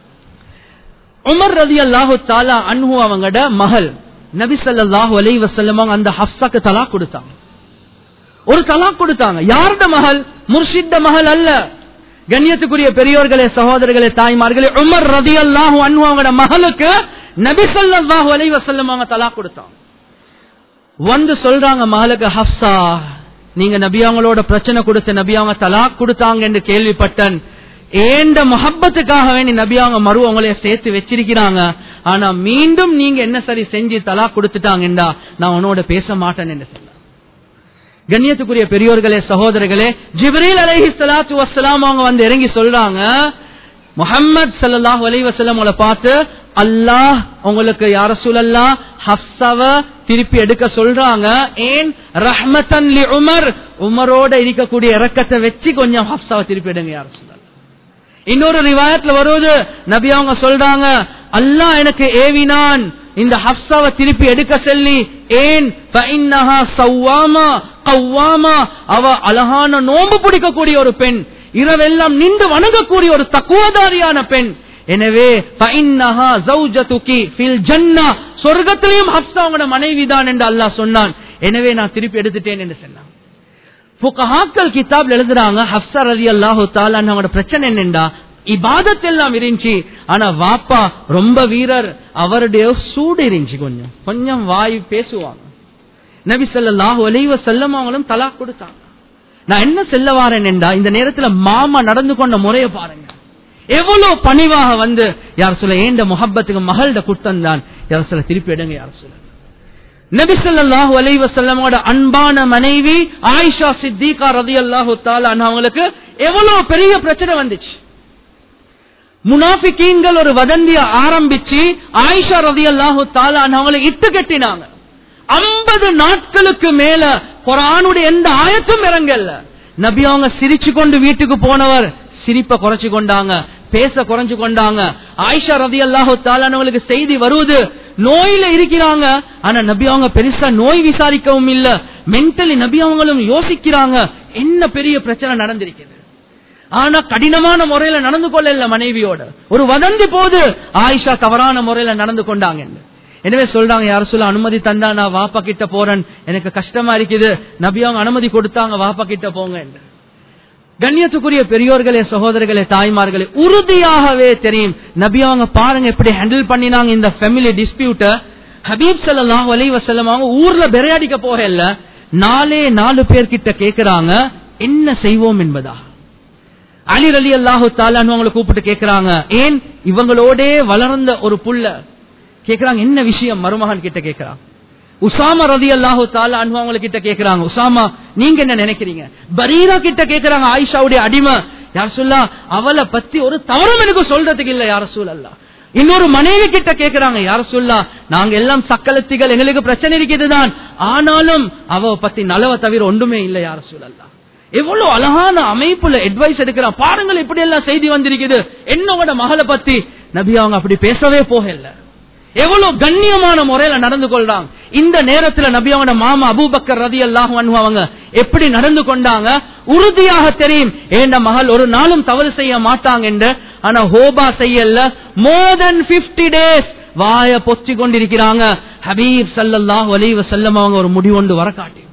உமர் ரதி அல்லாஹு தாலா அன்ஹு அவங்கட மகள் நபிசல்லாஹு அலைவ செல்லமோங்க அந்த ஹப்சாக்கு தலா கொடுத்தாங்க ஒரு தலாக் கொடுத்தாங்க யாருட மகள் முர்ஷித்த மகள் அல்ல கண்ணியத்துக்குரிய பெரியோர்களே சகோதரர்களே தாய்மார்களே உமர் ரதி அல்லாஹு அன்ஹு அவங்களோட மகளுக்கு நபிசல்லாஹு அலைவ செல்லம் அவங்க தலாக் கொடுத்தாங்க வந்து சொல்றாங்க மகளுக்கு ஹப்சா நீங்க நபியாங்களோட பிரச்சனை கொடுத்து நபியாங்க தலாக் கொடுத்தாங்க என்று கேள்விப்பட்டன் ஏண்ட மொஹப்பத்துக்காக வேண்டி நபியாங்க மறு அவங்களைய சேர்த்து வச்சிருக்கிறாங்க ஆனா மீண்டும் நீங்க என்ன சரி செஞ்சு தலாக் கொடுத்துட்டாங்கடா நான் உன்னோட பேச மாட்டேன் என்று சொன்ன கண்ணியத்துக்குரிய பெரியோர்களே சகோதரர்களே ஜிப்ரீல் அலைஹி சலாத்து வசலாம் அவங்க வந்து இறங்கி சொல்றாங்க முகம்மது சல்லாஹூ அலி வசலம் உங்களை பார்த்து அல்லாஹ் உங்களுக்கு யார சூழல்லா ஹப்சாவ திருப்பி எடுக்க சொல்றாங்க ஏன் ரஹ்மத்தன் லி உமர் உமரோட இருக்கக்கூடிய இறக்கத்தை வச்சு கொஞ்சம் ஹப்சாவை திருப்பி எடுங்க யார சொல்லலாம் இன்னொரு ரிவாயத்துல வருவது நபி அவங்க சொல்றாங்க அல்லாஹ் எனக்கு ஏவினான் இந்த ஹப்சாவை திருப்பி எடுக்க சொல்லி ஏன் சவ்வாமா கவ்வாமா அவ அழகான நோம்பு பிடிக்கக்கூடிய ஒரு பெண் இரவெல்லாம் நின்று வணங்கக்கூடிய ஒரு தக்குவதாரியான பெண் எனவே சொர்க்கத்திலையும் ஹப்சா அவங்களோட மனைவிதான் என்று அல்லாஹ் சொன்னான் எனவே நான் திருப்பி எடுத்துட்டேன் என்று சொன்னான் புகஹாக்கள் கிதாப் எழுதுறாங்க ஹப்சா ரதி அல்லாஹு அவங்களோட பிரச்சனை என்னண்டா இபாதத் எல்லாம் இருந்துச்சு ஆனா வாப்பா ரொம்ப வீரர் அவருடைய சூடு இருந்துச்சு கொஞ்சம் கொஞ்சம் வாய் பேசுவாங்க நபி சொல்லாஹு அலைவ செல்லம் அவங்களும் தலா கொடுத்தாங்க நான் என்ன செல்ல வாரேன் என்றா இந்த நேரத்துல மாமா நடந்து கொண்ட முறைய பாருங்க எவ்வளவு பணிவாக வந்து யார் சொல்ல ஏண்ட முகப்பத்துக்கு மகள்ட குட்டம் தான் யார் சொல்ல திருப்பி எடுங்க யார் சொல்ல நபிசல்லாஹு அலைவ செல்லமோட அன்பான மனைவி ஆயிஷா சித்திகா ரதி அல்லாஹு அவங்களுக்கு எவ்வளவு பெரிய பிரச்சனை வந்துச்சு முனாஃபிகீன்கள் ஒரு வதந்திய ஆரம்பிச்சு ஆயிஷா ரதி அல்லாஹு அவங்களை இட்டு கட்டினாங்க ஐம்பது நாட்களுக்கு மேல குரானுடைய எந்த ஆயத்தும் இறங்கல்ல நபி அவங்க சிரிச்சு கொண்டு வீட்டுக்கு போனவர் சிரிப்பை குறைச்சு கொண்டாங்க பேச குறைஞ்சு கொண்டாங்க ஆயிஷா ரதி அல்லாஹு தாலானவங்களுக்கு செய்தி வருவது நோயில இருக்கிறாங்க ஆனா நபி அவங்க பெருசா நோய் விசாரிக்கவும் இல்ல மென்டலி நபி அவங்களும் யோசிக்கிறாங்க என்ன பெரிய பிரச்சனை நடந்திருக்குது ஆனா கடினமான முறையில நடந்து கொள்ள மனைவியோட ஒரு வதந்தி போது ஆயிஷா தவறான முறையில நடந்து கொண்டாங்க எனவே சொல்றாங்க யார சொல்ல அனுமதி தந்தா நான் வாப்பா கிட்ட போறேன் எனக்கு கஷ்டமா இருக்குது நபி அவங்க அனுமதி கொடுத்தாங்க வாப்பா கிட்ட போங்க என்று கண்ணியத்துக்குரிய பெரியோர்களே சகோதரர்களே தாய்மார்களே உறுதியாகவே தெரியும் நபி அவங்க பாருங்க எப்படி ஹேண்டில் பண்ணினாங்க இந்த ஃபேமிலி டிஸ்பியூட்ட ஹபீப் சல்லாஹ் அலி வசல்லம் அவங்க ஊர்ல பெரையாடிக்க போகல நாலே நாலு பேர்கிட்ட கேக்குறாங்க என்ன செய்வோம் என்பதா அலி அலி அல்லாஹு தாலான்னு அவங்களை கூப்பிட்டு கேக்குறாங்க ஏன் இவங்களோட வளர்ந்த ஒரு புள்ள கேக்குறாங்க என்ன விஷயம் மருமகன் கிட்ட கேக்குறாங்க உசாமா ரதி அல்லாஹு தாலா அவங்க கிட்ட கேக்குறாங்க உசாமா நீங்க என்ன நினைக்கிறீங்க பரீரா கிட்ட கேக்குறாங்க ஆயிஷாவுடைய அடிமை யார் சொல்லா அவளை பத்தி ஒரு தவறும் எனக்கு சொல்றதுக்கு இல்ல யார சூழல்லா இன்னொரு மனைவி கிட்ட கேக்குறாங்க யார சொல்லா நாங்க எல்லாம் சக்கலத்திகள் எங்களுக்கு பிரச்சனை இருக்குதுதான் ஆனாலும் அவ பத்தி நலவ தவிர ஒன்றுமே இல்ல யார சூழல்லா எவ்வளவு அழகான அமைப்புல அட்வைஸ் எடுக்கிறான் பாருங்கள் இப்படி எல்லாம் செய்தி வந்திருக்குது என்னோட மகளை பத்தி நபி அவங்க அப்படி பேசவே போகல எவ்வளவு கண்ணியமான முறையில நடந்து கொள்றாங்க இந்த நேரத்துல நபி அவனோட மாமா அபூபக்கர் ரதி அல்லாஹ் அவங்க எப்படி நடந்து கொண்டாங்க உறுதியாக தெரியும் ஏண்ட மகள் ஒரு நாளும் தவறு செய்ய மாட்டாங்க என்று ஆனா ஹோபா செய்யல மோர் தென் பிப்டி டேஸ் வாய பொச்சி கொண்டிருக்கிறாங்க ஹபீப் சல்லாஹ் அலீவ செல்லம் அவங்க ஒரு முடிவொண்டு வர காட்டி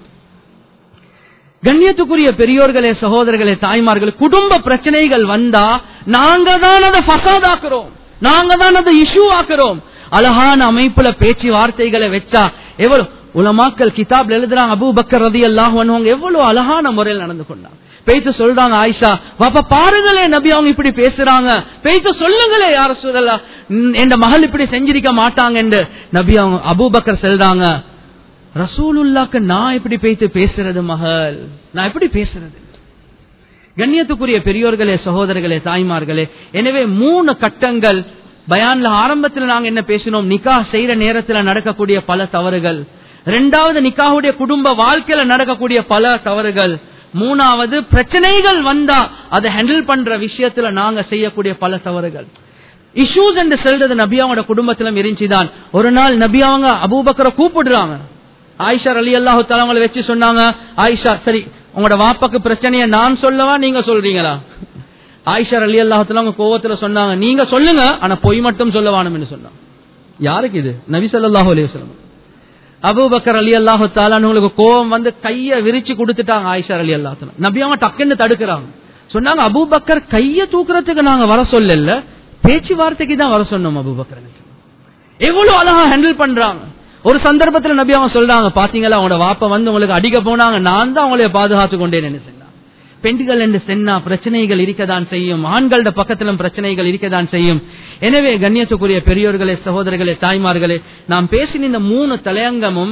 கண்ணியத்துக்குரிய பெரியோர்களே சகோதரர்களே தாய்மார்களே குடும்ப பிரச்சனைகள் வந்தா நாங்க தான் அதை ஃபசாதாக்குறோம் நாங்க தான் அதை இஷ்யூ ஆக்குறோம் அழகான அமைப்புல பேச்சு வார்த்தைகளை வச்சா எவ்வளவு உலமாக்கல் கிதாப்ல எழுதுறாங்க அபு பக்கர் ரதி அல்லாஹ் எவ்வளவு அழகான முறையில் நடந்து கொண்டாங்க பேய்த்து சொல்றாங்க ஆயிஷா பாப்பா பாருங்களே நபி அவங்க இப்படி பேசுறாங்க பேய்த்து சொல்லுங்களே யார சொல்லலாம் என் மகள் இப்படி செஞ்சிருக்க மாட்டாங்க என்று நபி அவங்க அபூபக்கர் செல்றாங்க ரசூலுல்லாக்கு நான் எப்படி பேய்த்து பேசுறது மகள் நான் எப்படி பேசுறது கண்ணியத்துக்குரிய பெரியோர்களே சகோதரர்களே தாய்மார்களே எனவே மூணு கட்டங்கள் பயான்ல ஆரம்பத்தில் நாங்க என்ன பேசினோம் நிக்கா செய்யற நேரத்தில் நடக்கக்கூடிய பல தவறுகள் ரெண்டாவது நிக்காவுடைய குடும்ப வாழ்க்கையில நடக்கக்கூடிய பல தவறுகள் மூணாவது பிரச்சனைகள் வந்தா அதை ஹேண்டில் பண்ற விஷயத்துல நாங்க செய்யக்கூடிய பல தவறுகள் இஷ்யூஸ் என்று சொல்றது நபியாவோட குடும்பத்திலும் இருந்துச்சுதான் ஒரு நாள் நபியாவங்க அபூபக்கரை கூப்பிடுறாங்க ஆயிஷா அலி அல்லாஹு அவங்களை வச்சு சொன்னாங்க ஆயிஷா சரி உங்களோட வாப்பாக்கு பிரச்சனைய நான் சொல்லவா நீங்க சொல்றீங்களா ஆயிஷா அலி அல்லாஹத்துல கோவத்துல சொன்னாங்க நீங்க சொல்லுங்க ஆனா பொய் மட்டும் சொல்ல வேணும்னு சொன்னாங்க யாருக்கு இது நபி சொல்லாஹு அலி வசலம் அபுபக்கர் அலி அல்லாஹு தாலானுங்களுக்கு கோவம் வந்து கைய விரிச்சு கொடுத்துட்டாங்க ஆயிஷா அலி அல்லாஹ் நபி அவங்க டக்குன்னு தடுக்கிறாங்க சொன்னாங்க அபுபக்கர் கைய தூக்குறதுக்கு நாங்க வர சொல்லல பேச்சுவார்த்தைக்கு தான் வர சொன்னோம் அபுபக்கர் எவ்வளவு அழகா ஹேண்டில் பண்றாங்க ஒரு சந்தர்ப்பத்துல நபி அவங்க சொல்றாங்க பாத்தீங்களா அவங்களோட வாப்ப வந்து உங்களுக்கு அடிக்க போனாங்க நான் தான் அவங்கள பாதுகாத்து கொண்டேன் சொன்னாங்க பெண்கள் என்று சென்னா பிரச்சனைகள் இருக்கதான் செய்யும் ஆண்களோட பக்கத்திலும் பிரச்சனைகள் இருக்கதான் செய்யும் எனவே கண்ணியத்துக்குரிய பெரியோர்களே சகோதரர்களே தாய்மார்களே நாம் பேசின இந்த மூணு தலையங்கமும்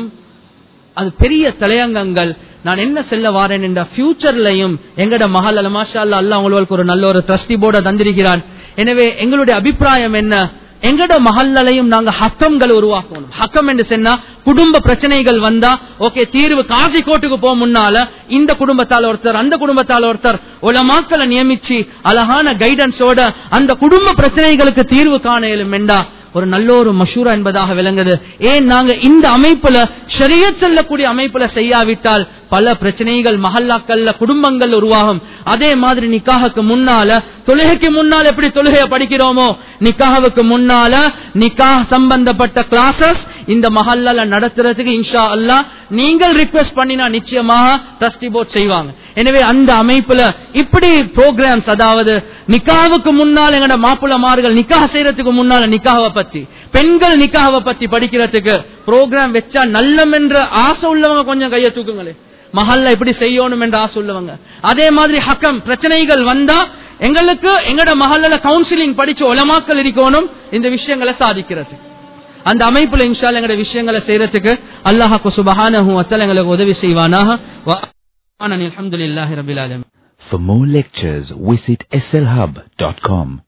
அது பெரிய தலையங்கங்கள் நான் என்ன செல்ல வாரேன் என்ற ஃபியூச்சர்லையும் எங்கட மகள் அல்ல மாஷா அல்லா அல்ல உங்களுக்கு ஒரு நல்ல ஒரு ட்ரஸ்டி போர்டை தந்திருக்கிறான் எனவே எங்களுடைய அபிப்பிராயம் என்ன எங்கட மகள்லையும் நாங்க ஹக்கம்கள் உருவாக்கணும் ஹக்கம் என்று சொன்னா குடும்ப பிரச்சனைகள் வந்தா ஓகே தீர்வு காசி கோட்டுக்கு போக முன்னால இந்த குடும்பத்தால் ஒருத்தர் அந்த குடும்பத்தால் ஒருத்தர் உலமாக்களை நியமிச்சு அழகான கைடன்ஸோட அந்த குடும்ப பிரச்சனைகளுக்கு தீர்வு காண இயலும் என்றா ஒரு நல்ல ஒரு மஷூரா என்பதாக விளங்குது ஏன் நாங்க இந்த அமைப்புல ஷரிய செல்லக்கூடிய அமைப்புல செய்யாவிட்டால் பல பிரச்சனைகள் மஹல்லாக்கள்ல குடும்பங்கள் உருவாகும் அதே மாதிரி நிக்காஹுக்கு முன்னால தொழுகைக்கு முன்னால் எப்படி தொழுகைய படிக்கிறோமோ நிக்காஹுக்கு முன்னால நிக்காஹ் சம்பந்தப்பட்ட கிளாஸஸ் இந்த மஹல்லால நடத்துறதுக்கு இன்ஷா அல்லா நீங்கள் ரிக்வெஸ்ட் பண்ணினா நிச்சயமாக ட்ரஸ்டி போர்ட் செய்வாங்க எனவே அந்த அமைப்புல இப்படி ப்ரோக்ராம்ஸ் அதாவது நிக்காவுக்கு முன்னால் எங்கட மாப்பிள்ளமார்கள் நிக்காக செய்யறதுக்கு முன்னால நிக்காவை பத்தி பெண்கள் நிக்காவை பத்தி படிக்கிறதுக்கு ப்ரோக்ராம் வச்சா நல்லம் என்ற ஆசை உள்ளவங்க கொஞ்சம் கையை தூக்குங்களே மஹல்ல இப்படி செய்யணும் என்ற ஆசை உள்ளவங்க அதே மாதிரி ஹக்கம் பிரச்சனைகள் வந்தா எங்களுக்கு எங்கட மஹல்ல கவுன்சிலிங் படிச்சு உலமாக்கல் இருக்கணும் இந்த விஷயங்களை சாதிக்கிறது அந்த அமைப்புல இன்ஷால் எங்கட விஷயங்களை செய்யறதுக்கு அல்லாஹாக்கு சுபஹானஹு வத்தல் எங்களுக்கு உதவி செய்வானாக அல்ஹம்துலில்லாஹி ரபில் ஆலமீன் For more lectures, visit slhub.com.